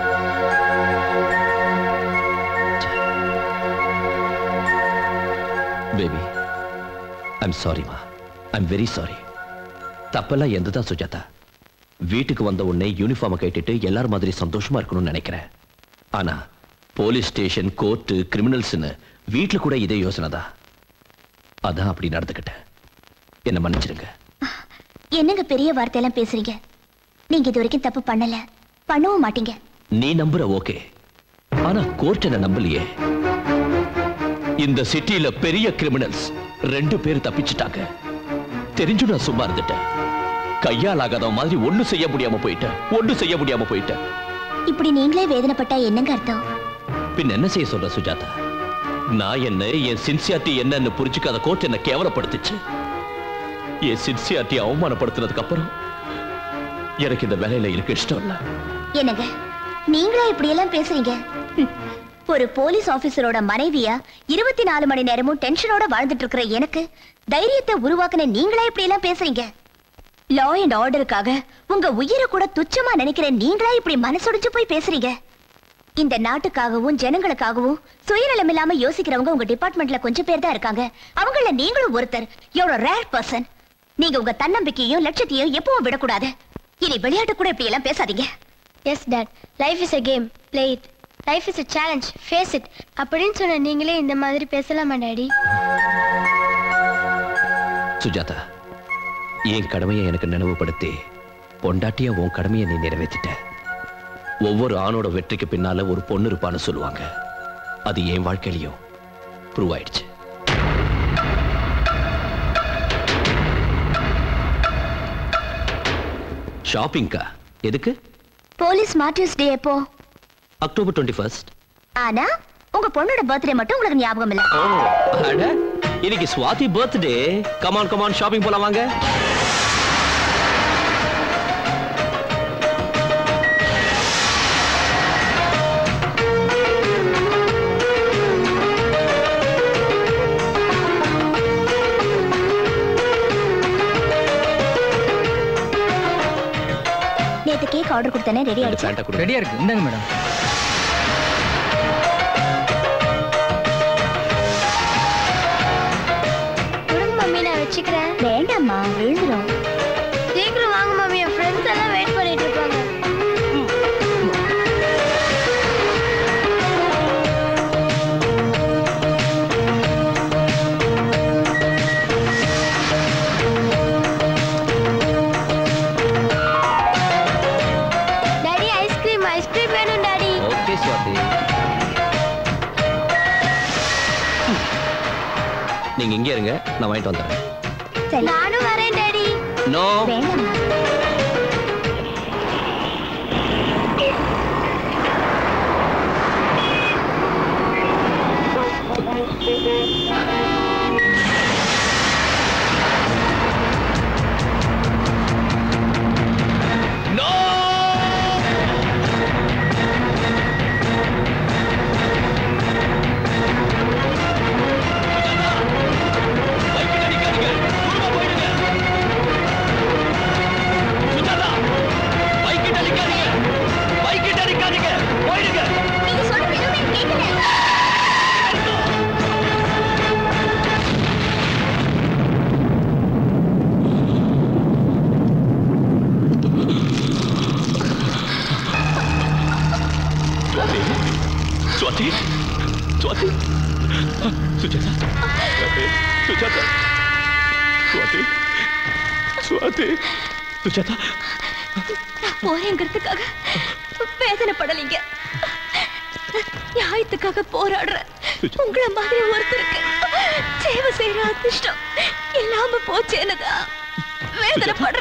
பேபி ஐம் சாரிமா ஐம் வெரி சாரி தப்பெல்லாம் எந்ததான் சுஜாதா வீட்டுக்கு வந்த உடனே யூனிஃபார்மை கேட்டுட்டு எல்லாரும் மாதிரி சந்தோஷமா இருக்கணும்னு நினைக்கிறேன் ஆனா போலீஸ் ஸ்டேஷன் கோர்ட்டு கிரிமினல்ஸ்னு வீட்டுல கூட இதே யோசனை தான் அதான் அப்படி நடந்துக்கிட்டேன் என்ன மன்னிச்சிருங்க என்னங்க பெரிய வார்த்தையெல்லாம் பேசுறீங்க நீங்க இது வரைக்கும் தப்பு பண்ணல பண்ணவும் மாட்டீங்க நீ நம்புற ஓகே ஆனா கோர்ட் என்ன நம்பலையே இந்த சிட்டில பெரிய கிரிமினல்ஸ் ரெண்டு பேர் தப்பிச்சிட்டாங்க தெரிஞ்சு நான் சும்மா இருந்துட்டேன் கையால் ஆகாத மாதிரி ஒண்ணு செய்ய முடியாம போயிட்டேன் ஒண்ணு செய்ய முடியாம போயிட்டேன் இப்படி நீங்களே வேதனைப்பட்டா என்னங்க அர்த்தம் பின் என்ன செய்ய சொல்ற சுஜாதா நான் என்ன என் சின்சியாரிட்டி என்னன்னு புரிஞ்சுக்காத கோர்ட் என்ன கேவலப்படுத்துச்சு என் சின்சியாரிட்டி அவமானப்படுத்தினதுக்கு அப்புறம் எனக்கு இந்த வேலையில இருக்க இஷ்டம் இல்லை என்னங்க நீங்களா இப்படி எல்லாம் பேசுறீங்க ஹம். ஒரு போலீஸ் ஆபீசரோட மனைவியா இருபத்தி நாலு மணி நேரமும் டென்ஷனோட வாழ்ந்துட்டு இருக்கிற எனக்கு தைரியத்தை உருவாக்குன நீங்களா இப்படி எல்லாம் பேசுறீங்க லா அண்ட் ஆர்டருக்காக உங்க உயிரை கூட துச்சமா நினைக்கிற நீங்களா இப்படி மனசுடைஞ்சு போய் பேசுறீங்க இந்த நாட்டுக்காகவும் ஜனங்களுக்காகவும் சுயநலம் இல்லாம யோசிக்கிறவங்க உங்க டிபார்ட்மெண்ட்ல கொஞ்சம் பேர் தான் இருக்காங்க அவங்கள நீங்களும் ஒருத்தர் எவ்வளவு ரேர் பர்சன் நீங்க உங்க தன்னம்பிக்கையும் லட்சத்தையும் எப்பவும் விடக்கூடாது இனி விளையாட்டு கூட இப்படி எல்லாம் பேசாதீங்க yes dad life is a game play it life is a challenge face it அப்படின்னு சொன்ன நீங்களே இந்த மாதிரி பேசலாமா டாடி சுஜாதா என் கடமையை எனக்கு நினைவுபடுத்தி பொண்டாட்டியா உன் கடமையை நீ நிறைவேற்றிட்ட ஒவ்வொரு ஆணோட வெற்றிக்கு பின்னால ஒரு பொண்ணு இருப்பான்னு சொல்லுவாங்க அது என் வாழ்க்கையிலையும் ப்ரூவ் ஆயிடுச்சு ஷாப்பிங்கா எதுக்கு போலீஸ் மார்டியூஸ் டே எப்போ அக்டோபர் டுவெண்ட்டி ஃபர்ஸ்ட் ஆனா உங்க பொண்ணோட பர்த்டே மட்டும் உங்களுக்கு ஞாபகம் இல்ல அட இன்னைக்கு Swathi birthday come on come on shopping போலாம் வாங்க நேத்து கேக் ஆர்டர் கொடுத்தனே ரெடி ஆயிடுச்சு ஃபேண்டா கொடு ரெடியா இருக்கு இந்தாங்க மேடம் கொடுங்க மம்மி நான் வச்சுக்கிறேன் வேண்டாம்மா விழுந்துரும் சீக்கிரம் வாங்க மம்மி என் ஃப்ரெண்ட்ஸ் எல்லாம் வெயிட் பண்ணிட்டு இருக்காங்க நீங்க இங்கே இருங்க நான் வாங்கிட்டு வந்துடுறேன் நானும் வரேன் டாடி நோ சுவாதி சுவாதி சுஜாதா சுஜாதா சுவாதி சுவாதி சுஜாதா நான் போறேங்கிறதுக்காக வேதனைப்படலைங்க நியாயத்துக்காக போராடுற உங்களை மாதிரி ஒருத்தருக்கு சேவை செய்யற அதிர்ஷ்டம் இல்லாம போச்சேன்னுதான் வேதனைப்படுற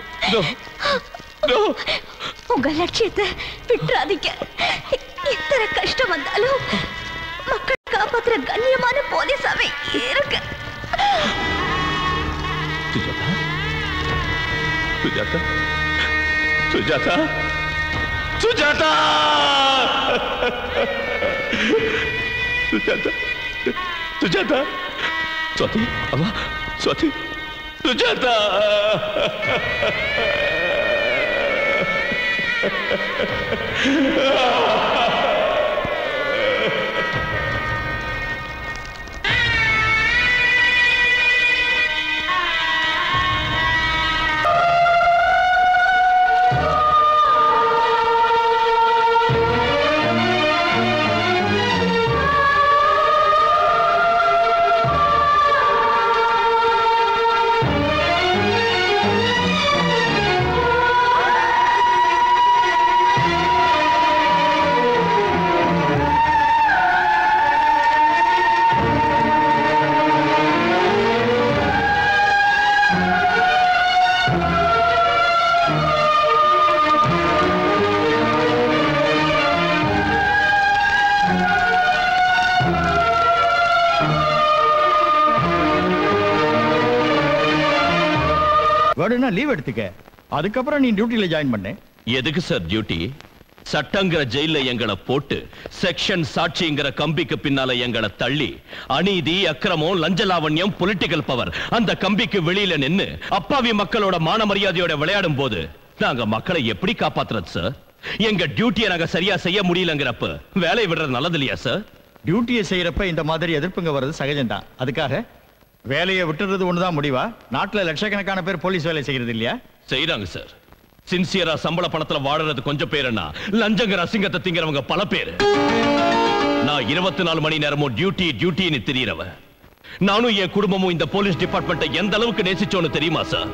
உங்க லட்சியத்தை விட்டுறாதீங்க இத்தனை கஷ்டம் வந்தாலும் மக்கள் காப்பாத்துற கண்ணியமான போலீஸாவே இருக்கு சுஜாதா சுஜாதா சுஜாதா சுஜாதா சுஜாதா சுவாதி அம்மா சுவாதி சுஜாதா வேணும்னா லீவ் எடுத்துக்க அதுக்கப்புறம் நீ டியூட்டில ஜாயின் பண்ணு எதுக்கு சார் டியூட்டி சட்டங்கிற ஜெயில எங்களை போட்டு செக்ஷன் சாட்சிங்கிற கம்பிக்கு பின்னால எங்களை தள்ளி அநீதி அக்கிரமம் லஞ்ச லாவண்யம் பொலிட்டிக்கல் பவர் அந்த கம்பிக்கு வெளியில நின்னு அப்பாவி மக்களோட மான மரியாதையோட விளையாடும் போது நாங்க மக்களை எப்படி காப்பாத்துறது சார் எங்க டியூட்டியை நாங்க சரியா செய்ய முடியலங்கிறப்ப வேலையை விடுறது நல்லது இல்லையா சார் டியூட்டியை செய்யறப்ப இந்த மாதிரி எதிர்ப்புங்க வர்றது சகஜம்தான் அதுக்காக வேலையை விட்டுறது ஒண்ணுதான் முடிவா நாட்டுல லட்சக்கணக்கான பேர் போலீஸ் வேலை செய்யறது இல்லையா செய்யறாங்க சார் சின்சியரா சம்பள பணத்துல வாடுறது கொஞ்சம் பேருன்னா லஞ்சங்கிற அசிங்கத்தை திங்கிறவங்க பல பேரு நான் இருபத்தி நாலு மணி நேரமும் டியூட்டி டியூட்டின்னு தெரியறவன் நானும் என் குடும்பமும் இந்த போலீஸ் டிபார்ட்மெண்ட்டை எந்த அளவுக்கு நேசிச்சோன்னு தெரியுமா சார்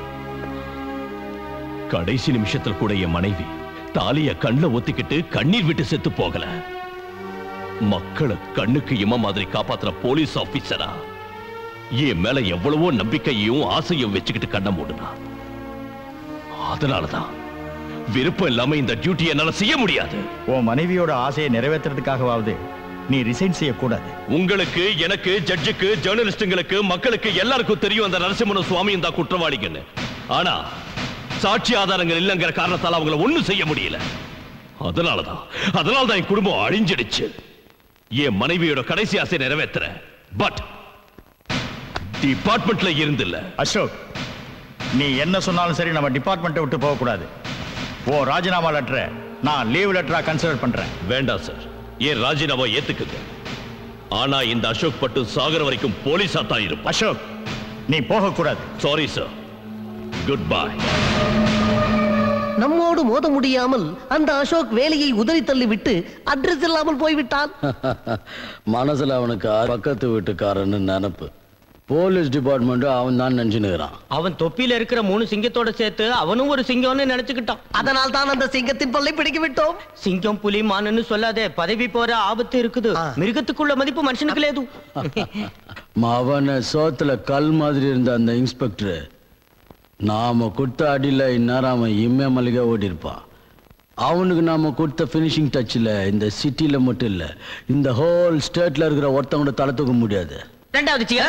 கடைசி நிமிஷத்துல கூட என் மனைவி தாலிய கண்ணுல ஒத்திக்கிட்டு கண்ணீர் விட்டு செத்து போகல மக்களை கண்ணுக்கு இம மாதிரி காப்பாத்துற போலீஸ் ஆபீசரா என் மேல எவ்வளவோ நம்பிக்கையையும் ஆசையும் வச்சுக்கிட்டு கண்ண மூடுனா அதனாலதான் விருப்பம் இல்லாம இந்த டியூட்டி என்னால செய்ய முடியாது உன் மனைவியோட ஆசையை நிறைவேற்றுறதுக்காகவாவது நீ ரிசைன் செய்யக்கூடாது உங்களுக்கு எனக்கு ஜட்ஜுக்கு ஜேர்னலிஸ்டுங்களுக்கு மக்களுக்கு எல்லாருக்கும் தெரியும் அந்த நரசிம்மன சுவாமியும் தான் குற்றவாளிகள்னு ஆனா சாட்சி ஆதாரங்கள் இல்லைங்கிற காரணத்தால அவங்கள ஒண்ணும் செய்ய முடியல அதனாலதான் அதனாலதான் என் குடும்பம் அழிஞ்சிடுச்சு என் மனைவியோட கடைசி ஆசை நிறைவேத்துற பட் டிபார்ட்மெண்ட்ல இருந்து இல்ல அசோக் நீ என்ன சொன்னாலும் சரி நம்ம டிபார்ட்மெண்ட்டை விட்டு போக கூடாது ஓ ராஜினாமா லெட்டரை நான் லீவ் லெட்டரா கன்சிடர் பண்றேன் வேண்டாம் சார் ஏன் ராஜினாமா ஏத்துக்குங்க ஆனா இந்த அசோக் பட்டு சாகர வரைக்கும் போலீஸா தான் இருக்கும் அசோக் நீ போக கூடாது சாரி சார் குட் பை நம்மோடு மோத முடியாமல் அந்த அசோக் வேலையை உதறி தள்ளிவிட்டு அட்ரஸ் இல்லாமல் போய்விட்டான் மனசுல அவனுக்கு பக்கத்து வீட்டுக்காரன்னு நினப்பு போலீஸ் டிபார்ட்மெண்ட் அவன் தான் நினைச்சுனுக்கிறான் அவன் தொப்பியில இருக்கிற மூணு சிங்கத்தோட சேர்த்து அவனும் ஒரு சிங்கம்னு நினைச்சுக்கிட்டான் அதனால் தான் அந்த சிங்கத்தின் பல்லை பிடிக்க விட்டோம் சிங்கம் புலி மானுன்னு சொல்லாதே பதவி போற ஆபத்து இருக்குது மிருகத்துக்குள்ள மதிப்பு மனுஷனுக்கு லேது அவனை சோத்துல கல் மாதிரி இருந்த அந்த இன்ஸ்பெக்டர் நாம கொடுத்த அடியில இந்நேரம் அவன் இம்மே மல்லிகை ஓடி இருப்பான் அவனுக்கு நாம கொடுத்த ஃபினிஷிங் டச்சில் இந்த சிட்டில மட்டும் இல்ல இந்த ஹோல் ஸ்டேட்ல இருக்கிற ஒருத்தவங்க கூட தலை தூக்க முடியாது ரெண்டாவது சியா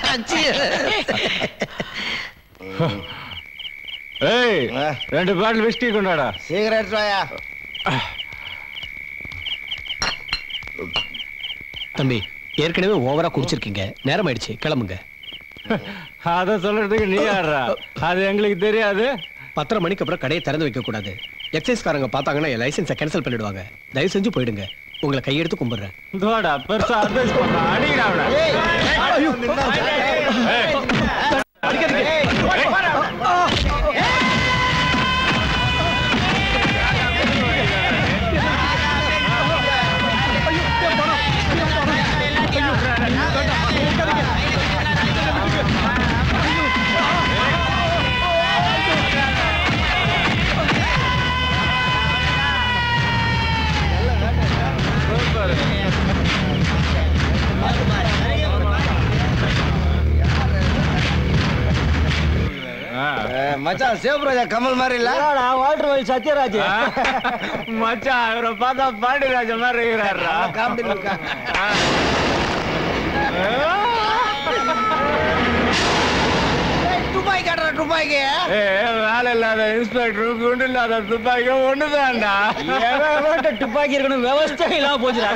ஏய் ரெண்டு பாட்டில் விஸ்கி கொண்டாடா சிகரெட் வாயா தம்பி ஏற்கனவே ஓவரா குடிச்சிருக்கீங்க நேரம் ஆயிடுச்சு கிளம்புங்க அத சொல்றதுக்கு நீ யாரா அது எங்களுக்கு தெரியாது பத்தரை மணிக்கு அப்புறம் கடையை திறந்து வைக்க கூடாது எக்ஸைஸ்காரங்க பார்த்தாங்கன்னா என் லைசன்ஸை கேன்சல் பண்ணிடுவாங்க தயவு செஞ்சு போயிடுங்க உங்களை கையெடுத்து கும்பிடுறேன் தோடா பெருசா அட்வைஸ் பண்ண அடிக்கடா அவனை. மச்சான் சிவபிரஜா கமல் மாதிரி இல்ல வால்டர் வைல் சத்யராஜ் மச்சான் இவரை பார்த்தா பாண்டியராஜ மாதிரி இருக்கிறாரா காமெடி இருக்காங்க துப்பாக்கி காட்டுற துப்பாக்கி ஏய், வேலை இல்லாத இன்ஸ்பெக்டர் குண்டு இல்லாத துப்பாக்கி ஒண்ணுதான்டா துப்பாக்கி இருக்கணும் விவசாய இல்லாம போச்சுடா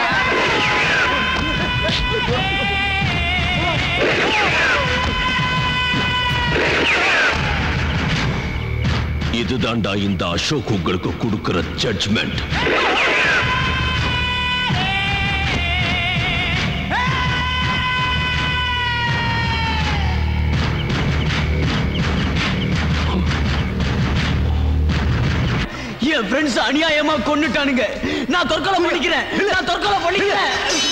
இதுதான்டா இந்த அசோக் உங்களுக்கு கொடுக்கிற ஜட்ஜ்மெண்ட் என் ஃப்ரெண்ட்ஸ் அநியாயமா கொன்னுட்டானுங்க நான் தற்கொலை பண்ணிக்கிறேன் நான் தற்கொலை பண்ணிக்கிறேன்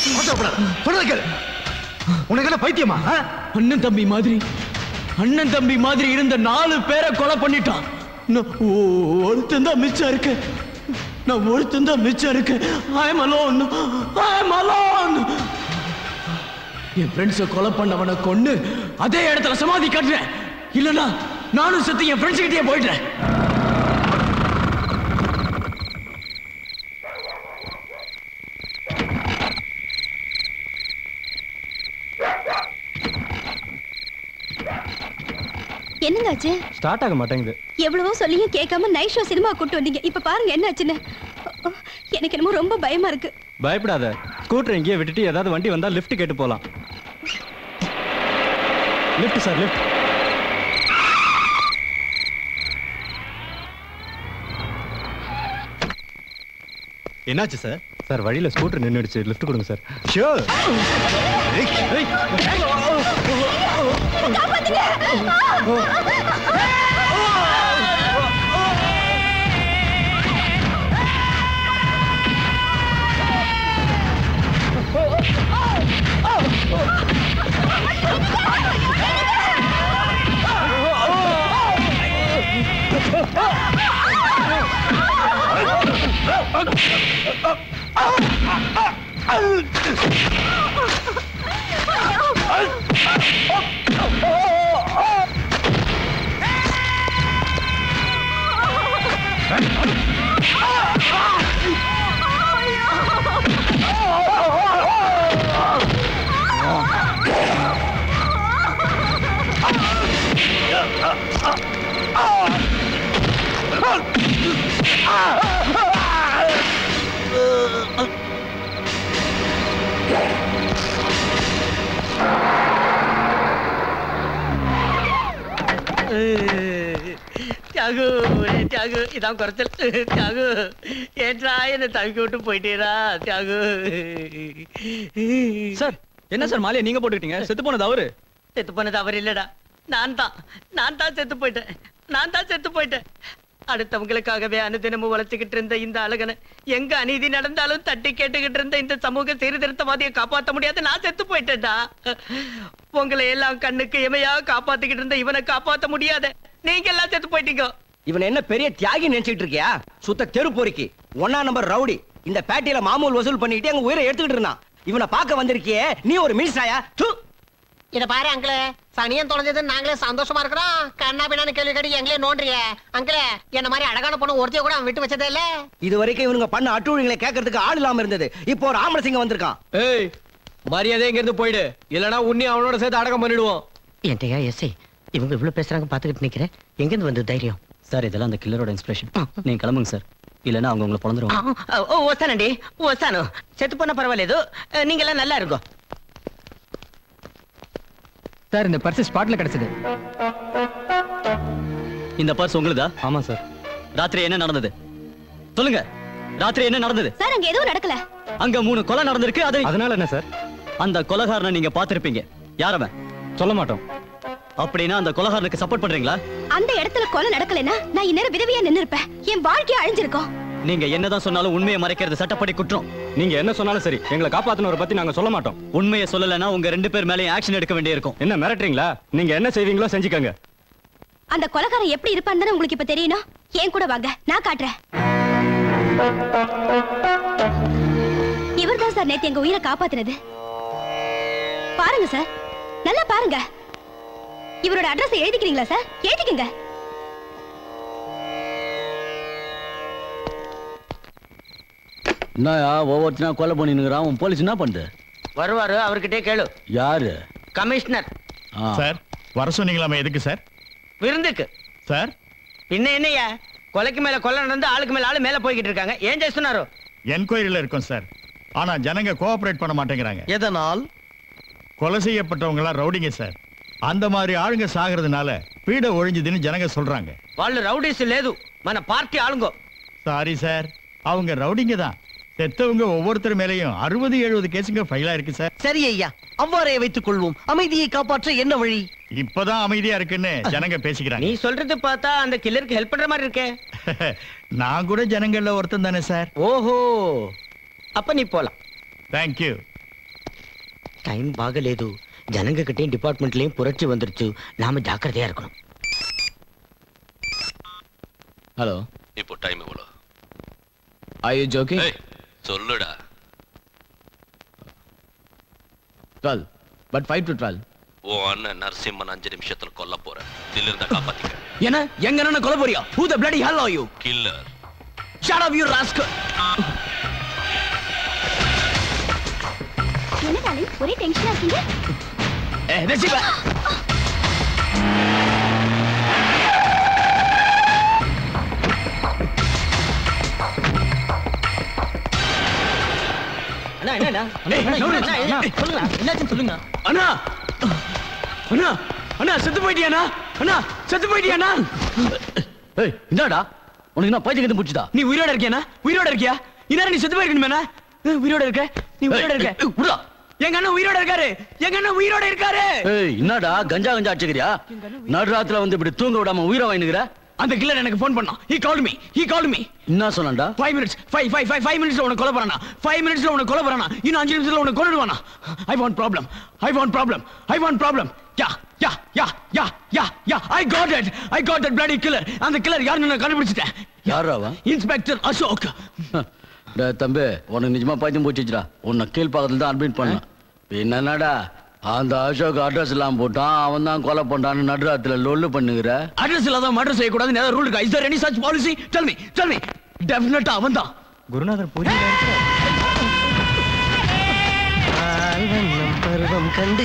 உனக்கு என்ன பைத்தியமா அண்ணன் தம்பி மாதிரி அண்ணன் தம்பி மாதிரி இருந்த நாலு பேரை கொலை பண்ணிட்டான் நான் ஒ- ஒருத்தன் தான் மிச்சம் இருக்கு நான் ஒருத்தன் தான் மிச்சம் இருக்கு I am alone I am alone என் ஃப்ரெண்ட்ஸை கொலை பண்ணவனை கொன்னு அதே இடத்துல சமாதி கட்டுறேன் இல்லனா நானும் செத்து என் ஃப்ரெண்ட்ஸ் கிட்டே போயிடுறேன் என்னங்க ஆச்சு ஸ்டார்ட் ஆக மாட்டேங்குது எவ்வளவோ சொல்லியும் கேட்காம நைட் ஷோ சினிமா கூட்டு வந்தீங்க இப்ப பாருங்க என்ன ஆச்சுன்னு எனக்கு என்னமோ ரொம்ப பயமா இருக்கு பயப்படாத ஸ்கூட்டர் எங்கேயே விட்டுட்டு ஏதாவது வண்டி வந்தா லிஃப்ட் கேட்டு போலாம் லிஃப்ட் சார் லிஃப்ட் என்னாச்சு சார் சார் வழியில ஸ்கூட்டர் நின்னுடுச்சு லிஃப்ட் கொடுங்க சார் ஷியோர் தியாகு ஏய் தியாகு இதான் குறைச்சல் தியாகு ஏற்றா என்ன தவிக்க விட்டு போயிட்டேரா தியாகு சார் என்ன சார் மாலையை நீங்க போட்டுக்கிட்டீங்க செத்து போனது அவரு செத்து போனது அவர் இல்லடா நான் தான் நான் தான் செத்து போயிட்டேன் நான் தான் செத்து போயிட்டேன் அடுத்தவங்களுக்காகவே அனுதினமும் வளர்த்துக்கிட்டு இருந்த இந்த அழகனை எங்க அநீதி நடந்தாலும் தட்டி கேட்டுக்கிட்டு இருந்த இந்த சமூக சீர்திருத்தவாதியை காப்பாத்த முடியாது நான் செத்து போயிட்டேன்டா உங்களை எல்லாம் கண்ணுக்கு இமையா காப்பாத்திக்கிட்டு இருந்த இவனை காப்பாத்த முடியாத நீங்க எல்லாம் செத்து போயிட்டீங்க இவன் என்ன பெரிய தியாகி நினைச்சிட்டு இருக்கியா சுத்த தெரு பொறுக்கி ஒன்னா நம்பர் ரவுடி இந்த பேட்டையில மாமூல் வசூல் பண்ணிட்டு அங்க உயிரை எடுத்துக்கிட்டு இருந்தான் இவனை பார்க்க வந்திருக்கியே நீ ஒரு மினிஸ்டராயா தூ இத பாரு அங்கிளே சனியன் தொலைஞ்சது நாங்களே சந்தோஷமா இருக்கிறோம் கண்ணா பின்னான்னு கேள்வி கேட்டு எங்களே நோன்றீங்க அங்கிளே என்ன மாதிரி அழகான பொண்ணு ஒருத்தைய கூட அவன் விட்டு வச்சதே இல்ல இது வரைக்கும் இவனுங்க பண்ண அட்டூழியங்களை கேட்கறதுக்கு ஆள் இல்லாம இருந்தது இப்போ ஒரு ஆம்பளை சிங்கம் வந்திருக்கான் ஏய் மரியாதை இங்க இருந்து போயிடு இல்லனா உன்னை அவனோட சேர்த்து அடக்கம் பண்ணிடுவோம் என்கிட்டயா எஸ்ஐ இவங்க இவ்வளவு பேசுறாங்க பாத்துக்கிட்டு நிக்கிறேன் எங்க இருந்து வந்து தைரியம் சார் இதெல்லாம் அந்த கில்லரோட இன்ஸ்பிரேஷன் நீங்க கிளம்புங்க சார் இல்லைன்னா அவங்க உங்களை பிறந்துருவாங்க ஓ வஸ்தானண்டி வஸ்தானு செத்து போன பரவாயில்ல ஏதோ நீங்க எல்லாம் நல்லா இருக்கும் சார் இந்த பர்ஸ் ஸ்பாட்ல கிடைச்சது இந்த பர்ஸ் உங்களுதா ஆமா சார் ராத்திரி என்ன நடந்தது சொல்லுங்க ராத்திரி என்ன நடந்தது சார் அங்க எதுவும் நடக்கல அங்க மூணு கொலை நடந்திருக்கு அது அதனால என்ன சார் அந்த கொலகாரனை நீங்க பாத்திருப்பீங்க யார் அவன் சொல்ல மாட்டோம் அப்படின்னா அந்த கொலகாரனுக்கு சப்போர்ட் பண்றீங்களா அந்த இடத்துல கொலை நடக்கலைன்னா நான் இந்நேரம் விதவியா நின்னு இருப்பேன் என் வாழ்க்கையே அழிஞ்சிருக்கும் நீங்க என்னதான் சொன்னாலும் உண்மையை மறைக்கிறது சட்டப்படி குற்றம் நீங்க என்ன சொன்னாலும் சரி எங்களை காப்பாத்தினவரை பத்தி நாங்க சொல்ல மாட்டோம் உண்மையை சொல்லலைன்னா உங்க ரெண்டு பேர் மேலேயும் ஆக்ஷன் எடுக்க வேண்டியிருக்கும் என்ன மிரட்டுறீங்களா நீங்க என்ன செய்வீங்களோ செஞ்சுக்கங்க அந்த கொலைகாரன் எப்படி இருப்பான்னு உங்களுக்கு இப்ப தெரியணும் ஏன் கூட வாங்க நான் காட்டுறேன் இவர்தான் சார் நேத்து எங்க உயிரை காப்பாத்துனது பாருங்க சார் நல்லா பாருங்க இவரோட அட்ரஸ் எழுதிக்கிறீங்களா சார் எழுதிக்கங்க என்னயா ஒவ்வொருத்தனா கொலை பண்ணினுங்கிறான் உன் போலீஸ் என்ன பண்ணுது வருவாரு அவர்கிட்டே கேளு யாரு கமிஷனர் சார் வர சொன்னீங்களாமே எதுக்கு சார் விருந்துக்கு சார் பின்ன என்னய்யா கொலைக்கு மேல கொலை நடந்து ஆளுக்கு மேல ஆளு மேல போய்கிட்டு இருக்காங்க ஏன் చేస్తున్నారు என்கொயரியில் இருக்கோம் சார் ஆனா ஜனங்க கோஆபரேட் பண்ண மாட்டேங்கிறாங்க எதனால் கொலை செய்யப்பட்டவங்க எல்லாம் ரவுடிங்க சார் அந்த மாதிரி ஆளுங்க சாகிறதுனால பீட ஒழிஞ்சுதுன்னு ஜனங்க சொல்றாங்க వాళ్ళు రౌడీస్ లేదు మన పార్టీ ఆளுங்கో சாரி சார் அவங்க ரவுடிங்க தான் செத்தவங்க ஒவ்வொருத்தர் மேலேயும் அறுபது எழுபது கேஸுங்க ஃபைலா இருக்கு சார் சரி ஐயா அவ்வாறே வைத்துக் கொள்வோம் அமைதியை காப்பாற்ற என்ன வழி இப்பதான் அமைதியா இருக்குன்னு ஜனங்க பேசிக்கிறாங்க நீ சொல்றது பார்த்தா அந்த கில்லருக்கு ஹெல்ப் பண்ற மாதிரி இருக்கே நான் கூட ஜனங்கள்ல ஒருத்தன் தானே சார் ఓహో అప్ప నీ పోலாம் தேங்க்யூ టైం బాగలేదు జనంగకిட்டையும் டிபார்ட்மெண்ட்லயும் புரட்சி வந்துருச்சு நாம ஜாக்கிரதையா இருக்கணும் ஹலோ இப்போ டைம் எவ்வளோ ஐ யூ ஜோக்கிங் ஏய், சொல்லுடா twelve but five to twelve உன் அண்ணன் நரசிம்மன் அஞ்சு நிமிஷத்துல கொல்ல போறேன் தில்லிருந்தா காப்பாத்திக்க என்ன எங்க அண்ணனை கொலை போறியா who the bloody hell are you killer shut up you rascal என்ன டாலிங் ஒரே டென்ஷனா இருக்கீங்க eh receive அண்ணா என்ன ஏய், நவுரு. சொல்லுங்க என்னாச்சுன்னு சொல்லுங்க அண்ணா அண்ணா அண்ணா செத்து போயிட்டியாண்ணா அண்ணா செத்து போயிட்டியாண்ணா ஏய் என்னடா உனக்கு என்ன பைத்தியம் கத்து பிடிச்சதா நீ உயிரோட இருக்கியாண்ணா உயிரோட இருக்கியா இந்நேரம் நீ செத்து போயிருக்கணுமேண்ணா அஹ், உயிரோட இருக்க நீ உயிரோட இருக்க விடா எங்க அண்ணன் உயிரோட இருக்காரு எங்க அண்ணன் உயிரோட இருக்காரு ஏய் என்னடா கஞ்சா கஞ்சா அடிச்சுக்கிறியா நடுராத்துல வந்து இப்படி தூங்க விடாம உயிரை வாங்கினுக்கிற அந்த கில்லர் எனக்கு ஃபோன் பண்ணான் he called me he called me என்ன சொன்னான்டா five minutes five five five five மினிட்ஸ்ல உனக்கு கொலை பண்ணா ஃபைவ் மினிட்ஸ்ல உனக்கு கொலை பண்ணா இன்னும் அஞ்சு நிமிஷத்துல உனக்கு கொண்டுடுவானா I want problem I want problem I want problem ya ya ya ya ya ya I got it I got that bloody killer அந்த கில்லர் யாருன்னு நான் கண்டுபிடிச்சிட்டேன் யாரா அவன் இன்ஸ்பெக்டர் அசோக் டேய் தம்பி உனக்கு நிஜமா பைத்தியம் போச்சுடா உன்னை கீழ் பக்கத்துல தான் அட்மிட் பண்ணேன் என்னடா அந்த அசோக் அட்ரஸ் எல்லாம் போட்டான் அவன் தான் கொலை பண்றான்னு நடுராத்துல லொல்லு பண்ணுகிற அட்ரஸ் இல்லாத மர்டர் செய்யக்கூடாதுன்னு ஏதாவது ரூல் இருக்கா is there any such policy tell me tell me டெஃபினட்டா அவன் தான் குருநாதர் பூஜை பருவம் கண்டு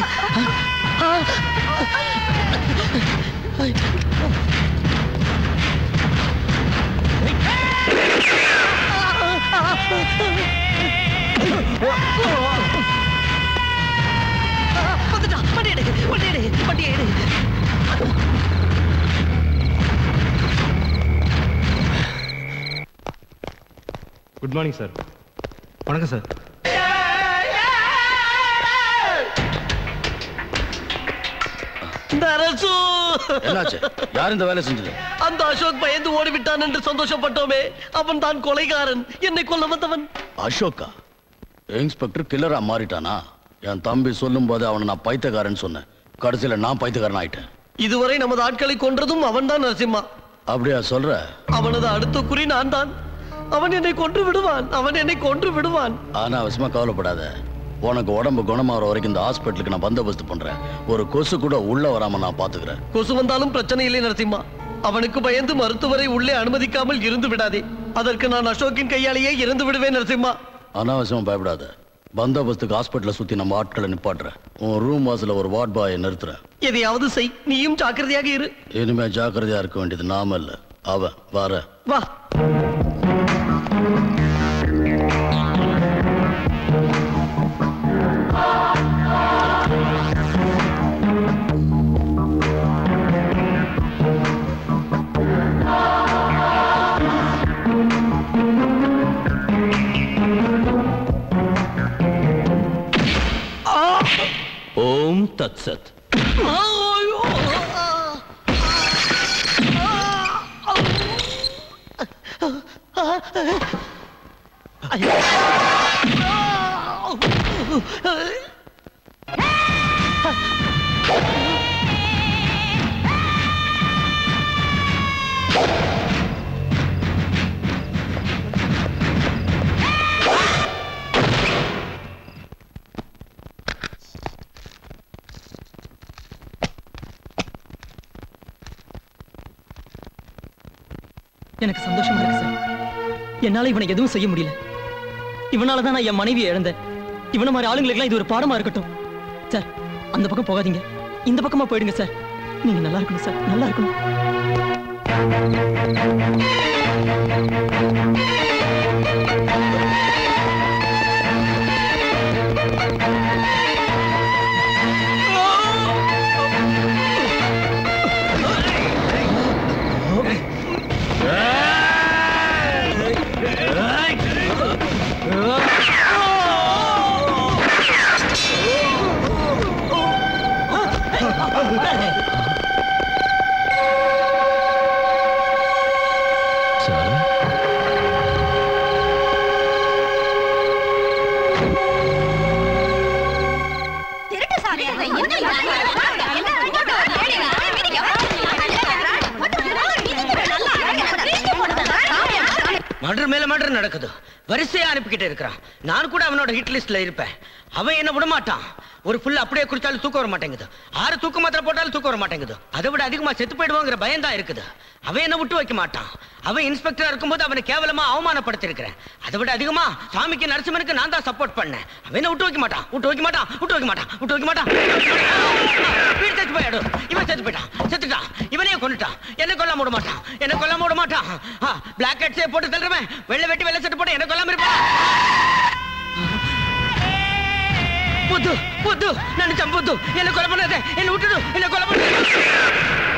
வந்துட்டான் வண்டி எடு வண்டி எடு வண்டி எடு குட் மார்னிங் சார் வணக்கம் சார் நரசு என்னாச்சு யார் இந்த வேலை செஞ்சது அந்த அசோக் பயந்து ஓடிவிட்டான் என்று சந்தோஷப்பட்டோமே அவன் தான் கொலைகாரன் என்னை கொல்ல வந்தவன் அசோக்கா இன்ஸ்பெக்டர் கில்லரா மாறிட்டானா என் தம்பி சொல்லும் போது அவனை நான் பைத்தியக்காரன் சொன்னேன் கடைசியில நான் பைத்தியக்காரன் ஆயிட்டேன் இதுவரை நமது ஆட்களை கொன்றதும் அவன்தான் நரசிம்மா அப்படியா சொல்ற அவனது அடுத்த குறி நான் தான் அவன் என்னை கொன்று விடுவான் அவன் என்னை கொன்று விடுவான் ஆனா அவசியமா கவலைப்படாத உனக்கு உடம்பு குணமாகற வரைக்கும் இந்த ஹாஸ்பிட்டலுக்கு நான் பந்தோபஸ்து பண்றேன் ஒரு கொசு கூட உள்ள வராம நான் பாத்துக்கிறேன் கொசு வந்தாலும் பிரச்சனை இல்லை நரசிம்மா அவனுக்கு பயந்து மருத்துவரை உள்ளே அனுமதிக்காமல் இருந்து விடாதே அதற்கு நான் அசோக்கின் கையாலேயே இறந்து விடுவேன் நரசிம்மா அனாவசியமா பயப்படாத பந்தோபஸ்துக்கு ஹாஸ்பிட்டலை சுத்தி நம்ம ஆட்களை நிப்பாட்டுறேன் உன் ரூம் வாசல ஒரு வார்ட் பாயை நிறுத்துறேன் எதையாவது செய் நீயும் ஜாக்கிரதையாக இரு இனிமே ஜாக்கிரதையா இருக்க வேண்டியது நாம இல்ல அவன் வர வா ஓம் தத் சத் எனக்கு சந்தோஷமா இருக்கு சார் என்னால இவனை எதுவும் செய்ய முடியல இவனால தான் நான் என் மனைவியை இழந்தேன் இவன மாதிரி ஆளுங்களுக்குலாம் இது ஒரு பாடமா இருக்கட்டும் சார் அந்த பக்கம் போகாதீங்க இந்த பக்கமா போயிடுங்க சார் நீங்க நல்லா இருக்கணும் சார் நல்லா இருக்கணும் திருட்டு சாமியா மர்டர் மேல மர்டர் நடக்குது வரிசையா அனுப்பிக்கிட்டே இருக்கிறான் நான் கூட அவனோட ஹிட் லிஸ்ட்ல இருப்பேன் அவன் என்ன விட மாட்டான் ஒரு ஃபுல் அப்படியே குடிச்சாலும் தூக்கம் வர மாட்டேங்குது ஆறு தூக்க மாத்திரை போட்டாலும் தூக்கம் வர மாட்டேங்குது அதை விட அதிகமா செத்து போயிடுவாங்கிற பயம் தான் இருக்குது அவன் என்ன விட்டு வைக்க மாட்டான் அவன் இன்ஸ்பெக்டரா இருக்கும்போது அவனை கேவலமா அவமானப்படுத்தி இருக்கிறேன் அதை விட அதிகமா சாமிக்கு நரசிம்மனுக்கு நான் தான் சப்போர்ட் பண்ணேன் அவன் என்ன விட்டு வைக்க மாட்டான் விட்டு வைக்க மாட்டான் விட்டு வைக்க மாட்டான் விட்டு வைக்க மாட்டான் வீடு செத்து போயிடும் இவன் செத்து போயிட்டான் செத்துட்டான் இவனையே கொண்டுட்டான் என்ன கொல்லாம விட மாட்டான் என்ன கொல்லாம விட மாட்டான் பிளாக் ஹெட்ஸே போட்டு தள்ளுறவன் வெள்ளை வெட்டி வெள்ளை சட்டை போட்டு என்ன கொல்லாம இருப்பான் புத்து புத்து நினைச்சேன் புத்து என்ன கொலை பண்ணாத என்ன விட்டுடு என்ன கொலை பண்ணாத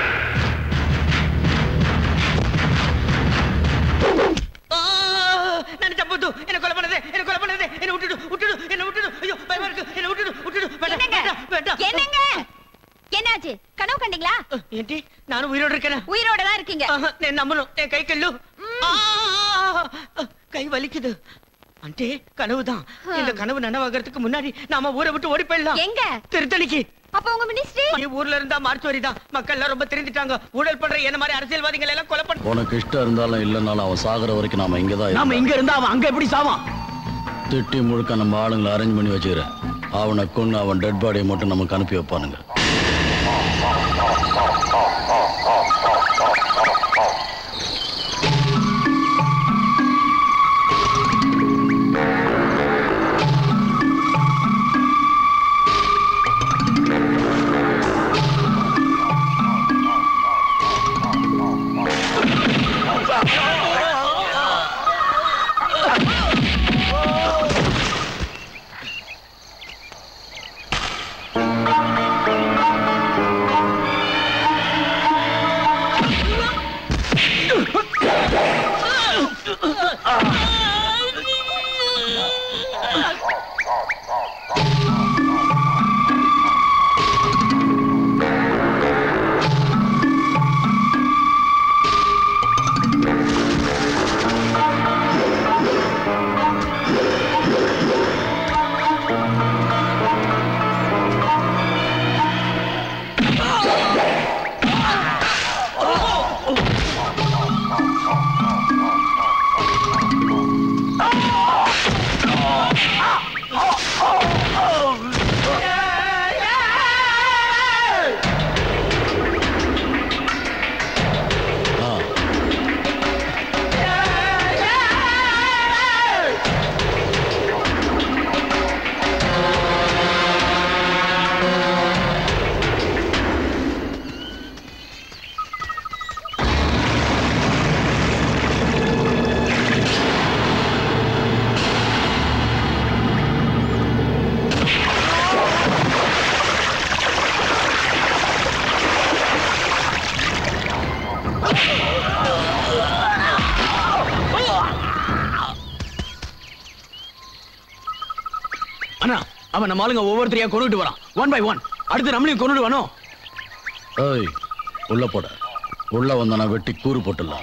ஆ, நினைச்சேன் புத்து என்ன கொலை பண்ணாத என்ன கொலை பண்ணாத என்ன விட்டுடு விட்டுடு என்ன விட்டுடு ஐயோ பயமா இருக்கு என்ன விட்டுடு விட்டுடு வேண்டாம் வேண்டாம் வேண்டாம் என்னங்க என்னாச்சு கனவு கண்டீங்களா ஏன்டி நானும் உயிரோட இருக்கேன் உயிரோட தான் இருக்கீங்க நான் நம்பணும் என் கை கல்லு ஆ, கை வலிக்குது அண்டே கனவுதான் இந்த கனவு நனவாகிறதுக்கு முன்னாடி நாம ஊரை விட்டு ஓடி போயிடலாம் எங்க திருத்தணிக்கு அப்ப உங்க மினிஸ்ட்ரி ஊர்ல இருந்தா மார்ச்சுவரி தான் மக்கள் எல்லாம் ரொம்ப தெரிஞ்சிட்டாங்க ஊழல் பண்ற என்ன மாதிரி அரசியல்வாதிகள் எல்லாம் கொலை பண்ண உனக்கு இஷ்டம் இருந்தாலும் இல்லைனாலும் அவன் சாகுற வரைக்கும் நாம இங்கதான் நாம இங்க இருந்தா அவன் அங்க எப்படி சாவான் திட்டி முழுக்க நம்ம ஆளுங்களை அரேஞ்ச் பண்ணி வச்சுக்கிறேன் அவனை கொண்டு அவன் டெட் பாடியை மட்டும் நமக்கு அனுப்பி வைப்பானுங்க அவன் நம்ம ஆளுங்க ஒவ்வொருத்தரையா கொண்டுட்டு வரான் ஒன் பை ஒன் அடுத்து நம்மளையும் கொண்டுட்டு வரணும் ஏய் உள்ள போட உள்ள வந்தானா வெட்டி கூறு போட்டுடலாம்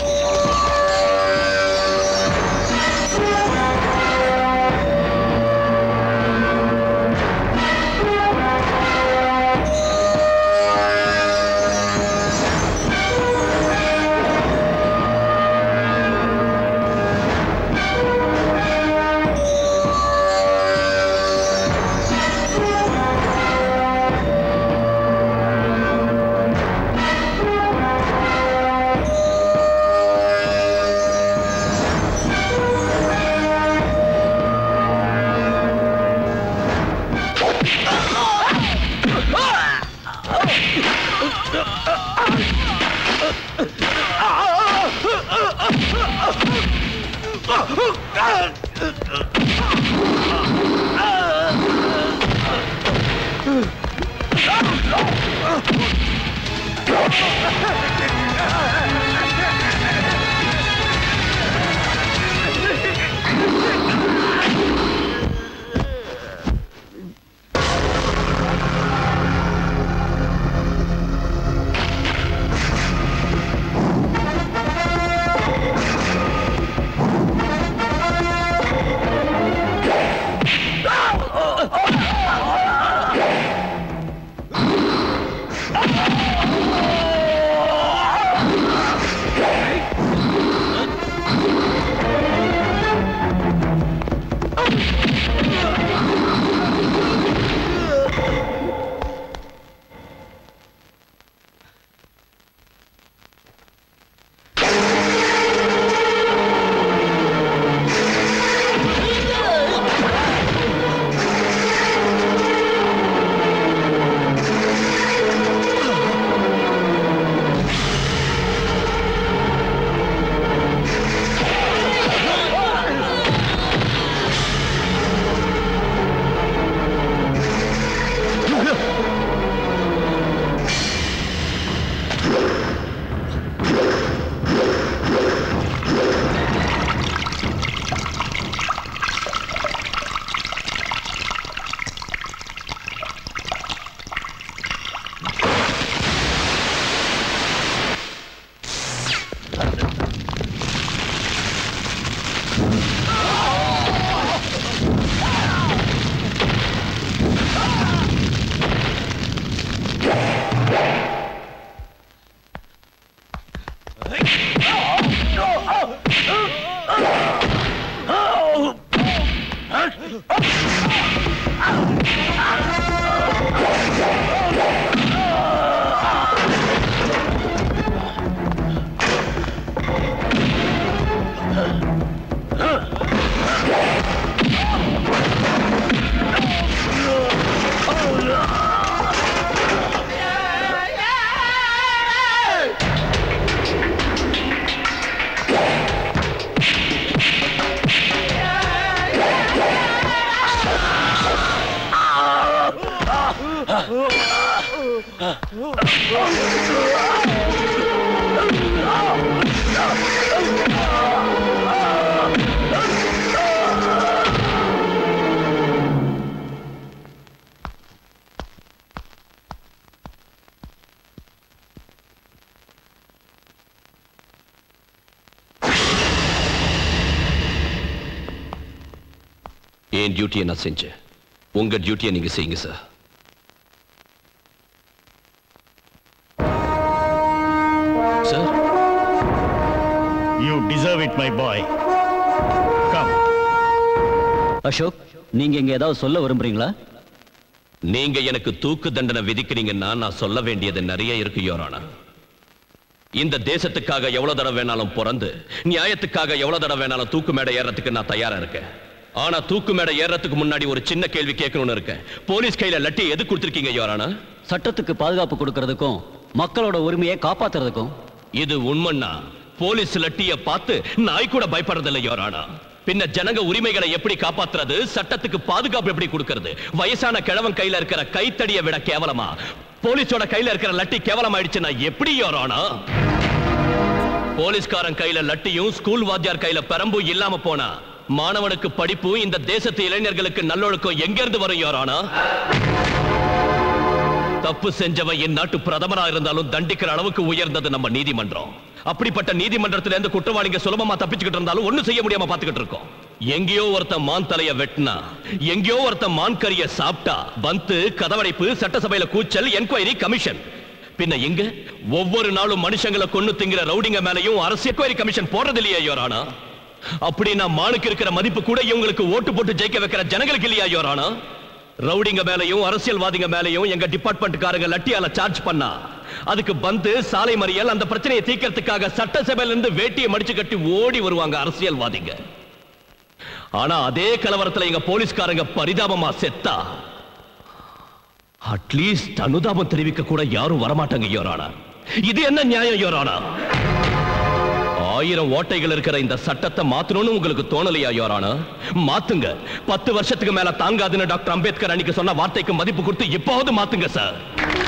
என் டியூட்டியை நான் செஞ்சேன் உங்க டியூட்டியை நீங்க செய்யுங்க sir sir you deserve it my boy come Ashok நீங்க இங்க ஏதாவது சொல்ல விரும்புறீங்களா நீங்க எனக்கு தூக்கு தண்டனை விதிக்கிறீங்கன்னா நான் சொல்ல வேண்டியது நிறைய இருக்கு யோரானா இந்த தேசத்துக்காக எவ்வளவு தடவை வேணாலும் பிறந்து நியாயத்துக்காக எவ்வளவு தடவை வேணாலும் தூக்கு மேடை ஏறதுக்கு நான் தயாரா இருக்கேன் ஆனா தூக்கு மேடை ஏறதுக்கு முன்னாடி ஒரு சின்ன கேள்வி கேட்கணும்னு இருக்கேன் போலீஸ் கையில லட்டி எது கொடுத்திருக்கீங்க யோரானா சட்டத்துக்கு பாதுகாப்பு கொடுக்கறதுக்கும் மக்களோட உரிமையை காப்பாத்துறதுக்கும் இது உண்மைன்னா போலீஸ் லட்டிய பார்த்து நாய் கூட பயப்படுறதில்லை யோரானா பின்ன ஜனங்க உரிமைகளை எப்படி காப்பாத்துறது சட்டத்துக்கு பாதுகாப்பு எப்படி கொடுக்கிறது வயசான கிழவன் கையில இருக்கிற கைத்தடியை விட கேவலமா போலீஸோட கையில இருக்கிற லட்டி கேவலமாயிடுச்சுன்னா எப்படி யோரானா போலீஸ்காரன் கையில லட்டியும் ஸ்கூல் வாத்தியார் கையில பெரம்பும் இல்லாம போனா மாணவனுக்கு படிப்பு இந்த தேசத்து இளைஞர்களுக்கு நல்லொழுக்கம் எங்க இருந்து வரும் யோரானா தப்பு செஞ்சவன் என் நாட்டு பிரதமரா இருந்தாலும் தண்டிக்கிற அளவுக்கு உயர்ந்தது நம்ம நீதிமன்றம் அப்படிப்பட்ட நீதிமன்றத்துல இருந்து குற்றவாளிங்க சுலபமா தப்பிச்சுக்கிட்டு இருந்தாலும் ஒண்ணும் செய்ய முடியாம பாத்துக்கிட்டு இருக்கோம் எங்கேயோ ஒருத்தன் மான் தலைய வெட்டினா எங்கேயோ ஒருத்தன் மான் கறிய சாப்பிட்டா பந்து கதவடைப்பு சட்டசபையில கூச்சல் என்கொயரி கமிஷன் பின்ன எங்க ஒவ்வொரு நாளும் மனுஷங்களை கொன்னு திங்கிற ரவுடிங்க மேலயும் அரசு என்கொயரி கமிஷன் போடுறது இல்லையா யோரானா அப்படின்னா மானுக்கு இருக்கிற மதிப்பு கூட இவங்களுக்கு ஓட்டு போட்டு ஜெயிக்க வைக்கிற ஜனங்களுக்கு இல்லையா யோரானா ரவுடிங்க மேலையும் அரசியல்வாதிங்க மேலையும் எங்க டிபார்ட்மெண்ட்காரங்க லட்டியால சார்ஜ் பண்ணா அதுக்கு பந்து சாலை மறியல் அந்த பிரச்சனையை தீர்க்கறதுக்காக சட்டசபையில இருந்து வேட்டியை மடிச்சு கட்டி ஓடி வருவாங்க அரசியல்வாதிங்க ஆனா அதே கலவரத்துல எங்க போலீஸ்காரங்க பரிதாபமா செத்தா அட்லீஸ்ட் அனுதாபம் தெரிவிக்க கூட யாரும் வரமாட்டாங்க யோரானா இது என்ன நியாயம் யோரானா ஆயிரம் ஓட்டைகள் இருக்கிற இந்த சட்டத்தை மாத்தணும்னு உங்களுக்கு தோணலையா யோரானா மாத்துங்க பத்து வருஷத்துக்கு மேல தாங்காதுன்னு டாக்டர் அம்பேத்கர் அன்னைக்கு சொன்ன வார்த்தைக்கு மதிப்பு கொடுத்து இப்போது மாத்துங்க சார்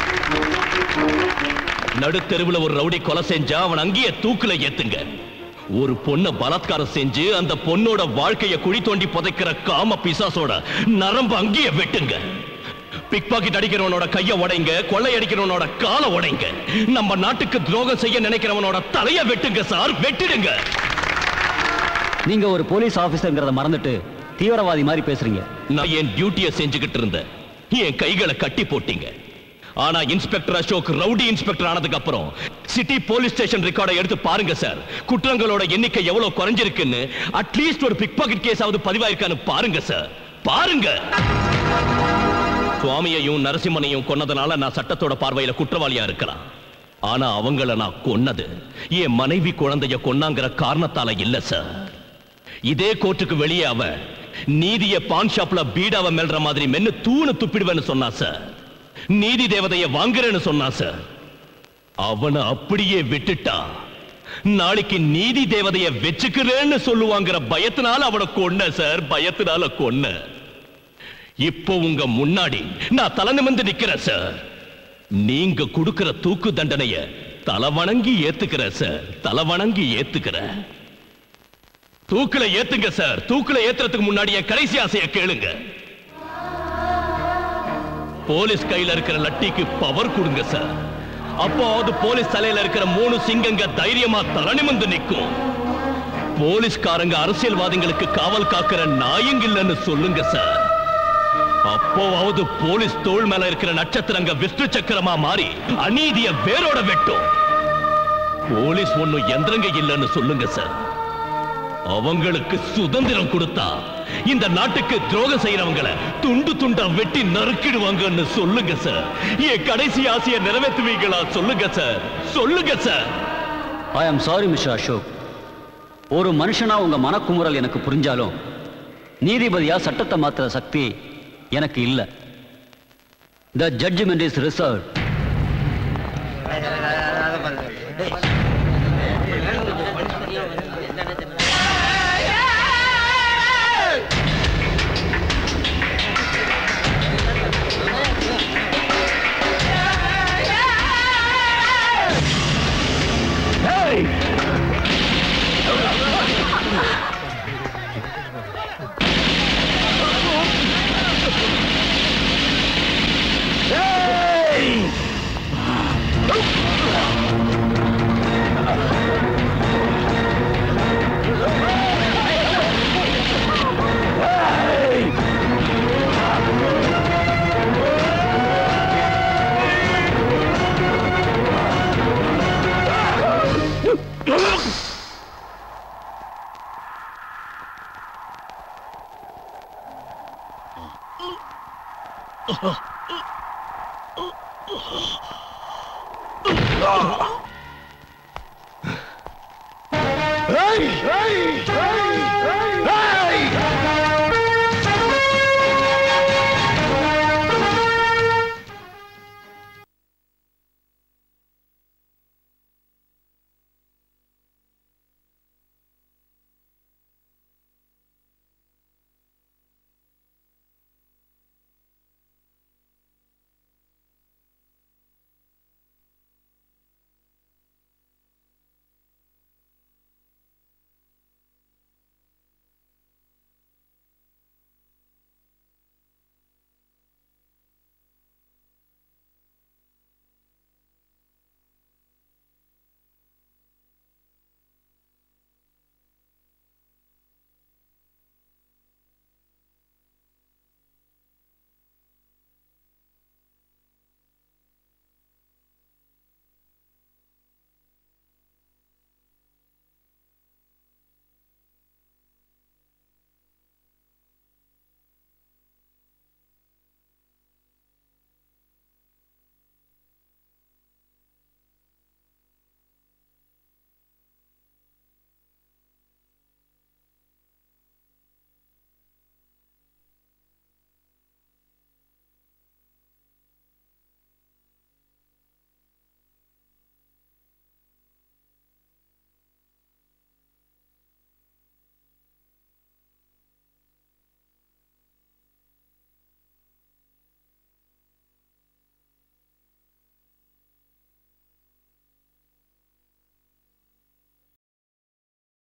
நடுத்தெருவுல ஒரு ரவுடி கொலை செஞ்சா அவன் அங்கேயே தூக்குல ஏத்துங்க ஒரு பொண்ண பலாத்காரம் செஞ்சு அந்த பொண்ணோட வாழ்க்கைய குழி தோண்டி புதைக்கிற காம பிசாசோட நரம்பு அங்கேயே வெட்டுங்க பிக் பாக்கெட் அடிக்கிறவனோட கைய உடைங்க கொள்ளை அடிக்கிறவனோட காலை உடைங்க நம்ம நாட்டுக்கு துரோகம் செய்ய நினைக்கிறவனோட தலைய வெட்டுங்க சார் வெட்டிடுங்க நீங்க ஒரு போலீஸ் ஆபீசர்ங்கிறத மறந்துட்டு தீவிரவாதி மாதிரி பேசுறீங்க நான் என் டியூட்டியை செஞ்சுக்கிட்டு இருந்தேன் என் கைகளை கட்டி போட்டீங்க ஆனா இன்ஸ்பெக்டர் அசோக் ரவுடி இன்ஸ்பெக்டர் ஆனதுக்கு அப்புறம் சிட்டி போலீஸ் ஸ்டேஷன் ரெக்கார்டை எடுத்து பாருங்க சார் குற்றங்களோட எண்ணிக்கை எவ்வளவு குறைஞ்சிருக்குன்னு அட்லீஸ்ட் ஒரு பிக் பாக்கெட் கேஸ் ஆவது பதிவாயிருக்கான்னு பாருங்க சார் பாருங்க சுவாமியையும் நரசிம்மனையும் கொன்னதுனால நான் சட்டத்தோட பார்வையில குற்றவாளியா இருக்கலாம் ஆனா அவங்கள நான் கொன்னது என் மனைவி குழந்தைய கொன்னாங்கிற காரணத்தால இல்ல சார் இதே கோர்ட்டுக்கு வெளியே அவ நீதிய பான் ஷாப்ல பீடாவ மெல்ற மாதிரி மென்னு தூணு துப்பிடுவேன்னு சொன்னா சார் நீதி தேவதைய வாங்குறேன்னு சொன்னா சார் அவனை அப்படியே விட்டுட்டா நாளைக்கு நீதி தேவதைய வச்சுக்கிறேன்னு சொல்லுவாங்கிற பயத்தினால அவனை கொன்ன சார் பயத்தினால கொன்ன இப்போ உங்க முன்னாடி நான் தலை நிமிர்ந்து நிக்கிறேன் சார் நீங்க கொடுக்கிற தூக்கு தண்டனைய தலை வணங்கி ஏத்துக்கிறேன் சார் தலை வணங்கி ஏத்துக்கிறேன் தூக்குல ஏத்துங்க சார் தூக்குல ஏத்துறதுக்கு முன்னாடி என் கடைசி ஆசைய கேளுங்க போலீஸ் கையில இருக்கிற லட்டிக்கு பவர் கொடுங்க சார் அப்போ அது போலீஸ் தலையில இருக்கிற மூணு சிங்கங்க தைரியமா தலை நிமிர்ந்து நிக்கும் போலீஸ்காரங்க அரசியல்வாதிகளுக்கு காவல் காக்கிற நாயங்க இல்லைன்னு சொல்லுங்க சார் அப்போவாவது போலீஸ் தோள் மேல இருக்கிற நட்சத்திரங்க விஷ்ணு சக்கரமா மாறி அநீதிய வேரோட வெட்டும் போலீஸ் ஒண்ணும் எந்திரங்க இல்லைன்னு சொல்லுங்க சார் அவங்களுக்கு சுதந்திரம் கொடுத்தா இந்த நாட்டுக்கு துரோகம் செய்யறவங்கள துண்டு துண்டா வெட்டி நறுக்கிடுவாங்கன்னு சொல்லுங்க சார் என் கடைசி ஆசையை நிறைவேற்றுவீங்களா சொல்லுங்க சார் சொல்லுங்க sir I am sorry mister Ashok ஒரு மனுஷனா உங்க மனக்குமுறல் எனக்கு புரிஞ்சாலும் நீதிபதியா சட்டத்தை மாத்துற சக்தி எனக்கு இல்ல the judgement is reserve Hey! Hey!